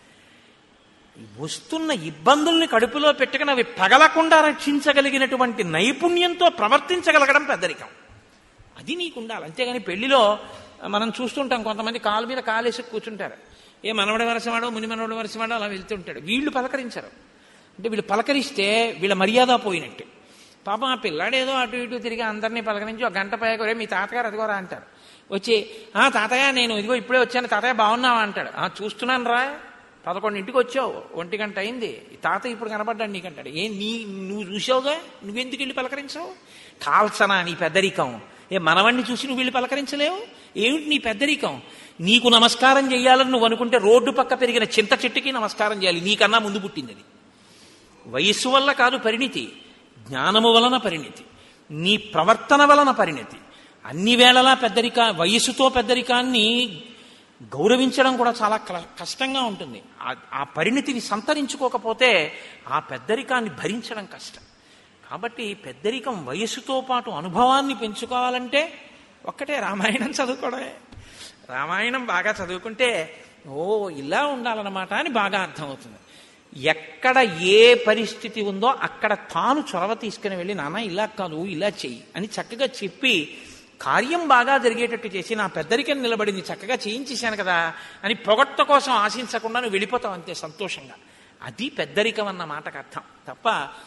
వస్తున్న ఇబ్బందుల్ని కడుపులో పెట్టుకుని అవి పగలకుండా రక్షించగలిగినటువంటి నైపుణ్యంతో ప్రవర్తించగలగడం పెద్దరికం అది నీకు ఉండాలి అంతేగాని పెళ్లిలో మనం చూస్తుంటాం కొంతమంది కాలు మీద కాలేసి కూర్చుంటారు ఏ మనవడ వరసవాడో ముని మనవడ వరసవాడో అలా వెళ్తుంటాడు వీళ్ళు పలకరించరు అంటే వీళ్ళు పలకరిస్తే వీళ్ళ మర్యాద పోయినట్టు పాపం ఆ పిల్లాడేదో అటు ఇటు తిరిగి అందరినీ పలకరించి ఒక గంట పైకి మీ తాతగారు అదిగోరా అంటారు వచ్చి ఆ తాతయ్య నేను ఇదిగో ఇప్పుడే వచ్చాను తాతయ్య బాగున్నావా అంటాడు ఆ చూస్తున్నాను రా పదకొండింటికి వచ్చావు ఒంటి గంట అయింది ఈ తాత ఇప్పుడు కనపడ్డాడు నీకంటాడు ఏ నీ నువ్వు చూసావుగా నువ్వెందుకు వెళ్ళి పలకరించావు కాల్సనా నీ పెద్దరికం ఏ మనవణ్ణి చూసి నువ్వు వెళ్ళి పలకరించలేవు ఏమిటి నీ పెద్దరికం నీకు నమస్కారం చేయాలని నువ్వు అనుకుంటే రోడ్డు పక్క పెరిగిన చింత చెట్టుకి నమస్కారం చేయాలి నీకన్నా ముందు పుట్టింది అది వయస్సు వల్ల కాదు పరిణితి జ్ఞానము వలన పరిణితి నీ ప్రవర్తన వలన పరిణితి అన్ని వేళలా పెద్దరిక వయస్సుతో పెద్దరికాన్ని గౌరవించడం కూడా చాలా క- కష్టంగా ఉంటుంది ఆ- ఆ పరిణితిని సంతరించుకోకపోతే ఆ పెద్దరికాన్ని భరించడం కష్టం కాబట్టి పెద్దరికం వయస్సుతో పాటు అనుభవాన్ని పెంచుకోవాలంటే ఒక్కటే రామాయణం చదువుకోవడమే రామాయణం బాగా చదువుకుంటే ఓ ఇలా ఉండాలన్నమాట అని బాగా అర్థమవుతుంది ఎక్కడ ఏ పరిస్థితి ఉందో అక్కడ తాను చొరవ తీసుకుని వెళ్ళి నాన్న ఇలా కాదు ఇలా చెయ్యి అని చక్కగా చెప్పి కార్యం బాగా జరిగేటట్టు చేసి నా పెద్దరికం నిలబడింది చక్కగా చేయించేశాను కదా అని పొగట్ట కోసం ఆశించకుండా నువ్వు వెళ్ళిపోతావు అంతే సంతోషంగా అది పెద్దరికం అన్న మాటకు అర్థం తప్ప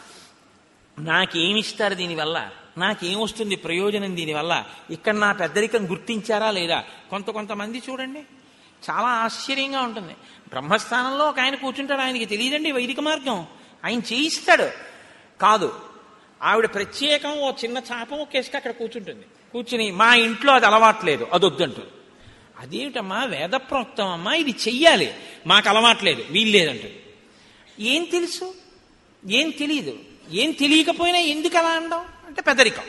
నాకేమిస్తారు దీనివల్ల నాకేమొస్తుంది ప్రయోజనం దీనివల్ల ఇక్కడ నా పెద్దరికం గుర్తించారా లేదా కొంత కొంతమంది చూడండి చాలా ఆశ్చర్యంగా ఉంటుంది బ్రహ్మస్థానంలో ఒక ఆయన కూర్చుంటాడు ఆయనకి తెలియదండి వైదిక మార్గం ఆయన చేయిస్తాడు కాదు ఆవిడ ప్రత్యేకం ఓ చిన్న చాపం ఒకేసుకు అక్కడ కూర్చుంటుంది కూర్చుని మా ఇంట్లో అది అలవాట్లేదు అది వద్దంటుంది అదేమిటమ్మా వేదప్రోక్తం అమ్మా ఇది చెయ్యాలి మాకు అలవాట్లేదు వీల్లేదంటుంది ఏం తెలుసు ఏం తెలియదు ఏం తెలియకపోయినా ఎందుకు అలా అనడం అంటే పెద్దరికం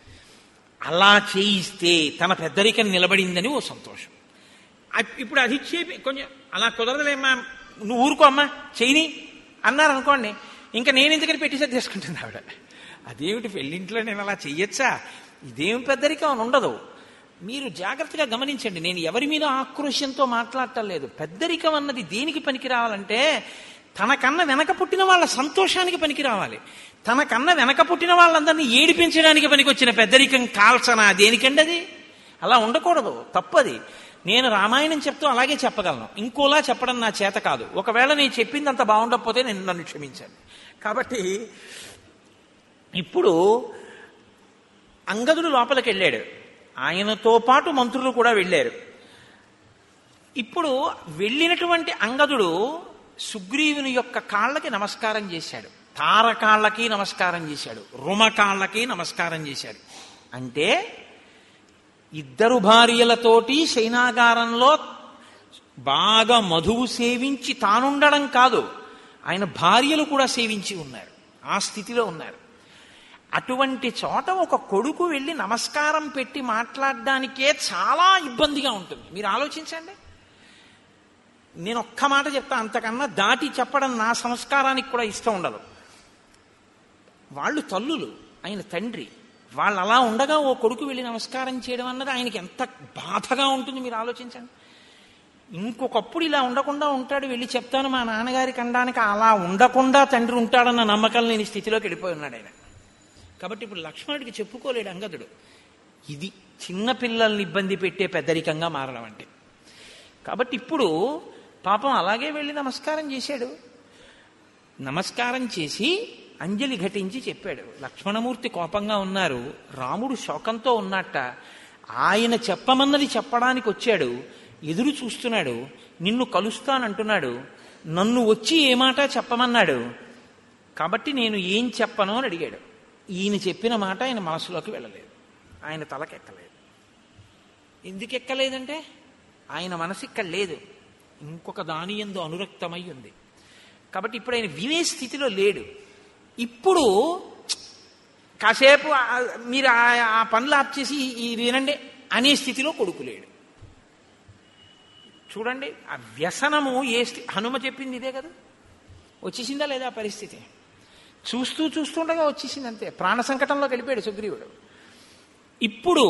అలా చేయిస్తే తన పెద్దరికం నిలబడిందని ఓ సంతోషం అప్- ఇప్పుడు అది చేపి కొంచెం అలా కుదరదులేమ్మా నువ్వు ఊరుకో అమ్మా చేయని అన్నారు అనుకోండి ఇంకా నేను ఎందుకని పెట్టి తీసుకుంటుంది ఆవిడ అదేమిటి పెళ్ళింట్లో నేను అలా చెయ్యొచ్చా ఇదేం పెద్దరికం అని ఉండదు మీరు జాగ్రత్తగా గమనించండి నేను ఎవరి మీద ఆక్రోశంతో మాట్లాడటం లేదు పెద్దరికం అన్నది దేనికి పనికి రావాలంటే తనకన్నా వెనక పుట్టిన వాళ్ళ సంతోషానికి పనికి రావాలి తనకన్నా వెనక పుట్టిన వాళ్ళందరినీ ఏడిపించడానికి పనికొచ్చిన పెద్దరికం కాల్చనా దేనికండి అది అలా ఉండకూడదు తప్పది నేను రామాయణం చెప్తూ అలాగే చెప్పగలను ఇంకోలా చెప్పడం నా చేత కాదు ఒకవేళ నేను చెప్పింది అంత బాగుండకపోతే నేను నన్ను క్షమించాను కాబట్టి ఇప్పుడు అంగదుడు లోపలికి వెళ్ళాడు ఆయనతో పాటు మంత్రులు కూడా వెళ్ళారు ఇప్పుడు వెళ్ళినటువంటి అంగదుడు సుగ్రీవుని యొక్క కాళ్ళకి నమస్కారం చేశాడు తారకాళ్ళకి నమస్కారం చేశాడు రుమకాళ్ళకి నమస్కారం చేశాడు అంటే ఇద్దరు భార్యలతోటి శైనాగారంలో బాగా మధువు సేవించి తానుండడం కాదు ఆయన భార్యలు కూడా సేవించి ఉన్నారు ఆ స్థితిలో ఉన్నారు అటువంటి చోట ఒక కొడుకు వెళ్ళి నమస్కారం పెట్టి మాట్లాడడానికే చాలా ఇబ్బందిగా ఉంటుంది మీరు ఆలోచించండి నేను ఒక్క మాట చెప్తా అంతకన్నా దాటి చెప్పడం నా సంస్కారానికి కూడా ఇష్టం ఉండదు వాళ్ళు తల్లులు ఆయన తండ్రి వాళ్ళు అలా ఉండగా ఓ కొడుకు వెళ్ళి నమస్కారం చేయడం అన్నది ఆయనకి ఎంత బాధగా ఉంటుంది మీరు ఆలోచించండి ఇంకొకప్పుడు ఇలా ఉండకుండా ఉంటాడు వెళ్ళి చెప్తాను మా నాన్నగారికి అనడానికి అలా ఉండకుండా తండ్రి ఉంటాడన్న నమ్మకం లేని స్థితిలోకి వెళ్ళిపోయి ఉన్నాడు ఆయన కాబట్టి ఇప్పుడు లక్ష్మణుడికి చెప్పుకోలేడు అంగదుడు ఇది చిన్న పిల్లల్ని ఇబ్బంది పెట్టే పెద్దరికంగా మారడం అంటే కాబట్టి ఇప్పుడు పాపం అలాగే వెళ్ళి నమస్కారం చేశాడు నమస్కారం చేసి అంజలి ఘటించి చెప్పాడు లక్ష్మణమూర్తి కోపంగా ఉన్నారు రాముడు శోకంతో ఉన్నట్ట ఆయన చెప్పమన్నది చెప్పడానికి వచ్చాడు ఎదురు చూస్తున్నాడు నిన్ను కలుస్తానంటున్నాడు నన్ను వచ్చి ఏ మాట చెప్పమన్నాడు కాబట్టి నేను ఏం చెప్పను అని అడిగాడు ఈయన చెప్పిన మాట ఆయన మనసులోకి వెళ్ళలేదు ఆయన తలకెక్కలేదు ఎందుకు ఎక్కలేదంటే ఆయన మనసు ఇక్కడ లేదు ఇంకొక దాని ఎందు అనురక్తమై ఉంది కాబట్టి ఇప్పుడు ఆయన వినే స్థితిలో లేడు ఇప్పుడు కాసేపు ఆ- మీరు ఆ- ఆ పనులు ఆప్ చేసి ఇది వినండి అనే స్థితిలో కొడుకు లేడు చూడండి ఆ వ్యసనము ఏ స్థి హనుమ చెప్పింది ఇదే కదా వచ్చేసిందా లేదా ఆ పరిస్థితి చూస్తూ చూస్తుండగా వచ్చేసింది అంతే ప్రాణ సంకటంలోకి వెళ్ళిపోయాడు సుగ్రీవుడు ఇప్పుడు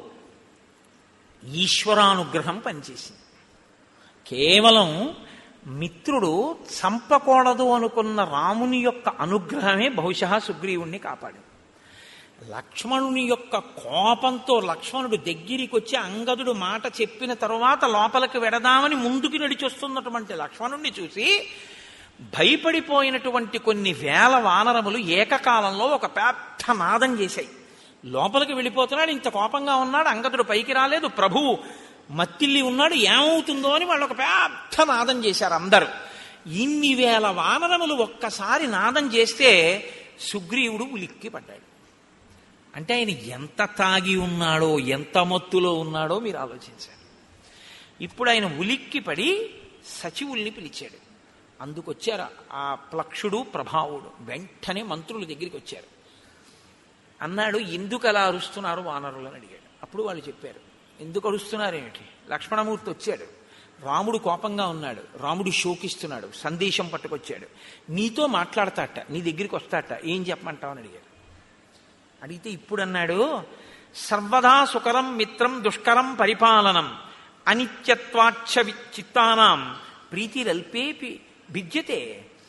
ఈశ్వరానుగ్రహం పనిచేసింది కేవలం మిత్రుడు చంపకూడదు అనుకున్న రాముని యొక్క అనుగ్రహమే బహుశా సుగ్రీవుణ్ణి కాపాడింది లక్ష్మణుని యొక్క కోపంతో లక్ష్మణుడు దగ్గరికి వచ్చి అంగదుడు మాట చెప్పిన తరువాత లోపలికి వెడదామని ముందుకు నడిచొస్తున్నటువంటి లక్ష్మణుణ్ణి చూసి భయపడిపోయినటువంటి కొన్ని వేల వానరములు ఏకకాలంలో ఒక పెద్ద నాదం చేశాయి లోపలికి వెళ్ళిపోతున్నాడు ఇంత కోపంగా ఉన్నాడు అంగదుడు పైకి రాలేదు ప్రభువు మత్తిల్లి ఉన్నాడు ఏమవుతుందో అని వాళ్ళు ఒక పెద్ద నాదం చేశారు అందరూ ఇన్ని వేల వానరములు ఒక్కసారి నాదం చేస్తే సుగ్రీవుడు ఉలిక్కి పడ్డాడు అంటే ఆయన ఎంత తాగి ఉన్నాడో ఎంత మత్తులో ఉన్నాడో మీరు ఆలోచించారు ఇప్పుడు ఆయన ఉలిక్కి పడి సచివుల్ని పిలిచాడు అందుకొచ్చారు ఆ ప్లక్షుడు ప్రభావుడు వెంటనే మంత్రుల దగ్గరికి వచ్చారు అన్నాడు ఎందుకు అలా అరుస్తున్నారు వానరులు అని అడిగాడు అప్పుడు వాళ్ళు చెప్పారు ఎందుకు అరుస్తున్నారు ఏమిటి లక్ష్మణమూర్తి వచ్చాడు రాముడు కోపంగా ఉన్నాడు రాముడు శోకిస్తున్నాడు సందేశం పట్టుకొచ్చాడు నీతో మాట్లాడతాట నీ దగ్గరికి వస్తాట ఏం చెప్పమంటావు అని అడిగాడు అడిగితే ఇప్పుడు అన్నాడు సర్వదా సుకరం మిత్రం దుష్కరం పరిపాలనం అనిత్యత్వాక్ష చిత్తానాం ప్రీతిరల్పేపి భిద్యతే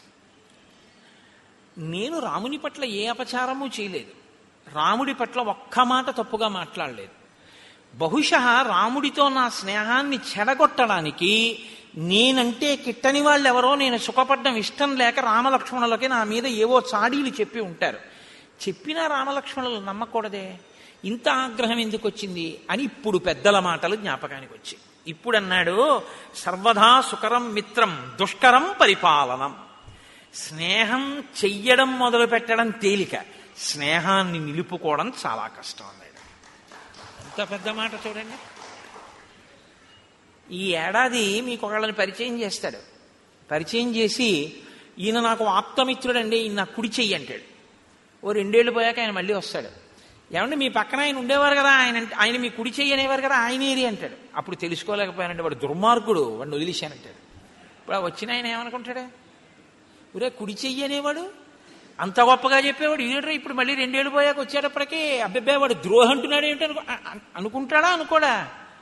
నేను రాముని పట్ల ఏ అపచారము చేయలేదు రాముడి పట్ల ఒక్క మాట తప్పుగా మాట్లాడలేదు బహుశా రాముడితో నా స్నేహాన్ని చెడగొట్టడానికి నేనంటే కిట్టని వాళ్ళెవరో నేను సుఖపడ్డం ఇష్టం లేక రామలక్ష్మణులకి నా మీద ఏవో చాడీలు చెప్పి ఉంటారు చెప్పినా రామలక్ష్మణులు నమ్మకూడదే ఇంత ఆగ్రహం ఎందుకు వచ్చింది అని ఇప్పుడు పెద్దల మాటలు జ్ఞాపకానికి వచ్చి ఇప్పుడు అన్నాడు సర్వదా సుకరం మిత్రం దుష్కరం పరిపాలనం స్నేహం చెయ్యడం మొదలు పెట్టడం తేలిక స్నేహాన్ని నిలుపుకోవడం చాలా కష్టం అన్నాడు ఎంత పెద్ద మాట చూడండి ఈ ఏడాది మీకు ఒకళ్ళని పరిచయం చేస్తాడు పరిచయం చేసి ఈయన నాకు ఆప్తమిత్రుడండి ఈయన నాకు కుడి చెయ్యి అంటాడు ఓ రెండేళ్లు పోయాక ఆయన మళ్ళీ వస్తాడు ఏమంటే మీ పక్కన ఆయన ఉండేవారు కదా ఆయన అంటే- ఆయన మీ కుడి చెయ్యి అనేవారు కదా ఆయన ఏరి అంటాడు అప్పుడు తెలుసుకోలేకపోయానంటే వాడు దుర్మార్గుడు వాడిని వదిలేశానంటాడు ఇప్పుడు ఆ వచ్చిన ఆయన ఏమనుకుంటాడే ఒరే కుడి చెయ్యి అనేవాడు అంత గొప్పగా చెప్పేవాడు ఇదేంట్రా ఇప్పుడు మళ్ళీ రెండేళ్ళు పోయాక వచ్చేటప్పటికి అబ్బెబ్బే వాడు ద్రోహంటున్నాడు ఏంటి అనుకో అ- అ- అనుకుంటాడా అనుకోడా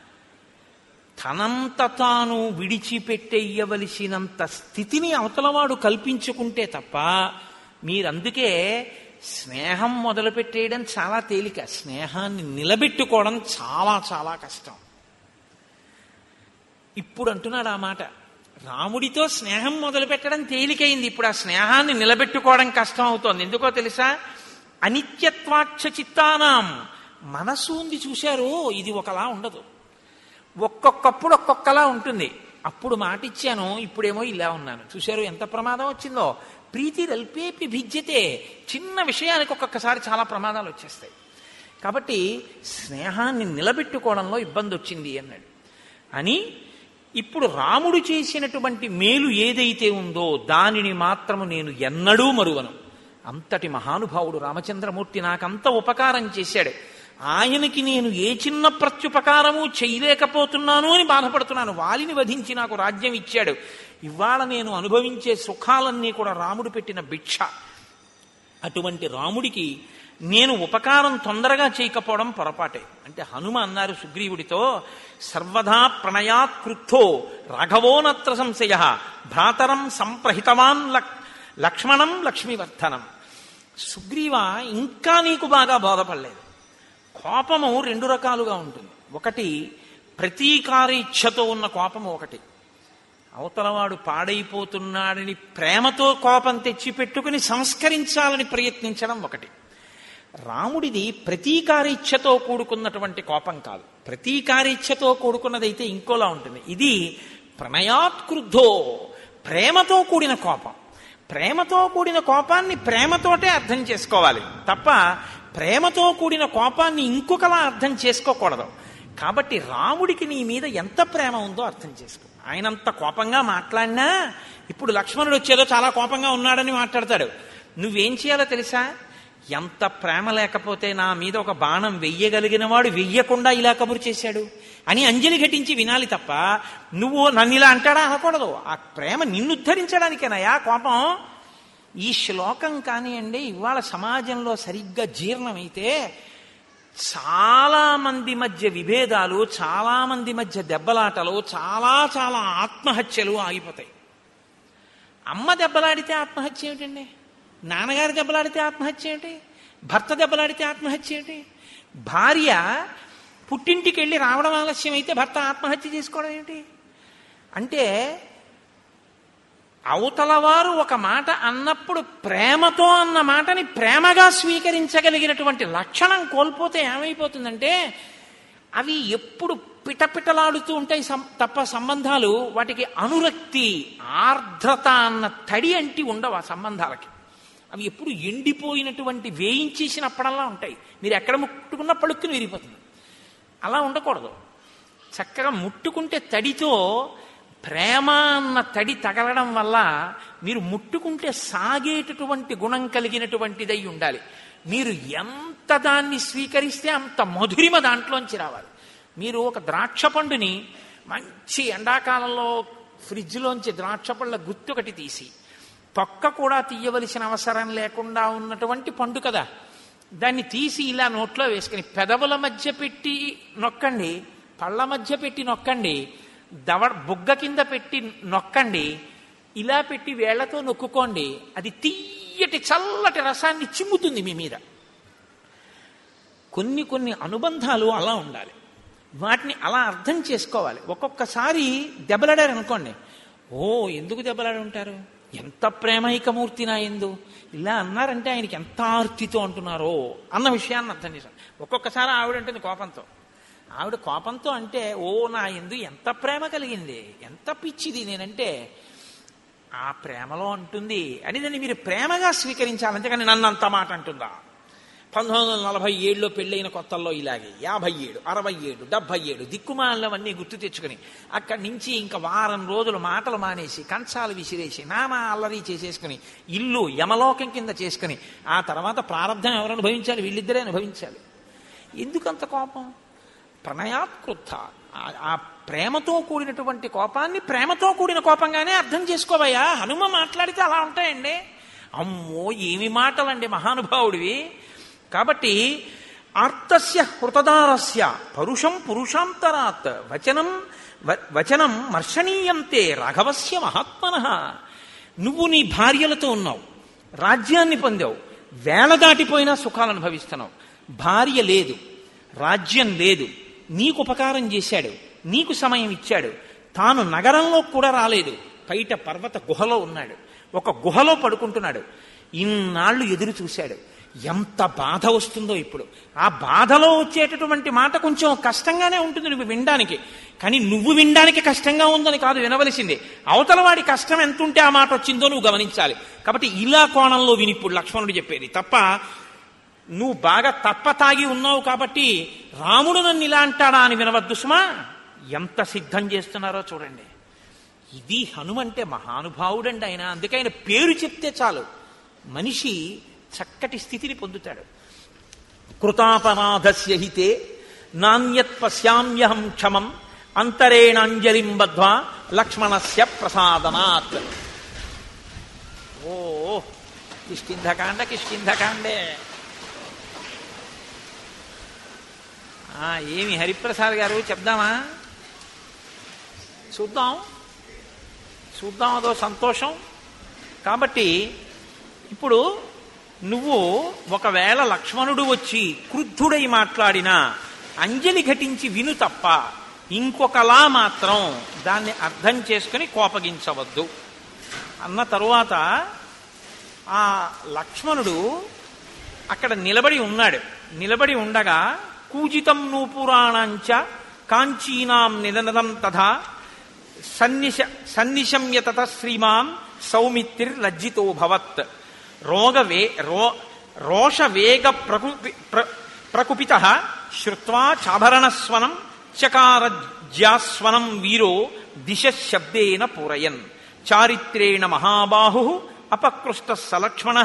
తనంత తాను విడిచిపెట్టేయవలసినంత స్థితిని అవతలవాడు కల్పించుకుంటే తప్ప మీరందుకే స్నేహం మొదలుపెట్టేయడం చాలా తేలిక స్నేహాన్ని నిలబెట్టుకోవడం చాలా చాలా కష్టం ఇప్పుడు అంటున్నాడు ఆ మాట రాముడితో స్నేహం మొదలు పెట్టడం తేలికైంది ఇప్పుడు ఆ స్నేహాన్ని నిలబెట్టుకోవడం కష్టం అవుతోంది ఎందుకో తెలుసా అనిత్యత్వాక్ష చిత్తానాం మనసు ఉంది చూశారు ఇది ఒకలా ఉండదు ఒక్కొక్కప్పుడు ఒక్కొక్కలా ఉంటుంది అప్పుడు మాట ఇచ్చాను ఇప్పుడేమో ఇలా ఉన్నాను చూశారు ఎంత ప్రమాదం వచ్చిందో ప్రీతి రల్పేపి భిజ్యతే చిన్న విషయానికి ఒక్కొక్కసారి చాలా ప్రమాదాలు వచ్చేస్తాయి కాబట్టి స్నేహాన్ని నిలబెట్టుకోవడంలో ఇబ్బంది వచ్చింది అన్నాడు అని ఇప్పుడు రాముడు చేసినటువంటి మేలు ఏదైతే ఉందో దానిని మాత్రము నేను ఎన్నడూ మరువను అంతటి మహానుభావుడు రామచంద్రమూర్తి నాకంత ఉపకారం చేశాడు ఆయనకి నేను ఏ చిన్న ప్రత్యుపకారము చేయలేకపోతున్నాను అని బాధపడుతున్నాను వాలిని వధించి నాకు రాజ్యం ఇచ్చాడు ఇవాళ నేను అనుభవించే సుఖాలన్నీ కూడా రాముడు పెట్టిన భిక్ష అటువంటి రాముడికి నేను ఉపకారం తొందరగా చేయకపోవడం పొరపాటే అంటే హనుమ అన్నారు సుగ్రీవుడితో సర్వదా ప్రణయాత్ క్రుద్ధో రాఘవోనత్ర సంశయ భ్రాతరం సంప్రహితవాన్ లక్ లక్ష్మణం లక్ష్మీవర్ధనం సుగ్రీవ ఇంకా నీకు బాగా బోధపడలేదు కోపము రెండు రకాలుగా ఉంటుంది ఒకటి ప్రతీకారేచ్ఛతో ఉన్న కోపము ఒకటి అవతలవాడు పాడైపోతున్నాడని ప్రేమతో కోపం తెచ్చిపెట్టుకుని సంస్కరించాలని ప్రయత్నించడం ఒకటి రాముడిది ప్రతీకారేచ్ఛతో కూడుకున్నటువంటి కోపం కాదు ప్రతీకారేచ్ఛతో కూడుకున్నదైతే ఇంకోలా ఉంటుంది ఇది ప్రణయాత్కృద్ధో ప్రేమతో కూడిన కోపం ప్రేమతో కూడిన కోపాన్ని ప్రేమతోటే అర్థం చేసుకోవాలి తప్ప ప్రేమతో కూడిన కోపాన్ని ఇంకొకలా అర్థం చేసుకోకూడదు కాబట్టి రాముడికి నీ మీద ఎంత ప్రేమ ఉందో అర్థం చేసుకో ఆయనంత కోపంగా మాట్లాడినా ఇప్పుడు లక్ష్మణుడు వచ్చేదో చాలా కోపంగా ఉన్నాడని మాట్లాడతాడు నువ్వేం చేయాలో తెలుసా ఎంత ప్రేమ లేకపోతే నా మీద ఒక బాణం వెయ్యగలిగిన వాడు వెయ్యకుండా ఇలా కబురు చేశాడు అని అంజలి ఘటించి వినాలి తప్ప నువ్వు నన్ను ఇలా అంటాడా అనకూడదు ఆ ప్రేమ నిన్ను ఉద్ధరించడానికేనయా కోపం ఈ శ్లోకం కానివ్వండి ఇవాళ సమాజంలో సరిగ్గా జీర్ణమైతే చాలా మంది మధ్య విభేదాలు చాలా మంది మధ్య దెబ్బలాటలు చాలా చాలా ఆత్మహత్యలు ఆగిపోతాయి అమ్మ దెబ్బలాడితే ఆత్మహత్య ఏమిటండి నాన్నగారు దెబ్బలాడితే ఆత్మహత్య ఏంటి భర్త దెబ్బలాడితే ఆత్మహత్య ఏంటి భార్య పుట్టింటికి వెళ్ళి రావడం ఆలస్యం అయితే భర్త ఆత్మహత్య చేసుకోవడం ఏంటి అంటే అవతల వారు ఒక మాట అన్నప్పుడు ప్రేమతో అన్న మాటని ప్రేమగా స్వీకరించగలిగినటువంటి లక్షణం కోల్పోతే ఏమైపోతుందంటే అవి ఎప్పుడు పిటపిటలాడుతూ ఉంటాయి సం- తప్ప సంబంధాలు వాటికి అనురక్తి ఆర్ద్రత అన్న తడి అంటి ఉండవు ఆ సంబంధాలకి అవి ఎప్పుడు ఎండిపోయినటువంటి వేయించేసినప్పుడల్లా ఉంటాయి మీరు ఎక్కడ ముట్టుకున్న పలుక్కుని విరిగిపోతుంది అలా ఉండకూడదు చక్కగా ముట్టుకుంటే తడితో ప్రేమ అన్న తడి తగలడం వల్ల మీరు ముట్టుకుంటే సాగేటటువంటి గుణం కలిగినటువంటిదై ఉండాలి మీరు ఎంత దాన్ని స్వీకరిస్తే అంత మధురిమ దాంట్లోంచి రావాలి మీరు ఒక ద్రాక్ష పండుని మంచి ఎండాకాలంలో ఫ్రిడ్జ్లోంచి ద్రాక్ష పళ్ళ గుత్తి ఒకటి తీసి తొక్క కూడా తీయవలసిన అవసరం లేకుండా ఉన్నటువంటి పండు కదా దాన్ని తీసి ఇలా నోట్లో వేసుకుని పెదవుల మధ్య పెట్టి నొక్కండి పళ్ళ మధ్య పెట్టి నొక్కండి దవ బుగ్గ కింద పెట్టి నొక్కండి ఇలా పెట్టి వేళ్లతో నొక్కుకోండి అది తీయటి చల్లటి రసాన్ని చిమ్ముతుంది మీ మీద కొన్ని కొన్ని అనుబంధాలు అలా ఉండాలి వాటిని అలా అర్థం చేసుకోవాలి ఒక్కొక్కసారి దెబ్బలాడారు అనుకోండి ఓ ఎందుకు దెబ్బలాడి ఉంటారు ఎంత ప్రేమైకమూర్తి నా ఎందు ఇలా అన్నారంటే ఆయనకి ఎంత ఆర్తితో అంటున్నారో అన్న విషయాన్ని అర్థం చేశాను ఒక్కొక్కసారి ఆవిడ ఉంటుంది కోపంతో ఆవిడ కోపంతో అంటే ఓ నా ఎందు ఎంత ప్రేమ కలిగింది ఎంత పిచ్చిది నేనంటే ఆ ప్రేమలో అంటుంది అని దాన్ని మీరు ప్రేమగా స్వీకరించాలి అంతేకాని నన్ను అంత మాట అంటుందా పంతొమ్మిది వందల నలభై ఏడులో పెళ్ళైన కొత్తల్లో ఇలాగే యాభై ఏడు అరవై ఏడు డెబ్బై ఏడు దిక్కుమాలవన్నీ గుర్తు తెచ్చుకుని అక్కడి నుంచి ఇంకా వారం రోజులు మాటలు మానేసి కంచాలు విసిరేసి నానా అల్లరి చేసేసుకుని ఇల్లు యమలోకం కింద చేసుకుని ఆ తర్వాత ప్రారంధం ఎవరు అనుభవించాలి వీళ్ళిద్దరే అనుభవించాలి ఎందుకంత కోపం ప్రణయాత్కృత ఆ- ఆ ప్రేమతో కూడినటువంటి కోపాన్ని ప్రేమతో కూడిన కోపంగానే అర్థం చేసుకోవయ్యా హనుమ మాట్లాడితే అలా ఉంటాయండి అమ్మో ఏమి మాటలండి మహానుభావుడివి కాబట్టి ఆర్తస్య హృతదారస్య పరుషం పురుషాంతరాత్ వచనం వ- వచనం మర్షణీయంతే రాఘవస్య మహాత్మన నువ్వు నీ భార్యలతో ఉన్నావు రాజ్యాన్ని పొందావు వేల దాటిపోయినా సుఖాలు అనుభవిస్తున్నావు భార్య లేదు రాజ్యం లేదు నీకు ఉపకారం చేశాడు నీకు సమయం ఇచ్చాడు తాను నగరంలో కూడా రాలేదు బయట పర్వత గుహలో ఉన్నాడు ఒక గుహలో పడుకుంటున్నాడు ఇన్నాళ్ళు ఎదురు చూశాడు ఎంత బాధ వస్తుందో ఇప్పుడు ఆ బాధలో వచ్చేటటువంటి మాట కొంచెం కష్టంగానే ఉంటుంది నువ్వు వినడానికి కానీ నువ్వు వినడానికి కష్టంగా ఉందని కాదు వినవలసింది అవతల వాడి కష్టం ఎంత ఉంటే ఆ మాట వచ్చిందో నువ్వు గమనించాలి కాబట్టి ఇలా కోణంలో విని ఇప్పుడు లక్ష్మణుడు చెప్పేది తప్ప నువ్వు బాగా తప్ప తాగి ఉన్నావు కాబట్టి రాముడు నన్ను ఇలా అంటాడా అని వినవద్దు సుమా ఎంత సిద్ధం చేస్తున్నారో చూడండి ఇది హనుమంటే మహానుభావుడండి ఆయన అందుకే ఆయన పేరు చెప్తే చాలు మనిషి చక్కటి స్థితిని పొందుతాడు కృతాపరాధస్య హితే నాణ్యత్ పశ్యామ్యహం క్షమం అంతరేణాంజలిం బద్ధ్వా లక్ష్మణస్య ప్రసాదనాత్ ఓ కిష్కింధకాండ కిష్కింధకాండే ఆ, ఏమి హరిప్రసాద్ గారు చెప్దామా చూద్దాం చూద్దాం అదో సంతోషం కాబట్టి ఇప్పుడు నువ్వు ఒకవేళ లక్ష్మణుడు వచ్చి క్రుద్ధుడై మాట్లాడినా అంజలి ఘటించి విను తప్ప ఇంకొకలా మాత్రం దాన్ని అర్థం చేసుకుని కోపగించవద్దు అన్న తరువాత ఆ లక్ష్మణుడు అక్కడ నిలబడి ఉన్నాడు నిలబడి ఉండగా కూజితం నూపురాణంచ కాంచీనాం నిదనదం తథా సన్నిశ సన్నిశమ్య తత శ్రీమాన్ సౌమిత్రిర్ లజ్జితో భవత్ రోగవే రో రోషవేగ ప్రకుపి ప్ర ప్రకుపిత శ్రుత్వా చాభరణస్వనం చకారజ్యాస్వనం వీరో దిశ శబ్దేన పూరయన్ చారిత్రేణ మహాబాహు అపకృష్ట సలక్ష్మణ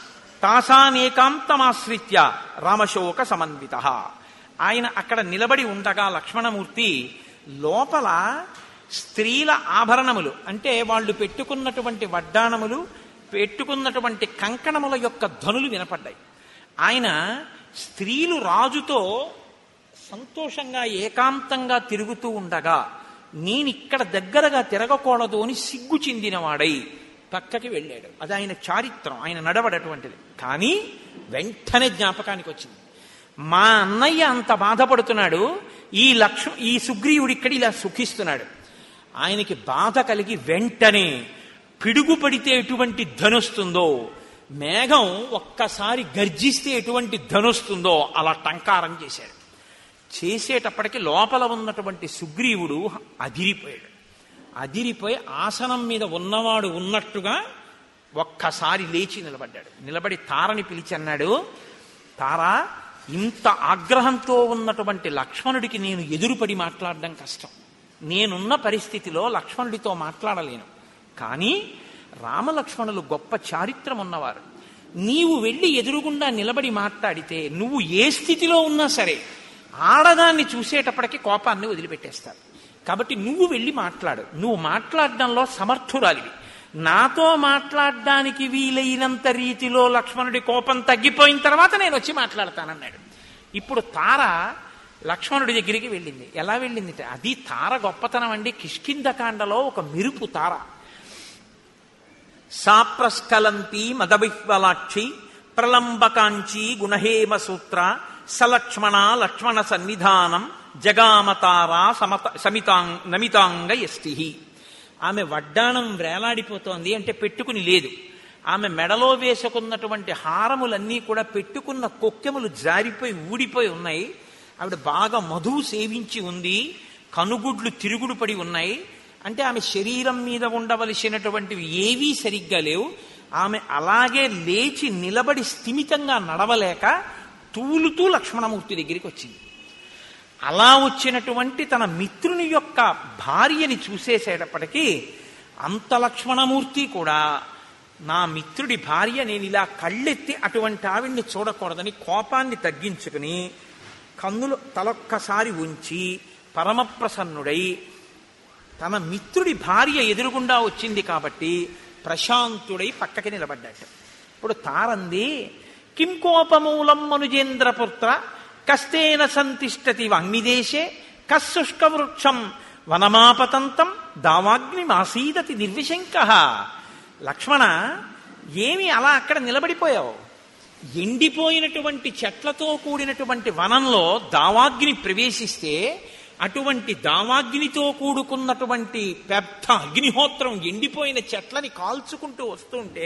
తాసానేకాంతమాశ్రిత్య రామశోక సమన్విత ఆయన అక్కడ నిలబడి ఉండగా లక్ష్మణమూర్తి లోపల స్త్రీల ఆభరణములు అంటే వాళ్ళు పెట్టుకున్నటువంటి వడ్డాణములు పెట్టుకున్నటువంటి కంకణముల యొక్క ధనులు వినపడ్డాయి ఆయన స్త్రీలు రాజుతో సంతోషంగా ఏకాంతంగా తిరుగుతూ ఉండగా నేనిక్కడ దగ్గరగా తిరగకూడదు అని సిగ్గు చెందినవాడై పక్కకి వెళ్ళాడు అది ఆయన చారిత్రం ఆయన నడవడటువంటిది కానీ వెంటనే జ్ఞాపకానికి వచ్చింది మా అన్నయ్య అంత బాధపడుతున్నాడు ఈ లక్ష్మ ఈ సుగ్రీవుడు ఇక్కడ ఇలా సుఖిస్తున్నాడు ఆయనకి బాధ కలిగి వెంటనే పిడుగు పడితే ఎటువంటి ధనొస్తుందో మేఘం ఒక్కసారి గర్జిస్తే ఎటువంటి ధనొస్తుందో అలా టంకారం చేశాడు చేసేటప్పటికి లోపల ఉన్నటువంటి సుగ్రీవుడు అదిరిపోయాడు అదిరిపోయి ఆసనం మీద ఉన్నవాడు ఉన్నట్టుగా ఒక్కసారి లేచి నిలబడ్డాడు నిలబడి తారని పిలిచి అన్నాడు తారా ఇంత ఆగ్రహంతో ఉన్నటువంటి లక్ష్మణుడికి నేను ఎదురుపడి మాట్లాడడం కష్టం నేనున్న పరిస్థితిలో లక్ష్మణుడితో మాట్లాడలేను కానీ రామలక్ష్మణులు గొప్ప చారిత్రం ఉన్నవారు నీవు వెళ్ళి ఎదురుగుండా నిలబడి మాట్లాడితే నువ్వు ఏ స్థితిలో ఉన్నా సరే ఆడదాన్ని చూసేటప్పటికి కోపాన్ని వదిలిపెట్టేస్తారు కాబట్టి నువ్వు వెళ్ళి మాట్లాడు నువ్వు మాట్లాడడంలో సమర్థురాలివి నాతో మాట్లాడడానికి వీలైనంత రీతిలో లక్ష్మణుడి కోపం తగ్గిపోయిన తర్వాత నేను వచ్చి మాట్లాడతానన్నాడు ఇప్పుడు తార లక్ష్మణుడి దగ్గరికి వెళ్ళింది ఎలా వెళ్ళింది అది తార గొప్పతనం అండి కిష్కిందకాండలో ఒక మెరుపు తార సాప్రస్కలంతి మదవిహ్వలాక్షి ప్రలంబకాంచి గుణహేమ సూత్ర సలక్ష్మణ లక్ష్మణ సన్నిధానం జగామతారా సమత సమితాంగ్ నమితాంగ ఎస్తి ఆమె వడ్డాణం వేలాడిపోతోంది అంటే పెట్టుకుని లేదు ఆమె మెడలో వేసుకున్నటువంటి హారములన్నీ కూడా పెట్టుకున్న కొక్కెములు జారిపోయి ఊడిపోయి ఉన్నాయి ఆవిడ బాగా మధువు సేవించి ఉంది కనుగుడ్లు తిరుగుడు పడి ఉన్నాయి అంటే ఆమె శరీరం మీద ఉండవలసినటువంటివి ఏవీ సరిగ్గా లేవు ఆమె అలాగే లేచి నిలబడి స్థిమితంగా నడవలేక తూలుతూ లక్ష్మణమూర్తి దగ్గరికి వచ్చింది అలా వచ్చినటువంటి తన మిత్రుని యొక్క భార్యని చూసేసేటప్పటికీ అంత లక్ష్మణమూర్తి కూడా నా మిత్రుడి భార్య నేను ఇలా కళ్ళెత్తి అటువంటి ఆవిడ్ని చూడకూడదని కోపాన్ని తగ్గించుకుని కన్నులు తలొక్కసారి ఉంచి పరమప్రసన్నుడై తన మిత్రుడి భార్య ఎదురుగుండా వచ్చింది కాబట్టి ప్రశాంతుడై పక్కకి నిలబడ్డాడు ఇప్పుడు తారంది కిం కోపమూలం మనుజేంద్రపుత్ర కస్తేన సంతిష్టతి వాంగ్నిదేశే కశుష్క వృక్షం వనమాపతంతం దావాగ్ని మాసీదతి నిర్విశంక లక్ష్మణ ఏమి అలా అక్కడ నిలబడిపోయావు ఎండిపోయినటువంటి చెట్లతో కూడినటువంటి వనంలో దావాగ్ని ప్రవేశిస్తే అటువంటి దావాగ్నితో కూడుకున్నటువంటి పెద్ద అగ్నిహోత్రం ఎండిపోయిన చెట్లని కాల్చుకుంటూ వస్తుంటే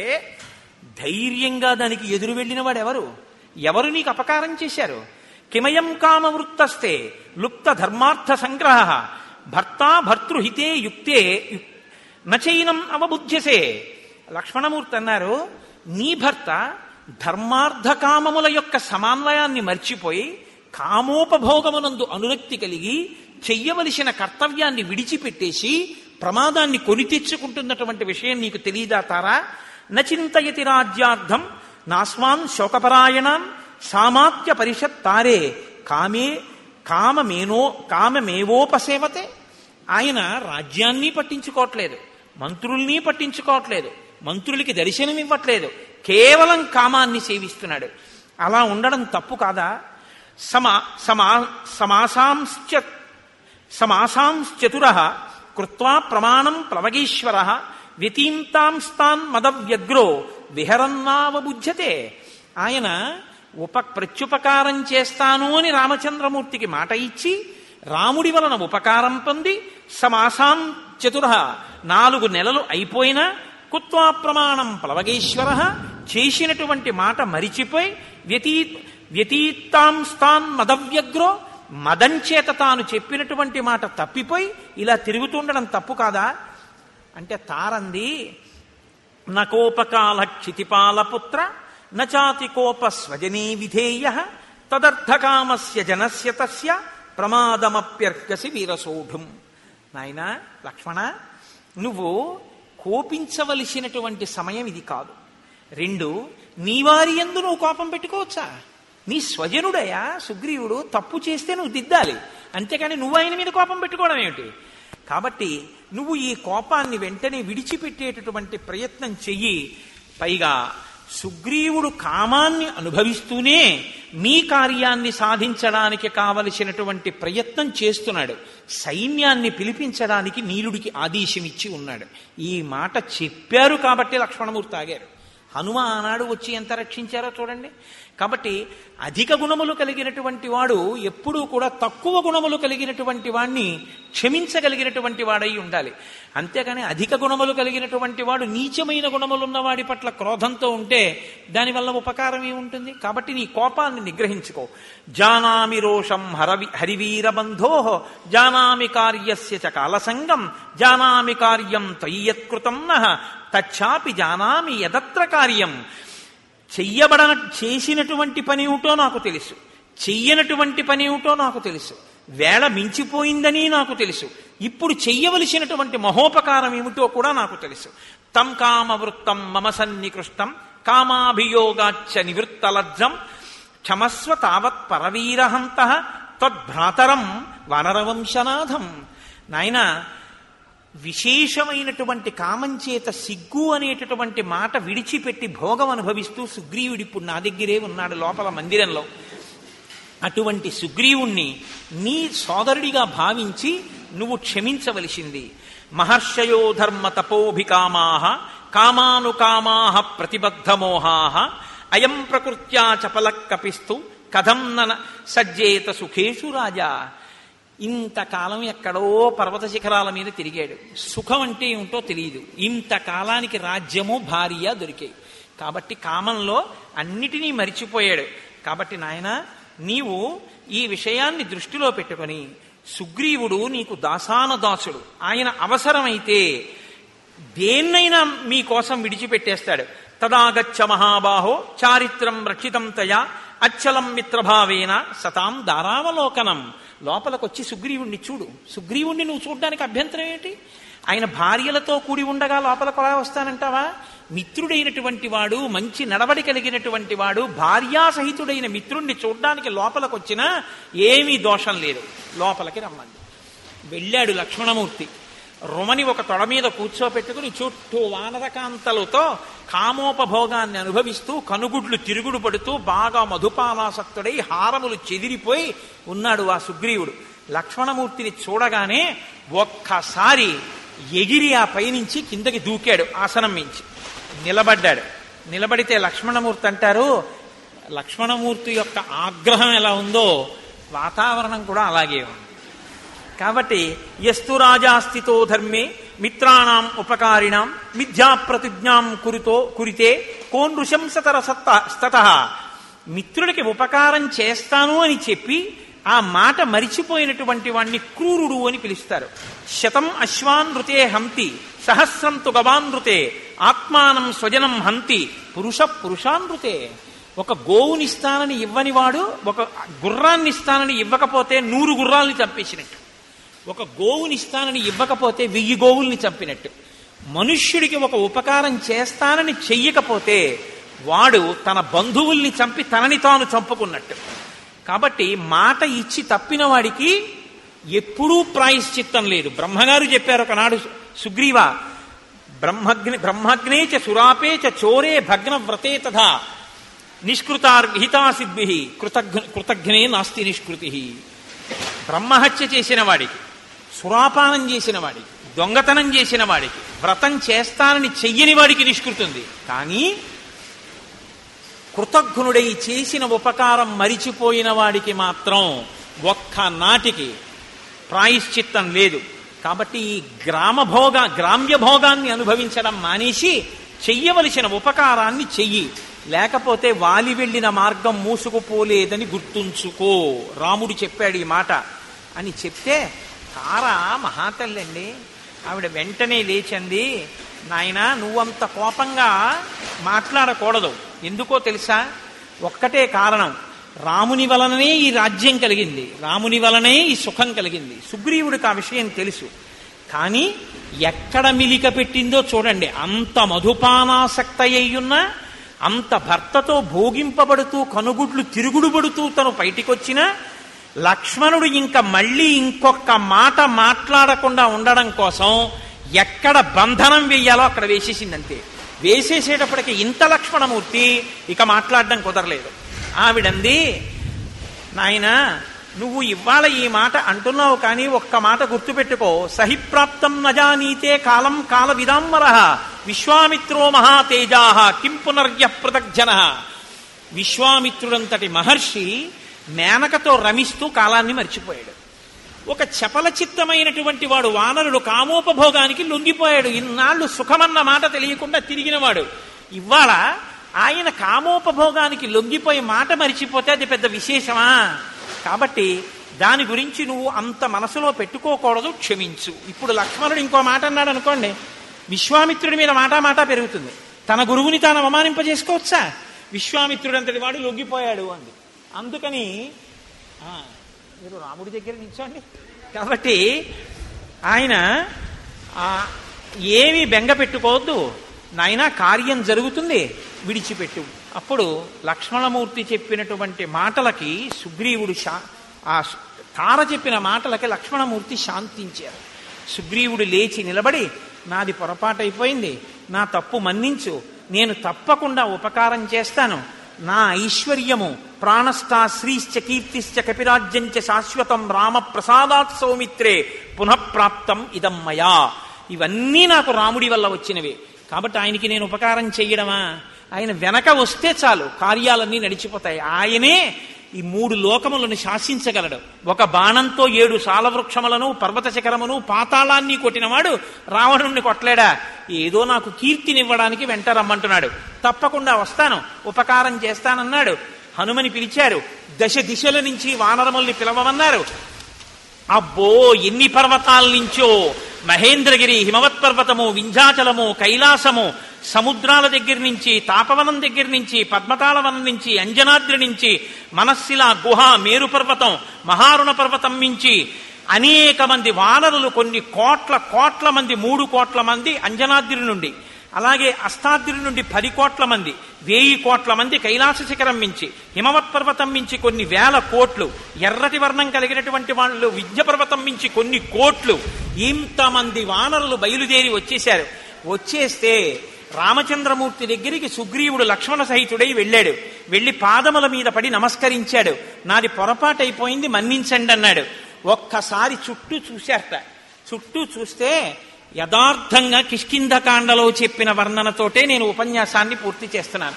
ధైర్యంగా దానికి ఎదురు వెళ్ళిన వాడు ఎవరు ఎవరు నీకు అపకారం చేశారు కిమయం కామవృత్తస్తే లుప్త ధర్మార్థ సంగ్రహ భర్త భర్తృహితే యుక్తే నచైనం అవబుద్ధ్యసే లక్ష్మణమూర్తి అన్నారు నీ భర్త ధర్మార్థ కామముల యొక్క సమన్వయాన్ని మర్చిపోయి కామోపభోగమునందు అనురక్తి కలిగి చెయ్యవలసిన కర్తవ్యాన్ని విడిచిపెట్టేసి ప్రమాదాన్ని కొని తెచ్చుకుంటున్నటువంటి విషయం నీకు తెలియదా తారా నచింతయతి రాజ్యార్థం నాస్వాన్ శోకపరాయణాన్ సామాత్య పరిషత్ తారే కామే కామమేనో కామమేవోపసేవతే ఆయన రాజ్యాన్ని పట్టించుకోవట్లేదు మంత్రుల్ని పట్టించుకోవట్లేదు మంత్రులకి దర్శనం ఇవ్వట్లేదు కేవలం కామాన్ని సేవిస్తున్నాడు అలా ఉండడం తప్పు కాదా సమా సమా సమాసాంశ్చ సమాసాంశ్చతుర కృత్వా ప్రమాణం ప్లవగీశ్వర వ్యతీంతాంస్తాన్ మదవ్యగ్రో విహరన్నావబుధ్యతే ఆయన ఉప ప్రత్యుపకారం చేస్తాను అని రామచంద్రమూర్తికి మాట ఇచ్చి రాముడి వలన ఉపకారం పొంది సమాసాం చతుర నాలుగు నెలలు అయిపోయినా కుత్వా ప్రమాణం ప్లవగేశ్వర చేసినటువంటి మాట మరిచిపోయి వ్యతీ వ్యతీతాంస్తాన్ మదవ్యగ్రో మదం చేత తాను చెప్పినటువంటి మాట తప్పిపోయి ఇలా తిరుగుతుండడం తప్పు కాదా అంటే తారంది నకోపకాల క్షితిపాలపుత్ర నచాతి కోప స్వజనీ విధేయ తదర్థకామస్య జనస్య తస్య ప్రమాదమప్యర్కసి వీరసోఢుం నాయన లక్ష్మణ నువ్వు కోపించవలసినటువంటి సమయం ఇది కాదు రెండు నీ వారి ఎందు నువ్వు కోపం పెట్టుకోవచ్చా నీ స్వజనుడయా సుగ్రీవుడు తప్పు చేస్తే నువ్వు దిద్దాలి అంతేకాని నువ్వు ఆయన మీద కోపం పెట్టుకోవడం ఏమిటి కాబట్టి నువ్వు ఈ కోపాన్ని వెంటనే విడిచిపెట్టేటటువంటి ప్రయత్నం చెయ్యి పైగా సుగ్రీవుడు కామాన్ని అనుభవిస్తూనే మీ కార్యాన్ని సాధించడానికి కావలసినటువంటి ప్రయత్నం చేస్తున్నాడు సైన్యాన్ని పిలిపించడానికి నీలుడికి ఆదేశం ఇచ్చి ఉన్నాడు ఈ మాట చెప్పారు కాబట్టి లక్ష్మణమూర్తి ఆగారు హనుమ ఆనాడు వచ్చి ఎంత రక్షించారో చూడండి కాబట్టి అధిక గుణములు కలిగినటువంటి వాడు ఎప్పుడూ కూడా తక్కువ గుణములు కలిగినటువంటి వాడిని క్షమించగలిగినటువంటి వాడై ఉండాలి అంతేకాని అధిక గుణములు కలిగినటువంటి వాడు నీచమైన గుణములున్న వాడి పట్ల క్రోధంతో ఉంటే దానివల్ల ఉపకారం ఏముంటుంది కాబట్టి నీ కోపాన్ని నిగ్రహించుకో జానామి రోషం హరవి హరివీరబంధో జానామి కార్యస్య చ కాలసంగం జానామి కార్యం తయ్యత్కృతం నః తచ్చాపి జానామి యదత్ర కార్యం చెయ్యబడన చేసినటువంటి పని ఏమిటో నాకు తెలుసు చెయ్యనటువంటి పని ఏమిటో నాకు తెలుసు వేళ మించిపోయిందని నాకు తెలుసు ఇప్పుడు చెయ్యవలసినటువంటి మహోపకారం ఏమిటో కూడా నాకు తెలుసు తం కామవృత్తం మమ సన్నికృష్టం కామాభియోగాచ్చ నివృత్తలజ్జం క్షమస్వ తావత్ పరవీరహంత తద్భ్రాతరం వానరవంశనాథం నాయన విశేషమైనటువంటి కామం చేత సిగ్గు అనేటటువంటి మాట విడిచిపెట్టి భోగం అనుభవిస్తూ సుగ్రీవుడు ఇప్పుడు నా దగ్గరే ఉన్నాడు లోపల మందిరంలో అటువంటి సుగ్రీవుణ్ణి నీ సోదరుడిగా భావించి నువ్వు క్షమించవలసింది మహర్షయో ధర్మ తపోభికామా కామానుకామా ప్రతిబద్ధమోహా అయం ప్రకృత్యా చపల కపిస్తూ కథం నన సజ్జేత సుఖేషు రాజా ఇంతకాలం ఎక్కడో పర్వత శిఖరాల మీద తిరిగాడు సుఖం అంటే ఏమిటో తెలియదు ఇంతకాలానికి రాజ్యము భార్య దొరికాయి కాబట్టి కామంలో అన్నిటినీ మరిచిపోయాడు కాబట్టి నాయన నీవు ఈ విషయాన్ని దృష్టిలో పెట్టుకొని సుగ్రీవుడు నీకు దాసాన దాసుడు ఆయన అవసరమైతే దేన్నైనా మీకోసం విడిచిపెట్టేస్తాడు తదాగచ్చ మహాబాహో చారిత్రం రక్షితం తయా అచ్చలం మిత్రభావేన సతాం దారావలోకనం లోపలికొచ్చి సుగ్రీవుణ్ణి చూడు సుగ్రీవుణ్ణి నువ్వు చూడడానికి అభ్యంతరం ఏంటి ఆయన భార్యలతో కూడి ఉండగా లోపలికి ఎలా వస్తానంటావా మిత్రుడైనటువంటి వాడు మంచి నడవడి కలిగినటువంటి వాడు భార్యాసహితుడైన మిత్రుణ్ణి చూడ్డానికి లోపలికి వచ్చినా ఏమీ దోషం లేదు లోపలికి రమ్మంది వెళ్ళాడు లక్ష్మణమూర్తి రుమని ఒక తొడ మీద కూర్చోపెట్టుకుని చుట్టూ వానరకాంతలతో కామోపభోగాన్ని అనుభవిస్తూ కనుగుడ్లు తిరుగుడు పడుతూ బాగా మధుపానాసక్తుడై హారములు చెదిరిపోయి ఉన్నాడు ఆ సుగ్రీవుడు లక్ష్మణమూర్తిని చూడగానే ఒక్కసారి ఎగిరి ఆ పైనుంచి కిందకి దూకాడు ఆసనం మించి నిలబడ్డాడు నిలబడితే లక్ష్మణమూర్తి అంటారు లక్ష్మణమూర్తి యొక్క ఆగ్రహం ఎలా ఉందో వాతావరణం కూడా అలాగే ఉంది కాబట్టి ఎస్తు రాజాస్థితో ధర్మే మిత్రాణం ఉపకారిణం మిథ్యా ప్రతిజ్ఞాం కురితో కురితే కోన్ ఋషంసతర సత్త స్తత మిత్రుడికి ఉపకారం చేస్తాను అని చెప్పి ఆ మాట మరిచిపోయినటువంటి వాణ్ణి క్రూరుడు అని పిలుస్తారు శతం అశ్వాన్ ఋతే హంతి సహస్రం తు గవాన్ ఋతే ఆత్మానం స్వజనం హంతి పురుష పురుషాన్ ఋతే ఒక గోవునిస్తానని ఇవ్వని వాడు ఒక గుర్రాన్ని ఇస్తానని ఇవ్వకపోతే నూరు గుర్రాల్ని చంపేసినట్టు ఒక గోవునిస్తానని ఇవ్వకపోతే వెయ్యి గోవుల్ని చంపినట్టు మనుష్యుడికి ఒక ఉపకారం చేస్తానని చెయ్యకపోతే వాడు తన బంధువుల్ని చంపి తనని తాను చంపుకున్నట్టు కాబట్టి మాట ఇచ్చి తప్పిన వాడికి ఎప్పుడూ ప్రాయశ్చిత్తం లేదు బ్రహ్మగారు చెప్పారు ఒకనాడు సుగ్రీవ బ్రహ్మగ్ని బ్రహ్మగ్నే చ సురాపే చ చోరే భగ్న వ్రతే తథా నిష్కృతార్ విహితాసిద్భి కృతజ్ఞ కృతజ్ఞనే నాస్తి నిష్కృతి బ్రహ్మహత్య చేసిన వాడికి సురాపానం చేసిన వాడికి దొంగతనం చేసిన వాడికి వ్రతం చేస్తానని చెయ్యని వాడికి నిష్కృతుంది కానీ కృతజ్ఞుడై చేసిన ఉపకారం మరిచిపోయిన వాడికి మాత్రం ఒక్క నాటికి ప్రాయశ్చిత్తం లేదు కాబట్టి ఈ గ్రామభోగ గ్రామ్య భోగాన్ని అనుభవించడం మానేసి చెయ్యవలసిన ఉపకారాన్ని చెయ్యి లేకపోతే వాలి వెళ్ళిన మార్గం మూసుకుపోలేదని గుర్తుంచుకో రాముడు చెప్పాడు ఈ మాట అని చెప్తే తార మహాతల్లండి ఆవిడ వెంటనే లేచంది నాయన నువ్వంత కోపంగా మాట్లాడకూడదు ఎందుకో తెలుసా ఒక్కటే కారణం రాముని వలననే ఈ రాజ్యం కలిగింది రాముని వలనే ఈ సుఖం కలిగింది సుగ్రీవుడికి ఆ విషయం తెలుసు కానీ ఎక్కడ మిలిక పెట్టిందో చూడండి అంత మధుపానాసక్త అయ్యున్నా అంత భర్తతో భోగింపబడుతూ కనుగుడ్లు తిరుగుడుబడుతూ తను బయటికొచ్చినా లక్ష్మణుడు ఇంకా మళ్ళీ ఇంకొక మాట మాట్లాడకుండా ఉండడం కోసం ఎక్కడ బంధనం వేయాలో అక్కడ వేసేసిందంతే వేసేసేటప్పటికి ఇంత లక్ష్మణమూర్తి ఇక మాట్లాడడం కుదరలేదు ఆవిడంది నాయన నువ్వు ఇవాళ ఈ మాట అంటున్నావు కానీ ఒక్క మాట గుర్తుపెట్టుకో సహిప్రాప్తం నజానీతే కాలం కాల విదాంబర విశ్వామిత్రో మహాతేజా కిం పునర్య పృథగ్జన విశ్వామిత్రుడంతటి మహర్షి మేనకతో రమిస్తూ కాలాన్ని మర్చిపోయాడు ఒక చపల చిత్తమైనటువంటి వాడు వానరుడు కామోపభోగానికి లొంగిపోయాడు ఇన్నాళ్ళు సుఖమన్న మాట తెలియకుండా తిరిగినవాడు ఇవాళ ఆయన కామోపభోగానికి లొంగిపోయి మాట మరిచిపోతే అది పెద్ద విశేషమా కాబట్టి దాని గురించి నువ్వు అంత మనసులో పెట్టుకోకూడదు క్షమించు ఇప్పుడు లక్ష్మణుడు ఇంకో మాట అన్నాడు అనుకోండి విశ్వామిత్రుడి మీద మాట మాట పెరుగుతుంది తన గురువుని తాను అవమానింపజేసుకోవచ్చా విశ్వామిత్రుడంతటి వాడు లొంగిపోయాడు అంది అందుకని ఆ, మీరు రాముడి దగ్గర నిల్చోండి కాబట్టి ఆయన ఆ, ఏమీ బెంగ పెట్టుకోవద్దు నాయన కార్యం జరుగుతుంది విడిచిపెట్టు అప్పుడు లక్ష్మణమూర్తి చెప్పినటువంటి మాటలకి సుగ్రీవుడు శా ఆ తార చెప్పిన మాటలకి లక్ష్మణమూర్తి శాంతించారు సుగ్రీవుడు లేచి నిలబడి నాది పొరపాటైపోయింది నా తప్పు మన్నించు నేను తప్పకుండా ఉపకారం చేస్తాను నా ఐశ్వర్యము ప్రాణస్థా శ్రీశ్చ కీర్తిశ్చ కపిరాజ్యంచ శాశ్వతం రామ ప్రసాదాత్ సౌమిత్రే పునఃప్రాప్తం ఇదం మయా ఇవన్నీ నాకు రాముడి వల్ల వచ్చినవి కాబట్టి ఆయనకి నేను ఉపకారం చెయ్యడమా ఆయన వెనక వస్తే చాలు కార్యాలన్నీ నడిచిపోతాయి ఆయనే ఈ మూడు లోకములను శాసించగలడు ఒక బాణంతో ఏడు సాలవృక్షములను పర్వత శిఖరమును పాతాళాన్ని కొట్టినవాడు రావణుణ్ణి కొట్టలేడా ఏదో నాకు కీర్తినివ్వడానికి వెంట రమ్మంటున్నాడు తప్పకుండా వస్తాను ఉపకారం చేస్తానన్నాడు హనుమని పిలిచారు దశ దిశల నుంచి వానరముల్ని పిలవమన్నారు అబ్బో ఎన్ని పర్వతాల నుంచో మహేంద్రగిరి హిమవత్ పర్వతము వింధ్యాచలము కైలాసము సముద్రాల దగ్గర నుంచి తాపవనం దగ్గర నుంచి పద్మతాళవనం నుంచి అంజనాద్రి నుంచి మనస్సిల గుహ మేరు పర్వతం మహారుణ పర్వతం నుంచి అనేక మంది వానరులు కొన్ని కోట్ల కోట్ల మంది మూడు కోట్ల మంది అంజనాద్రి నుండి అలాగే అస్తాద్రి నుండి పది కోట్ల మంది వేయి కోట్ల మంది కైలాస శిఖరం మించి హిమవత్ పర్వతం మించి కొన్ని వేల కోట్లు ఎర్రటి వర్ణం కలిగినటువంటి వాళ్ళు విద్య పర్వతం మించి కొన్ని కోట్లు ఇంతమంది వానరులు బయలుదేరి వచ్చేశారు వచ్చేస్తే రామచంద్రమూర్తి దగ్గరికి సుగ్రీవుడు లక్ష్మణ సహితుడై వెళ్ళాడు వెళ్ళి పాదముల మీద పడి నమస్కరించాడు నాది పొరపాటైపోయింది మన్నించండి అన్నాడు ఒక్కసారి చుట్టూ చూశారట చుట్టూ చూస్తే యథార్థంగా కిష్కింధకాండలో చెప్పిన వర్ణనతోటే నేను ఉపన్యాసాన్ని పూర్తి చేస్తున్నాను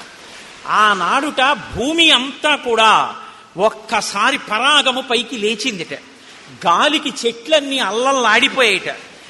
ఆనాడుట భూమి అంతా కూడా ఒక్కసారి పరాగము పైకి లేచిందిట గాలికి చెట్లన్నీ అల్లల్లాడిపోయేట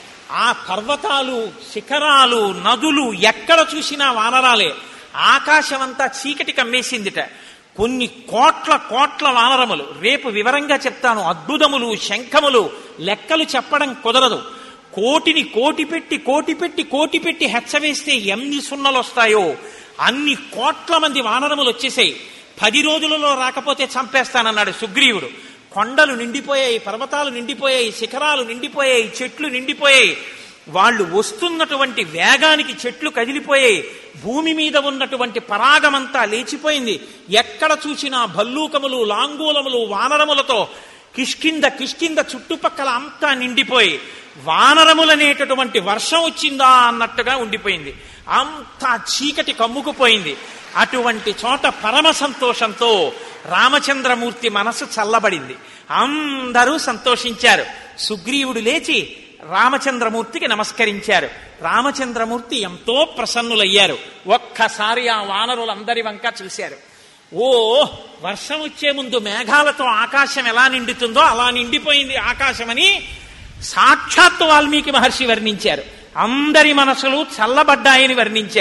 ఆ పర్వతాలు శిఖరాలు నదులు ఎక్కడ చూసినా వానరాలే ఆకాశమంతా చీకటి కమ్మేసిందిట కొన్ని కోట్ల కోట్ల వానరములు రేపు వివరంగా చెప్తాను అద్భుతములు శంఖములు లెక్కలు చెప్పడం కుదరదు కోటిని కోటి పెట్టి కోటి పెట్టి కోటి పెట్టి హెచ్చవేస్తే ఎన్ని సున్నలు వస్తాయో అన్ని కోట్ల మంది వానరములు వచ్చేసాయి పది రోజులలో రాకపోతే చంపేస్తానన్నాడు సుగ్రీవుడు కొండలు నిండిపోయాయి పర్వతాలు నిండిపోయాయి శిఖరాలు నిండిపోయాయి చెట్లు నిండిపోయాయి వాళ్ళు వస్తున్నటువంటి వేగానికి చెట్లు కదిలిపోయాయి భూమి మీద ఉన్నటువంటి పరాగమంతా లేచిపోయింది ఎక్కడ చూసినా భల్లూకములు లాంగూలములు వానరములతో కిష్కింద కిష్కింద చుట్టుపక్కల అంతా నిండిపోయి వానరములనేటటువంటి వర్షం వచ్చిందా అన్నట్టుగా ఉండిపోయింది అంతా చీకటి కమ్ముకుపోయింది అటువంటి చోట పరమ సంతోషంతో రామచంద్రమూర్తి మనసు చల్లబడింది అందరూ సంతోషించారు సుగ్రీవుడు లేచి రామచంద్రమూర్తికి నమస్కరించారు రామచంద్రమూర్తి ఎంతో ప్రసన్నులయ్యారు ఒక్కసారి ఆ వానరులందరి వంక చూశారు ఓ వర్షం వచ్చే ముందు మేఘాలతో ఆకాశం ఎలా నిండుతుందో అలా నిండిపోయింది ఆకాశమని సాక్షాత్తు వాల్మీకి మహర్షి వర్ణించారు అందరి మనసులు చల్లబడ్డాయని వర్ణించారు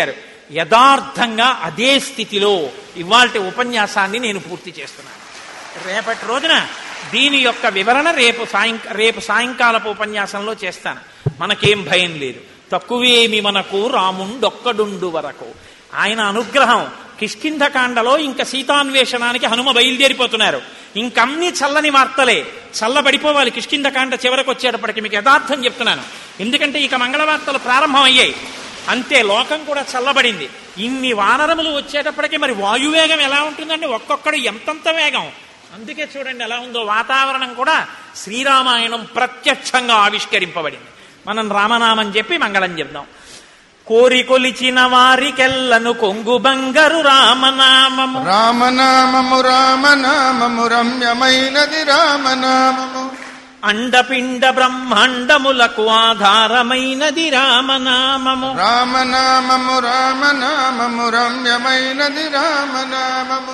యథార్థంగా అదే స్థితిలో ఇవాల్టి ఉపన్యాసాన్ని నేను పూర్తి చేస్తున్నాను రేపటి రోజున దీని యొక్క వివరణ రేపు సాయంక రేపు సాయంకాలపు ఉపన్యాసంలో చేస్తాను మనకేం భయం లేదు తక్కువేమి మనకు రాముండొక్కడుండు వరకు ఆయన అనుగ్రహం కిష్కింధకాండలో ఇంకా సీతాన్వేషణానికి హనుమ బయలుదేరిపోతున్నారు ఇంకన్నీ చల్లని వార్తలే చల్లబడిపోవాలి కిష్కింధకాండ చివరకు వచ్చేటప్పటికి మీకు యథార్థం చెప్తున్నాను ఎందుకంటే ఇక మంగళవార్తలు ప్రారంభం అయ్యాయి అంతే లోకం కూడా చల్లబడింది ఇన్ని వానరములు వచ్చేటప్పటికి మరి వాయువేగం ఎలా ఉంటుందండి ఒక్కొక్కడు ఎంతంత వేగం అందుకే చూడండి ఎలా ఉందో వాతావరణం కూడా శ్రీరామాయణం ప్రత్యక్షంగా ఆవిష్కరింపబడింది మనం రామనామం చెప్పి మంగళం చెప్దాం కోరి కొలిచిన వారికెల్లను కొంగు బంగారు రామనామము రామనామము రామనామము రమ్యమైనది రామనామము అండపిండ బ్రహ్మాండములకు ఆధారమైనది రామనామము రామనామము రామనామము రమ్యమైనది రామనామము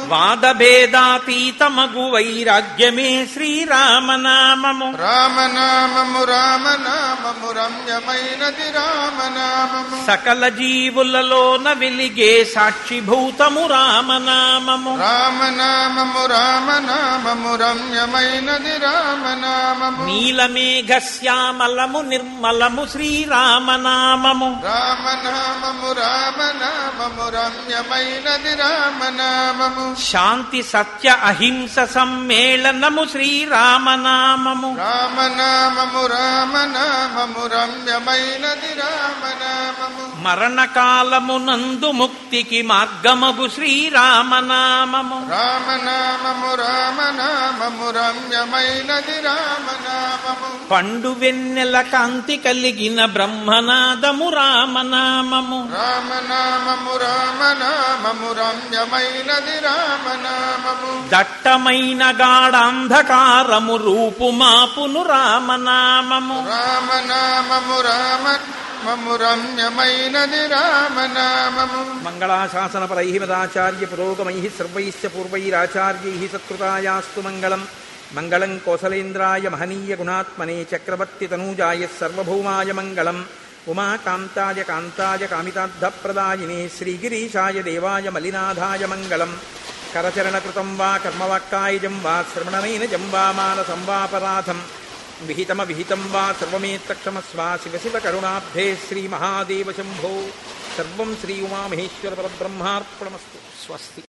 వాదభేదాతీతమగు వైరాగ్యమే శ్రీరామనామము రామనామము రామనామము రమ్యమైనది రామనామము సకల జీవులలోన వెలిగే సాక్షిభూతము రామనామము రామనామము రామనామము రమ్యమైనది రామనామము నీలమేఘ శ్యామలము నిర్మలము శ్రీరామనామము రామనామము రామనామము రమ్యమైనది రామనామము శాంతి సత్య అహింస సమ్మేళనము శ్రీరామనామము రామనామము రామనామము రమ్యమైనది రామనామము మరణకాలమునందు ముక్తికి మార్గమగు శ్రీరామనామము రామనామము రామనామము రమ్యమైనది రామనామము పండు వెన్నెల కాంతి కలిగిన బ్రహ్మనాదము రామనామము రామనామము రామనామము రమ్యమైనది రామనామము దట్టమైన గాఢాంధకారము రూపుమాపును రామనామము రామనామము రామనామము రమ్యమైనది రామనామము మంగళాశాసనపరై మదాచార్య పురోగమై సర్వైశ్చ పూర్వైరాచార్యై సత్కృతాయాస్తు మంగళం మంగళం కోసలేంద్రాయ మహనీయ గుణాత్మనే చక్రవర్తి తనూజాయ సర్వభౌమాయ మంగళం ఉమాకాంతాయ కాంతాయ కామితార్థప్రదాయినే శ్రీగిరీశాయ దేవాయ మలినాథాయ మంగళం కరచరణకృతం వా కర్మవాక్కాయజం వా శ్రవణనైనజం వా మానసం వాపరాధం విహితమ విహితం వా సర్వమేత్తక్షమస్వా శివ శివ కరుణాబ్ధే శ్రీ మహాదేవ శంభో సర్వం శ్రీ ఉమామహేశ్వర పరబ్రహ్మార్పణమస్తు స్వస్తి